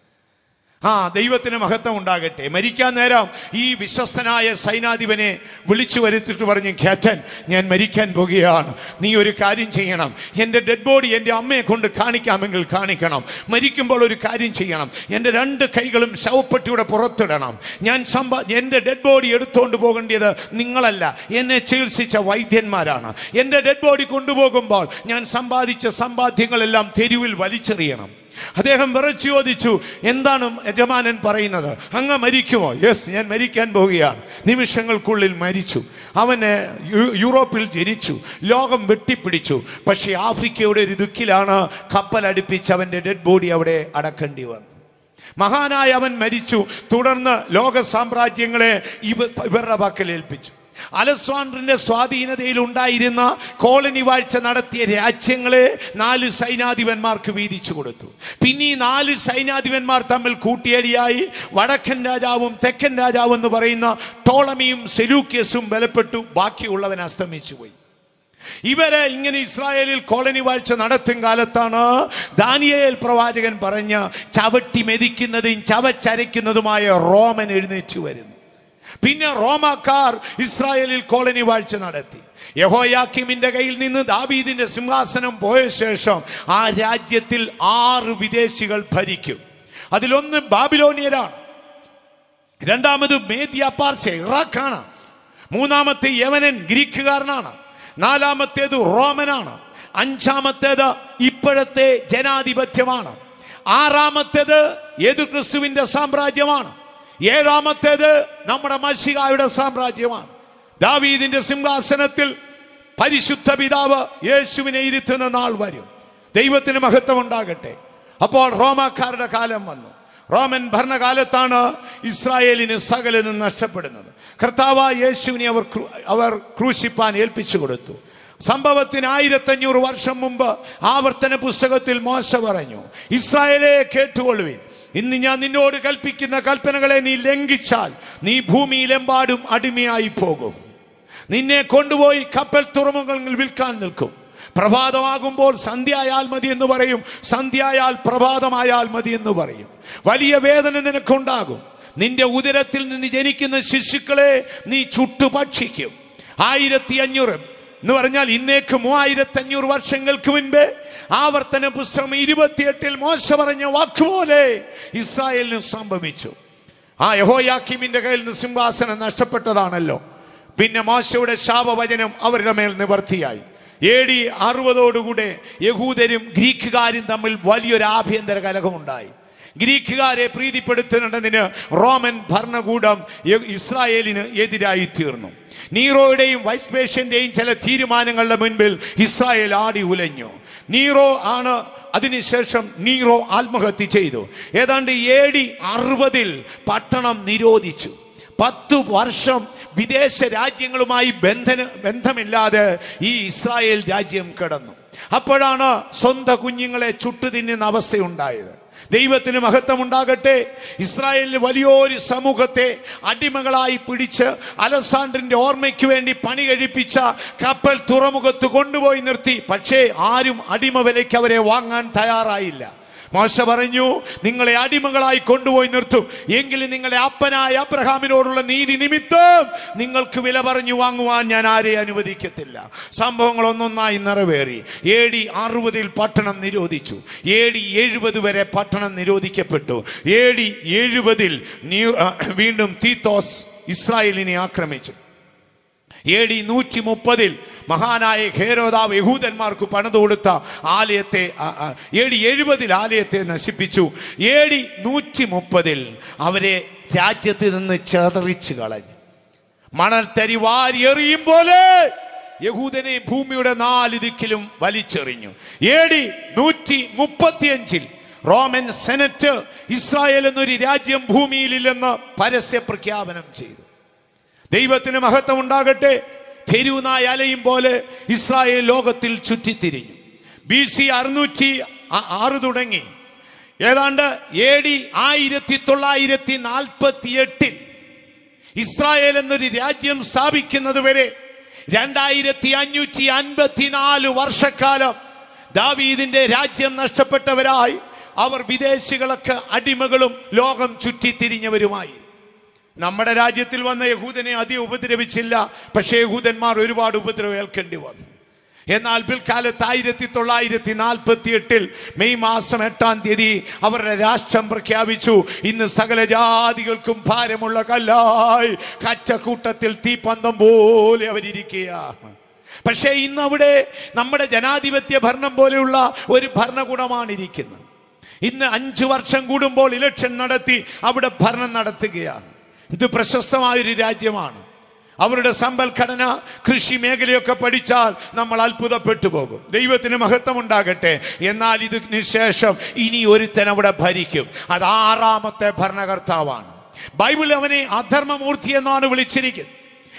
ആ ദൈവത്തിന് മഹത്വം ഉണ്ടാകട്ടെ മരിക്കാൻ നേരം ഈ വിശ്വസ്തനായ സൈനാധിപനെ വിളിച്ചു വരുത്തിട്ട് പറഞ്ഞു ക്യാപ്റ്റൻ ഞാൻ മരിക്കാൻ പോകുകയാണ് നീ ഒരു കാര്യം ചെയ്യണം എൻ്റെ ഡെഡ് ബോഡി എൻ്റെ അമ്മയെ കൊണ്ട് കാണിക്കാമെങ്കിൽ കാണിക്കണം മരിക്കുമ്പോൾ ഒരു കാര്യം ചെയ്യണം എൻ്റെ രണ്ട് കൈകളും ശവപ്പെട്ടിയുടെ പുറത്തിടണം ഞാൻ സമ്പാ എൻ്റെ ഡെഡ് ബോഡി എടുത്തുകൊണ്ട് പോകേണ്ടത് നിങ്ങളല്ല എന്നെ ചികിത്സിച്ച വൈദ്യന്മാരാണ് എൻ്റെ ഡെഡ് ബോഡി കൊണ്ടുപോകുമ്പോൾ ഞാൻ സമ്പാദിച്ച സമ്പാദ്യങ്ങളെല്ലാം തെരുവിൽ വലിച്ചെറിയണം അദ്ദേഹം വിറച്ചു ചോദിച്ചു എന്താണ് യജമാനൻ പറയുന്നത് അങ്ങ് മരിക്കുമോ യെസ് ഞാൻ മരിക്കാൻ പോവുകയാണ് നിമിഷങ്ങൾക്കുള്ളിൽ മരിച്ചു അവന് യു- യൂറോപ്പിൽ ജനിച്ചു ലോകം വെട്ടിപ്പിടിച്ചു പക്ഷേ ആഫ്രിക്കയുടെ ഒരു ദുഃഖിലാണ് കപ്പൽ അടുപ്പിച്ച് അവന്റെ ഡെഡ് ബോഡി അവിടെ അടക്കേണ്ടി വന്നു മഹാനായ അവൻ മരിച്ചു തുടർന്ന് ലോക സാമ്രാജ്യങ്ങളെ ഇവ ഇവരുടെ പക്കൽ ഏൽപ്പിച്ചു അലസ്വാൻഡറിന്റെ സ്വാധീനതയിൽ ഉണ്ടായിരുന്ന കോളനി വാഴ്ച നടത്തിയ രാജ്യങ്ങളെ നാല് സൈനാധിപന്മാർക്ക് വീതിച്ചു കൊടുത്തു പിന്നെ ഈ നാല് സൈനാധിപന്മാർ തമ്മിൽ കൂട്ടിയടിയായി വടക്കൻ രാജാവും തെക്കൻ രാജാവും എന്ന് പറയുന്ന ടോളമിയും സെലൂക്യസും ബലപ്പെട്ടു ബാക്കിയുള്ളവൻ അസ്തമിച്ചു പോയി ഇവരെ ഇങ്ങനെ ഇസ്രായേലിൽ കോളനി വാഴ്ച നടത്തും കാലത്താണ് ദാനിയേൽ പ്രവാചകൻ പറഞ്ഞ ചവിട്ടി മെതിക്കുന്നതും ചവച്ചരയ്ക്കുന്നതുമായ റോമൻ എഴുന്നേറ്റ് വരുന്നു പിന്നെ റോമാക്കാർ ഇസ്രായേലിൽ കോളനി വാഴ്ച നടത്തി യഹോയാക്കിമിന്റെ കയ്യിൽ നിന്ന് ദാവീദിന്റെ സിംഹാസനം പോയ ശേഷം ആ രാജ്യത്തിൽ ആറ് വിദേശികൾ ഭരിക്കും അതിലൊന്ന് ബാബിലോണിയരാണ് രണ്ടാമത് മേദ്യ പാർസ്യ ഇറാഖാണ് മൂന്നാമത്തെ യവനൻ ഗ്രീക്കുകാരനാണ് നാലാമത്തേത് റോമനാണ് അഞ്ചാമത്തേത് ഇപ്പോഴത്തെ ജനാധിപത്യമാണ് ആറാമത്തേത് യേതു ക്രിസ്തുവിന്റെ സാമ്രാജ്യമാണ് ഏഴാമത്തേത് നമ്മുടെ മഷികായുടെ സാമ്രാജ്യമാണ് ദാവീദിന്റെ സിംഹാസനത്തിൽ പരിശുദ്ധ പിതാവ് യേശുവിനെ ഇരുത്തുന്ന നാൾ വരും ദൈവത്തിന് മഹത്വം ഉണ്ടാകട്ടെ അപ്പോൾ റോമാക്കാരുടെ കാലം വന്നു റോമൻ ഭരണകാലത്താണ് ഇസ്രായേലിന് സകലനും നഷ്ടപ്പെടുന്നത് കർത്താവ് യേശുവിനെ അവർ ക്രൂ- അവർ ക്രൂശിപ്പാൻ ഏൽപ്പിച്ചു കൊടുത്തു സംഭവത്തിന് ആയിരത്തഞ്ഞൂറ് വർഷം മുമ്പ് ആവർത്തന പുസ്തകത്തിൽ മോശ പറഞ്ഞു ഇസ്രായേലെ കേട്ടുകൊള്ളുവിൻ ഇന്ന് ഞാൻ നിന്നോട് കൽപ്പിക്കുന്ന കൽപ്പനകളെ നീ ലംഘിച്ചാൽ നീ ഭൂമിയിലെമ്പാടും അടിമയായി പോകും നിന്നെ കൊണ്ടുപോയി കപ്പൽ തുറമുഖങ്ങളിൽ വിൽക്കാൻ നിൽക്കും പ്രഭാതമാകുമ്പോൾ സന്ധ്യയായാൽ മതി എന്ന് പറയും സന്ധ്യയായാൽ പ്രഭാതമായാൽ മതി എന്ന് പറയും വലിയ വേദന നിനക്കുണ്ടാകും നിന്റെ ഉദരത്തിൽ നിന്ന് ജനിക്കുന്ന ശിശുക്കളെ നീ ചുട്ടുഭക്ഷിക്കും ആയിരത്തി അഞ്ഞൂറ് എന്ന് പറഞ്ഞാൽ ഇന്നേക്ക് മൂവായിരത്തി അഞ്ഞൂറ് വർഷങ്ങൾക്ക് മുൻപേ ആവർത്തന പുസ്തകം ഇരുപത്തിയെട്ടിൽ മോശ പറഞ്ഞ വാക്കുപോലെ ഇസ്രായേലിന് സംഭവിച്ചു ആ യഹോയാക്കിമിന്റെ കയ്യിൽ നിന്ന് സിംഹാസനം നഷ്ടപ്പെട്ടതാണല്ലോ പിന്നെ മോശയുടെ ശാപവചനം അവരുടെ മേൽ നിവർത്തിയായി എ ഡി അറുപതോടുകൂടെ യഹൂദരും ഗ്രീക്കുകാരും തമ്മിൽ വലിയൊരു ആഭ്യന്തര കലഹമുണ്ടായി ഗ്രീക്കുകാരെ പ്രീതിപ്പെടുത്തുന്നതിന് റോമൻ ഭരണകൂടം യ- ഇസ്രായേലിന് എതിരായി തീർന്നു നീറോയുടെയും വൈസ്പേഷ്യന്റെയും ചില തീരുമാനങ്ങളുടെ മുൻപിൽ ഇസ്രായേൽ ആടി ഉലഞ്ഞു നീറോ ആണ് അതിനുശേഷം നീറോ ആത്മഹത്യ ചെയ്തു ഏതാണ്ട് എ ഡി അറുപതിൽ പട്ടണം നിരോധിച്ചു പത്തു വർഷം വിദേശ രാജ്യങ്ങളുമായി ബന്ധന ബന്ധമില്ലാതെ ഈ ഇസ്രായേൽ രാജ്യം കിടന്നു അപ്പോഴാണ് സ്വന്തം കുഞ്ഞുങ്ങളെ ചുട്ടു തിന്നുന്ന അവസ്ഥയുണ്ടായത് ദൈവത്തിന് മഹത്വം ഉണ്ടാകട്ടെ ഇസ്രായേലിൽ വലിയൊരു സമൂഹത്തെ അടിമകളായി പിടിച്ച് അലസാൻഡറിന്റെ ഓർമ്മയ്ക്ക് വേണ്ടി പണി കഴിപ്പിച്ച കപ്പൽ തുറമുഖത്ത് കൊണ്ടുപോയി നിർത്തി പക്ഷേ ആരും അടിമ വിലയ്ക്ക് അവരെ വാങ്ങാൻ തയ്യാറായില്ല മോശ പറഞ്ഞു നിങ്ങളെ അടിമകളായി കൊണ്ടുപോയി നിർത്തും എങ്കിലും നിങ്ങളെ അപ്പനായ അബ്രഹാമിനോടുള്ള നീതി നിമിത്തം നിങ്ങൾക്ക് വില പറഞ്ഞു വാങ്ങുവാൻ ഞാൻ ആരെ അനുവദിക്കത്തില്ല സംഭവങ്ങൾ ഒന്നൊന്നായി നിറവേറി എ ഡി അറുപതിൽ പട്ടണം നിരോധിച്ചു എ ഡി എഴുപത് വരെ പട്ടണം നിരോധിക്കപ്പെട്ടു എ ഡി എഴുപതിൽ വീണ്ടും തീത്തോസ് ഇസ്രായേലിനെ ആക്രമിച്ചു എ ഡി നൂറ്റി മുപ്പതിൽ മഹാനായ ഹേരോദാവ് യഹൂദന്മാർക്ക് പണിതു കൊടുത്ത ആലയത്തെ എ ഡി എഴുപതിൽ ആലയത്തെ നശിപ്പിച്ചു എ ഡി നൂറ്റി മുപ്പതിൽ അവരെ രാജ്യത്ത് നിന്ന് ചെതറിച്ചു കളഞ്ഞു മണൽത്തരി വാരിയെറിയും പോലെ യഹൂദനെ ഭൂമിയുടെ നാല് ദിക്കിലും വലിച്ചെറിഞ്ഞു എ ഡി നൂറ്റി മുപ്പത്തിയഞ്ചിൽ റോമൻ സെനറ്റ് ഇസ്രായേൽ എന്നൊരു രാജ്യം ഭൂമിയിലില്ലെന്ന് പരസ്യ പ്രഖ്യാപനം ചെയ്തു ദൈവത്തിന് മഹത്വം ഉണ്ടാകട്ടെ തെരുവുനായ അലയും പോലെ ഇസ്രായേൽ ലോകത്തിൽ ചുറ്റിത്തിരിഞ്ഞു ബി സി അറുന്നൂറ്റി ആ- ആറ് തുടങ്ങി ഏതാണ്ട് എ ഡി ആയിരത്തി തൊള്ളായിരത്തി നാൽപ്പത്തി എട്ടിൽ ഇസ്രായേൽ എന്നൊരു രാജ്യം സ്ഥാപിക്കുന്നത് വരെ രണ്ടായിരത്തി അഞ്ഞൂറ്റി അൻപത്തിനാല് വർഷക്കാലം ദാവീദിന്റെ രാജ്യം നഷ്ടപ്പെട്ടവരായി അവർ വിദേശികളൊക്കെ അടിമകളും ലോകം ചുറ്റിത്തിരിഞ്ഞവരുമായി നമ്മുടെ രാജ്യത്തിൽ വന്ന യഹൂദനെ അധികം ഉപദ്രവിച്ചില്ല പക്ഷേ യഹൂദന്മാർ ഒരുപാട് ഉപദ്രവം ഏൽക്കേണ്ടി വന്നു എന്നാൽ പിൽക്കാലത്ത് ആയിരത്തി തൊള്ളായിരത്തി നാൽപ്പത്തി എട്ടിൽ മെയ് മാസം എട്ടാം തീയതി അവരുടെ രാഷ്ട്രം പ്രഖ്യാപിച്ചു ഇന്ന് സകല ജാതികൾക്കും ഭാരമുള്ള കല്ലായി കച്ചക്കൂട്ടത്തിൽ തീപ്പന്തം പോലെ അവരിയ്ക്കുകയാണ് പക്ഷേ ഇന്ന് അവിടെ നമ്മുടെ ജനാധിപത്യ ഭരണം പോലെയുള്ള ഒരു ഭരണകൂടമാണ് ഇരിക്കുന്നത് ഇന്ന് അഞ്ചു വർഷം കൂടുമ്പോൾ ഇലക്ഷൻ നടത്തി അവിടെ ഭരണം നടത്തുകയാണ് ഇത് പ്രശസ്തമായൊരു രാജ്യമാണ് അവരുടെ സമ്പൽഘടന കൃഷി മേഖലയൊക്കെ പഠിച്ചാൽ നമ്മൾ അത്ഭുതപ്പെട്ടു പോകും ദൈവത്തിന് മഹത്വം ഉണ്ടാകട്ടെ എന്നാൽ ഇതിന് ശേഷം ഇനി ഒരുത്തൻ അവിടെ ഭരിക്കും അത് ആറാമത്തെ ഭരണകർത്താവാണ് ബൈബിൾ അവനെ അധർമ്മമൂർത്തി എന്നാണ് വിളിച്ചിരിക്കുന്നത്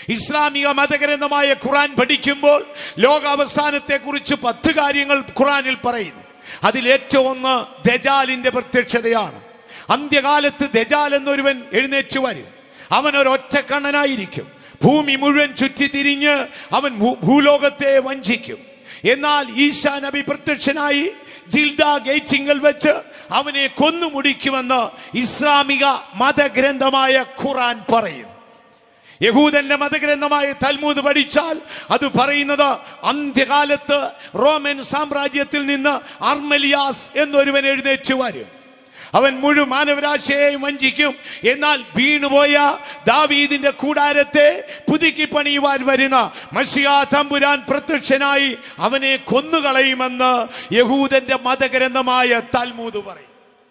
ഇസ്ലാമിക മതഗ്രന്ഥമായ ഖുറാൻ പഠിക്കുമ്പോൾ ലോകാവസാനത്തെ കുറിച്ച് പത്ത് കാര്യങ്ങൾ ഖുറാനിൽ പറയുന്നു അതിൽ ഏറ്റവും ഒന്ന് ദജാലിന്റെ പ്രത്യക്ഷതയാണ് അന്ത്യകാലത്ത് ദജാൽ എന്നൊരുവൻ എഴുന്നേറ്റ് വരും അവൻ ഒരു ഒറ്റക്കണ്ണനായിരിക്കും ഭൂമി മുഴുവൻ ചുറ്റിത്തിരിഞ്ഞ് അവൻ ഭൂ- ഭൂലോകത്തെ വഞ്ചിക്കും എന്നാൽ ഈശാ നബി പ്രത്യക്ഷനായി ജിൽദ ഗേറ്റിങ്കൽ വെച്ച് അവനെ കൊന്നു മുടിക്കുമെന്ന് ഇസ്ലാമിക മതഗ്രന്ഥമായ ഖുറാൻ പറയുന്നു യഹൂദന്റെ മതഗ്രന്ഥമായ തൽമൂദ് പഠിച്ചാൽ അത് പറയുന്നത് അന്ത്യകാലത്ത് റോമൻ സാമ്രാജ്യത്തിൽ നിന്ന് അർമലിയാസ് എന്നൊരുവൻ എഴുന്നേറ്റ് വരും അവൻ മുഴു മാനവരാശയെയും വഞ്ചിക്കും എന്നാൽ വീണുപോയ ദാവീദിന്റെ കൂടാരത്തെ പുതുക്കി പണിയുവാൻ വരുന്ന മഷിയാ തമ്പുരാൻ പ്രത്യക്ഷനായി അവനെ കൊന്നുകളയുമെന്ന് യഹൂദന്റെ മതഗ്രന്ഥമായ തൽമൂദ് പറയും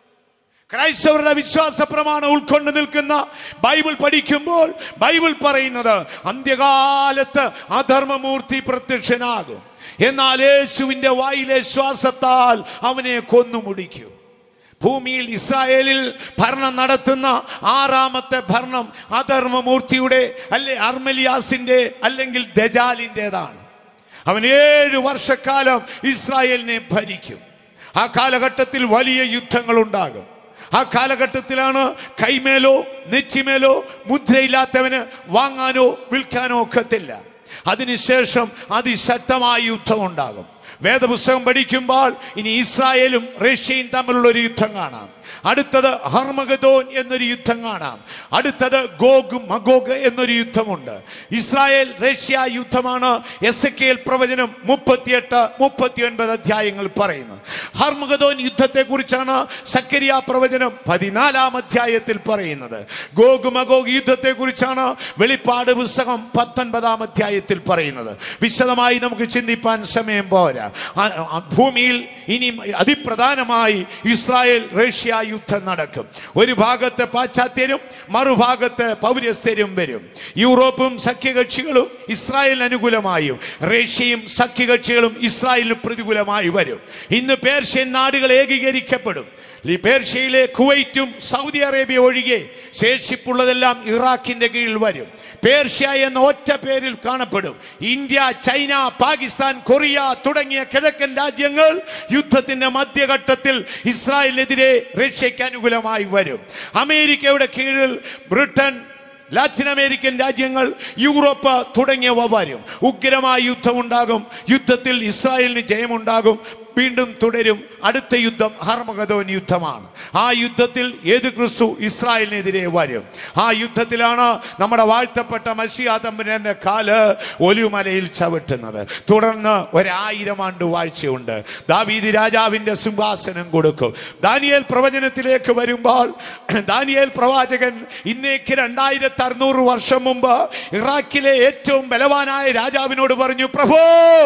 ക്രൈസ്തവരുടെ വിശ്വാസ പ്രമാണം ഉൾക്കൊണ്ട് നിൽക്കുന്ന ബൈബിൾ പഠിക്കുമ്പോൾ ബൈബിൾ പറയുന്നത് അന്ത്യകാലത്ത് അധർമ്മമൂർത്തി പ്രത്യക്ഷനാകും എന്നാൽ യേശുവിന്റെ വായിലെ ശ്വാസത്താൽ അവനെ കൊന്നുമുടിക്കും ഭൂമിയിൽ ഇസ്രായേലിൽ ഭരണം നടത്തുന്ന ആറാമത്തെ ഭരണം അധർമ്മമൂർത്തിയുടെ അല്ലെ അർമലിയാസിന്റെ അല്ലെങ്കിൽ ദജാലിൻ്റെതാണ് അവൻ ഏഴ് വർഷക്കാലം ഇസ്രായേലിനെ ഭരിക്കും ആ കാലഘട്ടത്തിൽ വലിയ യുദ്ധങ്ങൾ ഉണ്ടാകും ആ കാലഘട്ടത്തിലാണ് കൈമേലോ നെച്ചിമേലോ മുദ്രയില്ലാത്തവന് വാങ്ങാനോ വിൽക്കാനോ ഒക്കത്തില്ല അതിനുശേഷം അതിശക്തമായ യുദ്ധം ഉണ്ടാകും വേദപുസ്തകം പഠിക്കുമ്പോൾ ഇനി ഇസ്രായേലും റഷ്യയും തമ്മിലുള്ള ഒരു യുദ്ധം കാണാം അടുത്തത് ഹർമഗദോൻ എന്നൊരു യുദ്ധം കാണാം അടുത്തത് ഗോഗ് മഗോഗ് എന്നൊരു യുദ്ധമുണ്ട് ഇസ്രായേൽ റഷ്യ യുദ്ധമാണ് എസ് എ കെ എൽ പ്രവചനം മുപ്പത്തിയെട്ട് മുപ്പത്തിയൊൻപത് അധ്യായങ്ങൾ പറയുന്നത് ഹർമഗദോൻ യുദ്ധത്തെ കുറിച്ചാണ് സക്കരിയ പ്രവചനം പതിനാലാം അധ്യായത്തിൽ പറയുന്നത് ഗോഗ് മഗോഗ് യുദ്ധത്തെ കുറിച്ചാണ് വെളിപ്പാട് പുസ്തകം പത്തൊൻപതാം അധ്യായത്തിൽ പറയുന്നത് വിശദമായി നമുക്ക് ചിന്തിപ്പാൻ സമയം പോരാ ആ- ആ ഭൂമിയിൽ ഇനി അതിപ്രധാനമായി ഇസ്രായേൽ റഷ്യ യുദ്ധം നടക്കും ഒരു ഭാഗത്ത് പാശ്ചാത്യരും മറുഭാഗത്ത് പൗരസ്ത്യരും വരും യൂറോപ്പും സഖ്യകക്ഷികളും ഇസ്രായേലിന് അനുകൂലമായും റഷ്യയും സഖ്യകക്ഷികളും ഇസ്രായേലിന് പ്രതികൂലമായി വരും ഇന്ന് പേർഷ്യൻ നാടുകൾ ഏകീകരിക്കപ്പെടും ഈ പേർഷ്യയിലെ കുവൈറ്റും സൗദി അറേബ്യ ഒഴികെ ശേഷിപ്പുള്ളതെല്ലാം ഇറാഖിന്റെ കീഴിൽ വരും പേർഷ്യ എന്ന ഒറ്റ പേരിൽ കാണപ്പെടും ഇന്ത്യ ചൈന പാകിസ്ഥാൻ കൊറിയ തുടങ്ങിയ കിഴക്കൻ രാജ്യങ്ങൾ യുദ്ധത്തിന്റെ മധ്യഘട്ടത്തിൽ ഇസ്രായേലിനെതിരെ റഷ്യയ്ക്ക് അനുകൂലമായി വരും അമേരിക്കയുടെ കീഴിൽ ബ്രിട്ടൻ ലാറ്റിൻ അമേരിക്കൻ രാജ്യങ്ങൾ യൂറോപ്പ് തുടങ്ങിയവ വരും ഉഗ്രമായ യുദ്ധമുണ്ടാകും യുദ്ധത്തിൽ ഇസ്രായേലിന് ജയമുണ്ടാകും വീണ്ടും തുടരും അടുത്ത യുദ്ധം ഹർമഗതോൻ യുദ്ധമാണ് ആ യുദ്ധത്തിൽ ഏത് ക്രിസ്തു ഇസ്രായേലിനെതിരെ വരും ആ യുദ്ധത്തിലാണ് നമ്മുടെ വാഴ്ത്തപ്പെട്ട മസിയാ തമ്പുരാന്റെ കാല് ഒലിവുമലയിൽ ചവിട്ടുന്നത് തുടർന്ന് ഒരായിരം ആണ്ട് വാഴ്ചയുണ്ട് ദാവീദ് രാജാവിന്റെ സിംഹാസനം കൊടുക്കും ദാനിയേൽ പ്രവചനത്തിലേക്ക് വരുമ്പോൾ ദാനിയേൽ പ്രവാചകൻ ഇന്നേക്ക് രണ്ടായിരത്തി അറുന്നൂറ് വർഷം മുമ്പ് ഇറാഖിലെ ഏറ്റവും ബലവാനായ രാജാവിനോട് പറഞ്ഞു പ്രഭോ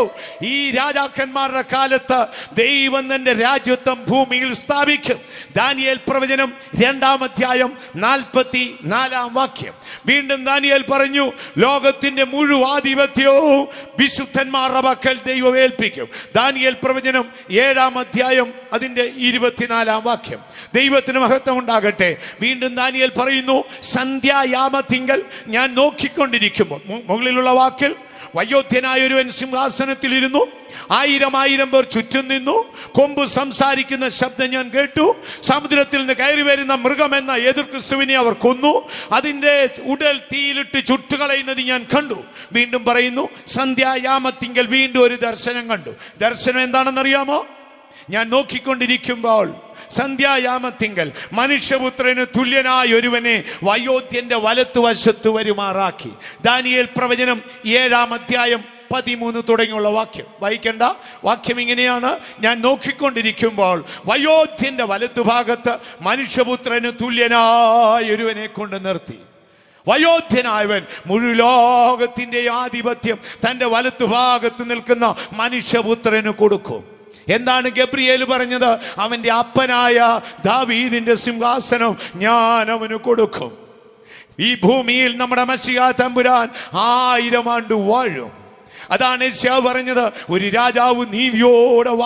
ഈ രാജാക്കന്മാരുടെ കാലത്ത് ദൈവം തന്റെ രാജ്യത്വം ഭൂമിയിൽ സ്ഥാപിക്കും ദാനിയേൽ പ്രവചനം രണ്ടാം അധ്യായം നാൽപ്പത്തി നാലാം വാക്യം വീണ്ടും ദാനിയേൽ പറഞ്ഞു ലോകത്തിന്റെ മുഴുവാധിപത്യവും വിശുദ്ധന്മാരുടെ മക്കൾ ദൈവം ഏൽപ്പിക്കും ദാനിയേൽ പ്രവചനം ഏഴാം അധ്യായം അതിന്റെ ഇരുപത്തിനാലാം വാക്യം ദൈവത്തിന് മഹത്വം ഉണ്ടാകട്ടെ വീണ്ടും ദാനിയേൽ പറയുന്നു സന്ധ്യായാമത്തിങ്കൽ ഞാൻ നോക്കിക്കൊണ്ടിരിക്കുമ്പോൾ മു- മുകളിലുള്ള വാക്കിൽ വയോധ്യനായ ഒരുവൻ സിംഹാസനത്തിലിരുന്നു ആയിരം ആയിരം പേർ ചുറ്റും നിന്നു കൊമ്പ് സംസാരിക്കുന്ന ശബ്ദം ഞാൻ കേട്ടു സമുദ്രത്തിൽ നിന്ന് കയറി വരുന്ന മൃഗമെന്ന എതിർ ക്രിസ്തുവിനെ അവർ കൊന്നു അതിൻ്റെ ഉടൽ തീയിലിട്ട് ചുട്ടുകളയുന്നത് ഞാൻ കണ്ടു വീണ്ടും പറയുന്നു സന്ധ്യായാമത്തിങ്കൽ വീണ്ടും ഒരു ദർശനം കണ്ടു ദർശനം എന്താണെന്നറിയാമോ ഞാൻ നോക്കിക്കൊണ്ടിരിക്കുമ്പോൾ സന്ധ്യായാമത്തിങ്കൽ മനുഷ്യപുത്രന് തുല്യനായ ഒരുവനെ വയോധ്യന്റെ വലത്തുവശത്ത് വരുമാറാക്കി ദാനിയേൽ പ്രവചനം ഏഴാം അധ്യായം പതിമൂന്ന് തുടങ്ങിയുള്ള വാക്യം വായിക്കേണ്ട വാക്യം ഇങ്ങനെയാണ് ഞാൻ നോക്കിക്കൊണ്ടിരിക്കുമ്പോൾ വയോധ്യന്റെ വലത്തുഭാഗത്ത് മനുഷ്യപുത്രന് തുല്യനായ ഒരുവനെ കൊണ്ട് നിർത്തി വയോധ്യനായവൻ മുഴുലോകത്തിന്റെ ആധിപത്യം തന്റെ വലത്തുഭാഗത്ത് നിൽക്കുന്ന മനുഷ്യപുത്രന് കൊടുക്കും എന്താണ് ഗബ്രിയേൽ പറഞ്ഞത് അവന്റെ അപ്പനായ ദാവീദിന്റെ സിംഹാസനം ഞാൻ അവന് കൊടുക്കും ഈ ഭൂമിയിൽ നമ്മുടെ മസിയാ തമ്പുരാൻ ആയിരം ആണ്ട് വാഴും അതാണ് യേശയ്യാവ് പറഞ്ഞത് ഒരു രാജാവ് നീതിയോടെ വാഴും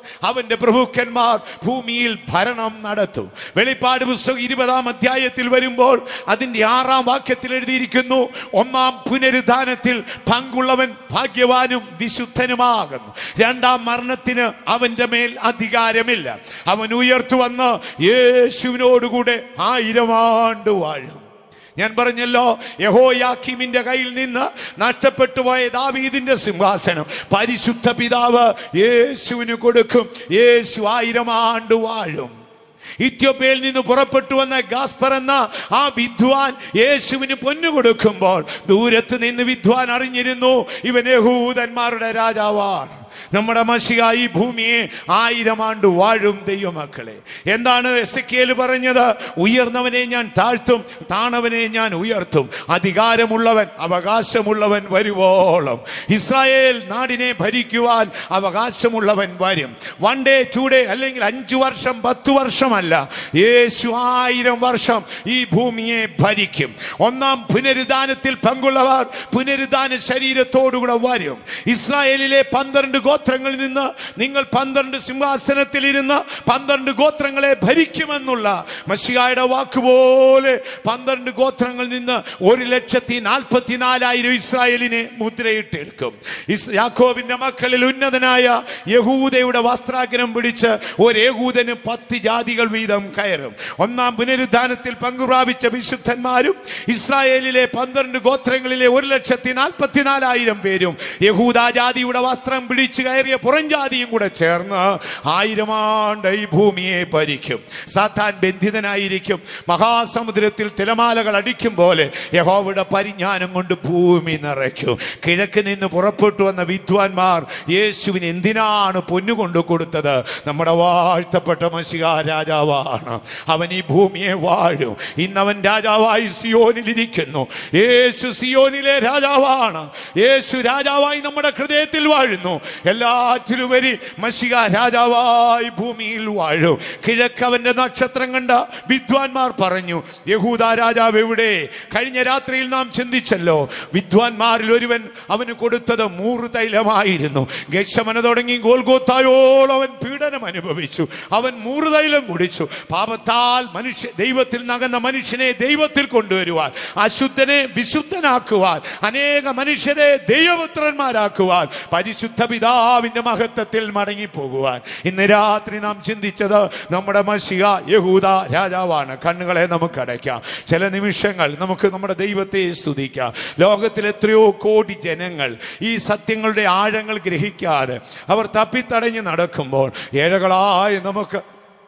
അവന്റെ പ്രഭുക്കന്മാർ ഭൂമിയിൽ ഭരണം നടത്തും വെളിപ്പാട് പുസ്തകം ഇരുപതാം അധ്യായത്തിൽ വരുമ്പോൾ അതിന്റെ ആറാം വാക്യത്തിൽ എഴുതിയിരിക്കുന്നു ഒന്നാം പുനരുദ്ധാനത്തിൽ പങ്കുള്ളവൻ ഭാഗ്യവാനും വിശുദ്ധനുമാകുന്നു രണ്ടാം മരണത്തിന് അവന്റെ മേൽ അധികാരമില്ല അവൻ ഉയർത്തു വന്ന് യേശുവിനോടുകൂടെ ആയിരം ആണ്ട് വാഴും ഞാൻ പറഞ്ഞല്ലോ യഹോയാക്കിമിന്റെ കയ്യിൽ നിന്ന് നഷ്ടപ്പെട്ടു പോയ ദാവീദിന്റെ സിംഹാസനം പരിശുദ്ധ പിതാവ് യേശുവിന് കൊടുക്കും യേശു ആയിരം ആണ്ട് വാഴും ഇത്യോപ്യയിൽ നിന്ന് പുറപ്പെട്ടു വന്ന ഗാസ്പർ എന്ന ആ വിദ്വാൻ യേശുവിന് പൊന്നു കൊടുക്കുമ്പോൾ ദൂരത്ത് നിന്ന് വിദ്വാൻ അറിഞ്ഞിരുന്നു ഇവൻ യഹൂദന്മാരുടെ രാജാവാണ് നമ്മുടെ മഷിക ഈ ഭൂമിയെ ആയിരം ആണ്ട് വാഴും ദൈവമക്കളെ എന്താണ് എസ് പറഞ്ഞത് ഉയർന്നവനെ ഞാൻ താഴ്ത്തും താണവനെ ഞാൻ ഉയർത്തും അധികാരമുള്ളവൻ അവകാശമുള്ളവൻ വരുവോളം ഇസ്രായേൽ നാടിനെ ഭരിക്കുവാൻ അവകാശമുള്ളവൻ വരും വൺ ഡേ ടു ഡേ അല്ലെങ്കിൽ അഞ്ചു വർഷം പത്തു വർഷമല്ല യേശു ആയിരം വർഷം ഈ ഭൂമിയെ ഭരിക്കും ഒന്നാം പുനരുദ്ധാനത്തിൽ പങ്കുള്ളവർ പുനരുദ്ധാന ശരീരത്തോടുകൂടെ വരും ഇസ്രായേലിലെ പന്ത്രണ്ട് ഗോത്രങ്ങളിൽ നിന്ന് നിങ്ങൾ പന്ത്രണ്ട് സിംഹാസനത്തിൽ ഇരുന്ന് പന്ത്രണ്ട് ഗോത്രങ്ങളെ ഭരിക്കുമെന്നുള്ള മഷിയായുടെ വാക്കുപോലെ പന്ത്രണ്ട് ഗോത്രങ്ങളിൽ നിന്ന് ഒരു ലക്ഷത്തി നാൽപ്പത്തിനാലായിരം ഇസ്രായേലിനെ മുദ്രയിട്ടെടുക്കും ഇസ് യാക്കോബിന്റെ മക്കളിൽ ഉന്നതനായ യഹൂദയുടെ വസ്ത്രാഗ്രം പിടിച്ച് ഒരു യഹൂദന് പത്ത് ജാതികൾ വീതം കയറും ഒന്നാം പുനരുദ്ധാനത്തിൽ പങ്കുപ്രാപിച്ച വിശുദ്ധന്മാരും ഇസ്രായേലിലെ പന്ത്രണ്ട് ഗോത്രങ്ങളിലെ ഒരു ലക്ഷത്തി നാൽപ്പത്തിനാലായിരം പേരും യഹൂദാജാതിയുടെ വസ്ത്രം പിടിച്ചു കയറിയ പുറംജാതിയും കൂടെ ചേർന്ന് ആയിരം ആണ്ട് ഈ ഭൂമിയെ ഭരിക്കും സാത്താൻ ബന്ധിതനായിരിക്കും മഹാസമുദ്രത്തിൽ തിലമാലകൾ അടിക്കും പോലെ യഹോവയുടെ പരിജ്ഞാനം കൊണ്ട് ഭൂമി നിറയ്ക്കും കിഴക്ക് നിന്ന് പുറപ്പെട്ടു വന്ന വിദ്വാൻമാർ യേശുവിന് എന്തിനാണ് പൊന്നുകൊണ്ട് കൊടുത്തത് നമ്മുടെ വാഴ്ത്തപ്പെട്ട മഷിക രാജാവാണ് അവൻ ഈ ഭൂമിയെ വാഴും ഇന്നവൻ രാജാവായി സിയോനിലിരിക്കുന്നു യേശു സിയോനിലെ രാജാവാണ് യേശു രാജാവായി നമ്മുടെ ഹൃദയത്തിൽ വാഴുന്നു എല്ലാറ്റിലുപരി മഷിക രാജാവായി ഭൂമിയിൽ വാഴും കിഴക്കവന്റെ നക്ഷത്രം കണ്ട വിദ്വാൻമാർ പറഞ്ഞു യഹൂദ രാജാവ് എവിടെ കഴിഞ്ഞ രാത്രിയിൽ നാം ചിന്തിച്ചല്ലോ വിദ്വാൻമാരിൽ ഒരുവൻ അവന് കൊടുത്തത് മൂറ് തൈലമായിരുന്നു ഗക്ഷമന തുടങ്ങി ഗോൽഗോത്തായോളം അവൻ പീഡനം അനുഭവിച്ചു അവൻ മൂറ് തൈലം കുടിച്ചു പാപത്താൽ മനുഷ്യ ദൈവത്തിൽ നകന്ന മനുഷ്യനെ ദൈവത്തിൽ കൊണ്ടുവരുവാൻ അശുദ്ധനെ വിശുദ്ധനാക്കുവാൻ അനേക മനുഷ്യരെ ദൈവപുത്രന്മാരാക്കുവാൻ പരിശുദ്ധ പിതാവിന്റെ മഹത്വത്തിൽ മടങ്ങിപ്പോകുവാൻ ഇന്ന് രാത്രി നാം ചിന്തിച്ചത് നമ്മുടെ മഷിക യഹൂദ രാജാവാണ് കണ്ണുകളെ നമുക്ക് അടയ്ക്കാം ചില നിമിഷങ്ങൾ നമുക്ക് നമ്മുടെ ദൈവത്തെ സ്തുതിക്കാം ലോകത്തിൽ എത്രയോ കോടി ജനങ്ങൾ ഈ സത്യങ്ങളുടെ ആഴങ്ങൾ ഗ്രഹിക്കാതെ അവർ തപ്പിത്തടഞ്ഞ് നടക്കുമ്പോൾ ഏഴകളായി നമുക്ക്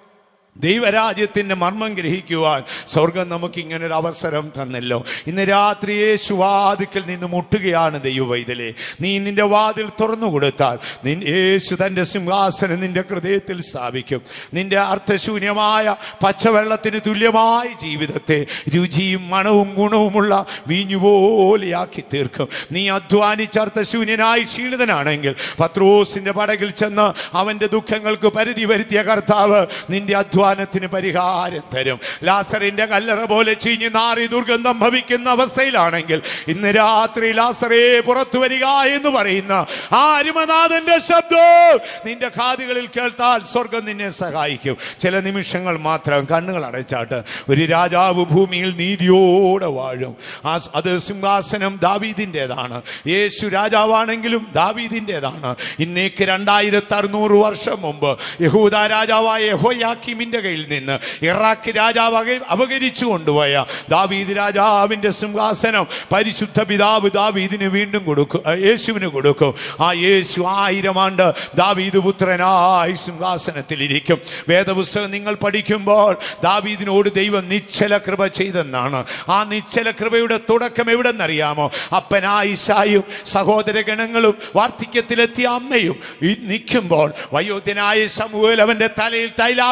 ദൈവരാജ്യത്തിന്റെ മർമ്മം ഗ്രഹിക്കുവാൻ സ്വർഗം നമുക്ക് ഇങ്ങനെ ഒരു അവസരം തന്നല്ലോ ഇന്ന് രാത്രി യേശു വാതിക്കൽ നിന്ന് മുട്ടുകയാണ് ദൈവവൈതലേ നീ നിന്റെ വാതിൽ തുറന്നു കൊടുത്താൽ നിൻ യേശു തന്റെ സിംഹാസനം നിന്റെ ഹൃദയത്തിൽ സ്ഥാപിക്കും നിന്റെ അർത്ഥശൂന്യമായ പച്ചവെള്ളത്തിന് തുല്യമായ ജീവിതത്തെ രുചിയും മണവും ഗുണവുമുള്ള വീഞ്ഞുപോലെയാക്കി തീർക്കും നീ അധ്വാനിച്ച് അർത്ഥശൂന്യനായി ക്ഷീണിതനാണെങ്കിൽ പത്രോസിന്റെ പടകിൽ ചെന്ന് അവന്റെ ദുഃഖങ്ങൾക്ക് പരിധി വരുത്തിയ കർത്താവ് നിന്റെ അധ്വാനത്തിന് പരിഹാരം തരും ലാസറിന്റെ കല്ലറ പോലെ ചീഞ്ഞ് നാറി ദുർഗന്ധം ഭവിക്കുന്ന അവസ്ഥയിലാണെങ്കിൽ ഇന്ന് രാത്രി ലാസറേ പുറത്തു വരിക എന്ന് പറയുന്ന ആ അരുമനാഥന്റെ ശബ്ദം നിന്റെ കാതുകളിൽ കേൾത്താൽ സ്വർഗം നിന്നെ സഹായിക്കും ചില നിമിഷങ്ങൾ മാത്രം കണ്ണുകൾ അടച്ചാട്ട് ഒരു രാജാവ് ഭൂമിയിൽ നീതിയോടെ വാഴും ആ സ്- അത് സിംഹാസനം ദാവീദിൻ്റെതാണ് യേശു രാജാവാണെങ്കിലും ദാവീദിൻ്റെതാണ് ഇന്നേക്ക് രണ്ടായിരത്തി അറുന്നൂറ് വർഷം മുമ്പ് യഹൂദ രാജാവായ യഹോയാക്കിമിന്റെ കയ്യിൽ നിന്ന് ഇറാഖ് രാജാവ് അക- അപകരിച്ചു കൊണ്ടുപോയ ദാവീദ് രാജാവിന്റെ സിംഹാസനം പരിശുദ്ധ പിതാവ് ദാവീദിന് വീണ്ടും കൊടുക്കും ആ, യേശുവിന് കൊടുക്കും ആ യേശു ആയിരം ആണ്ട് ദാവീദ് പുത്രനായി സിംഹാസനത്തിൽ ഇരിക്കും വേദപുസ്തകം നിങ്ങൾ പഠിക്കുമ്പോൾ ദാവീദിനോട് ദൈവം നിശ്ചല കൃപ ചെയ്തെന്നാണ് ആ നിശ്ചല കൃപയുടെ തുടക്കം എവിടെന്നറിയാമോ അപ്പനായ ഇശായും സഹോദര ഗണങ്ങളും വാർദ്ധക്യത്തിലെത്തിയ അമ്മയും ഈ നിൽക്കുമ്പോൾ വയോധ്യനായ സമൂഹൽ അവന്റെ തലയിൽ തൈലാഭിഷേകം ഒഴിച്ചു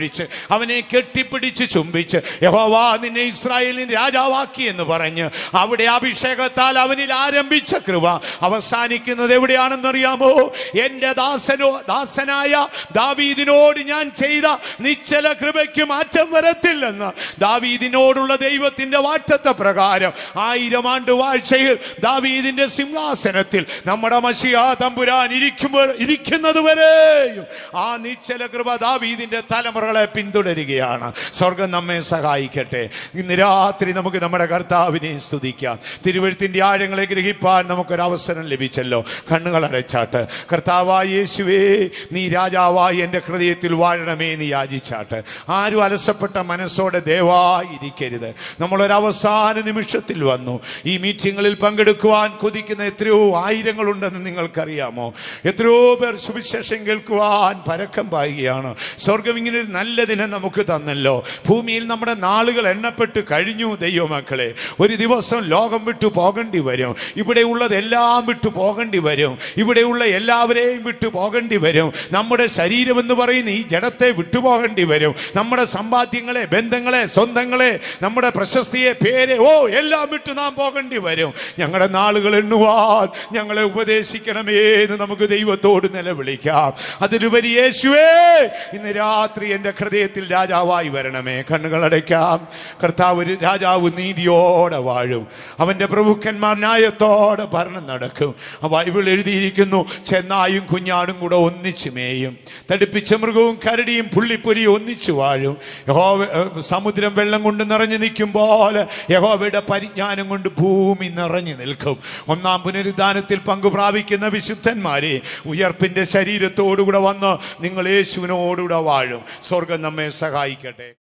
ഒഴിച്ച് അവനെ കെട്ടിപ്പിടിച്ച് ചുംബിച്ച് യഹോവ നിന്നെ ഇസ്രായേലിന് രാജാവാക്കി എന്ന് പറഞ്ഞ് അവിടെ അഭിഷേകത്താൽ അവനിൽ ആരംഭിച്ച കൃപ അവസാനിക്കുന്നത് എവിടെയാണെന്നറിയാമോ എൻ്റെ ദാസനോ ദാസനായ ദാവീദിനോട് ഞാൻ ചെയ്ത നിശ്ചല കൃപയ്ക്ക് മാറ്റം വരത്തില്ലെന്ന് ദാവീദിനോടുള്ള ദൈവത്തിന്റെ വാറ്റത്തെ പ്രകാരം ആയിരം ആണ്ട് വാഴ്ചയിൽ ദാവീദിന്റെ സിംഹാസനത്തിൽ നമ്മുടെ മഷിയാ തമ്പുരാൻ ഇരിക്കുമ്പോൾ ഇരിക്കുന്നത് വരെയും ആ നിശ്ചല കൃപ ദാവീദിന്റെ തലമുറകളെ പിന്തുടരുകയാണ് സ്വർഗം നമ്മെ സഹായിക്കട്ടെ ഇന്ന് രാത്രി നമുക്ക് നമ്മുടെ കർത്താവിനെ സ്തുതിക്കാം തിരുവഴുത്തിന്റെ ആഴങ്ങളെ ഗ്രഹിപ്പാൻ നമുക്കൊരു അവസരം ലഭിച്ചല്ലോ കണ്ണുകൾ അടച്ചാട്ട് കർത്താവായ യേശുവേ നീ രാജാവായി എൻ്റെ ഹൃദയത്തിൽ വാഴണമേ എന്ന് യാചിച്ചാട്ട് ആരും അലസപ്പെട്ട മനസ്സോടെ ദയവായി ഇരിക്കരുത് നമ്മളൊരു അവസാന നിമിഷത്തിൽ വന്നു ഈ മീറ്റിങ്ങുകളിൽ പങ്കെടുക്കുവാൻ കൊതിക്കുന്ന എത്രയോ ആയിരങ്ങളുണ്ടെന്ന് നിങ്ങൾക്കറിയാമോ എത്രയോ പേർ സുവിശേഷം കേൾക്കുവാൻ പരക്കം പായുകയാണ് സ്വർഗം ഇങ്ങനെ ഒരു നല്ല ദിനം നമുക്ക് തന്നല്ലോ ഭൂമിയിൽ നമ്മുടെ നാളുകൾ എണ്ണപ്പെട്ട് കഴിഞ്ഞു ദൈവമക്കളെ ഒരു ദിവസം ലോകം വിട്ടു പോകേണ്ടി വരും ഇവിടെ ഉള്ളതെല്ലാം വിട്ടു പോകേണ്ടി വരും ഇവിടെയുള്ള എല്ലാവരെയും വിട്ടു പോകേണ്ടി വരും നമ്മുടെ ശരീരം എന്ന് പറയുന്ന ഈ ജഡത്തെ വിട്ടുപോകേണ്ടി വരും നമ്മുടെ സമ്പാദ്യങ്ങളെ ബന്ധങ്ങളെ സ്വന്തങ്ങളെ നമ്മുടെ പ്രശസ്തിയെ പേരെ ഓ എല്ലാം വിട്ടു നാം പോകേണ്ടി വരും ഞങ്ങളുടെ നാളുകൾ എണ്ണുവാൻ ഞങ്ങളെ ഉപദേശിക്കണമേ എന്ന് നമുക്ക് ദൈവത്തോട് നിലവിളിക്കാം അതിലുപരി യേശുവേ ഇന്ന് രാത്രി എൻ്റെ ഹൃദയത്തിൽ രാജാവായി വരണമേ കണ്ണുകൾ അടയ്ക്കാം കർത്താവ് ഒരു രാജാവ് നീതിയോടെ വാഴും അവൻ്റെ പ്രഭുക്കന്മാർ ന്യായത്തോടെ ഭരണം നടക്കും ആ ബൈബിൾ എഴുതിയിരിക്കുന്നു ചെന്നായും കുഞ്ഞാടും കൂടെ ഒന്നിച്ചു മേയും തടിപ്പിച്ച മൃഗവും കരടിയും പുള്ളിപ്പൊരിയും ഒന്നിച്ചു വാഴും യഹോവ ഏഹ് സമുദ്രം വെള്ളം കൊണ്ട് നിറഞ്ഞു നിൽക്കുമ്പോൾ യഹോവയുടെ പരിജ്ഞാനം കൊണ്ട് ഭൂമി നിറഞ്ഞു നിൽക്കും ഒന്നാം പുനരുദ്ധാനത്തിൽ പങ്കു പ്രാപിക്കുന്ന വിശുദ്ധന്മാരെ ഉയർപ്പിന്റെ ശരീരത്തോടുകൂടെ വന്ന് നിങ്ങൾ യേശുവിനോടുകൂടെ വാഴും സ്വർഗം നമ്മെ സഹായിക്കട്ടെ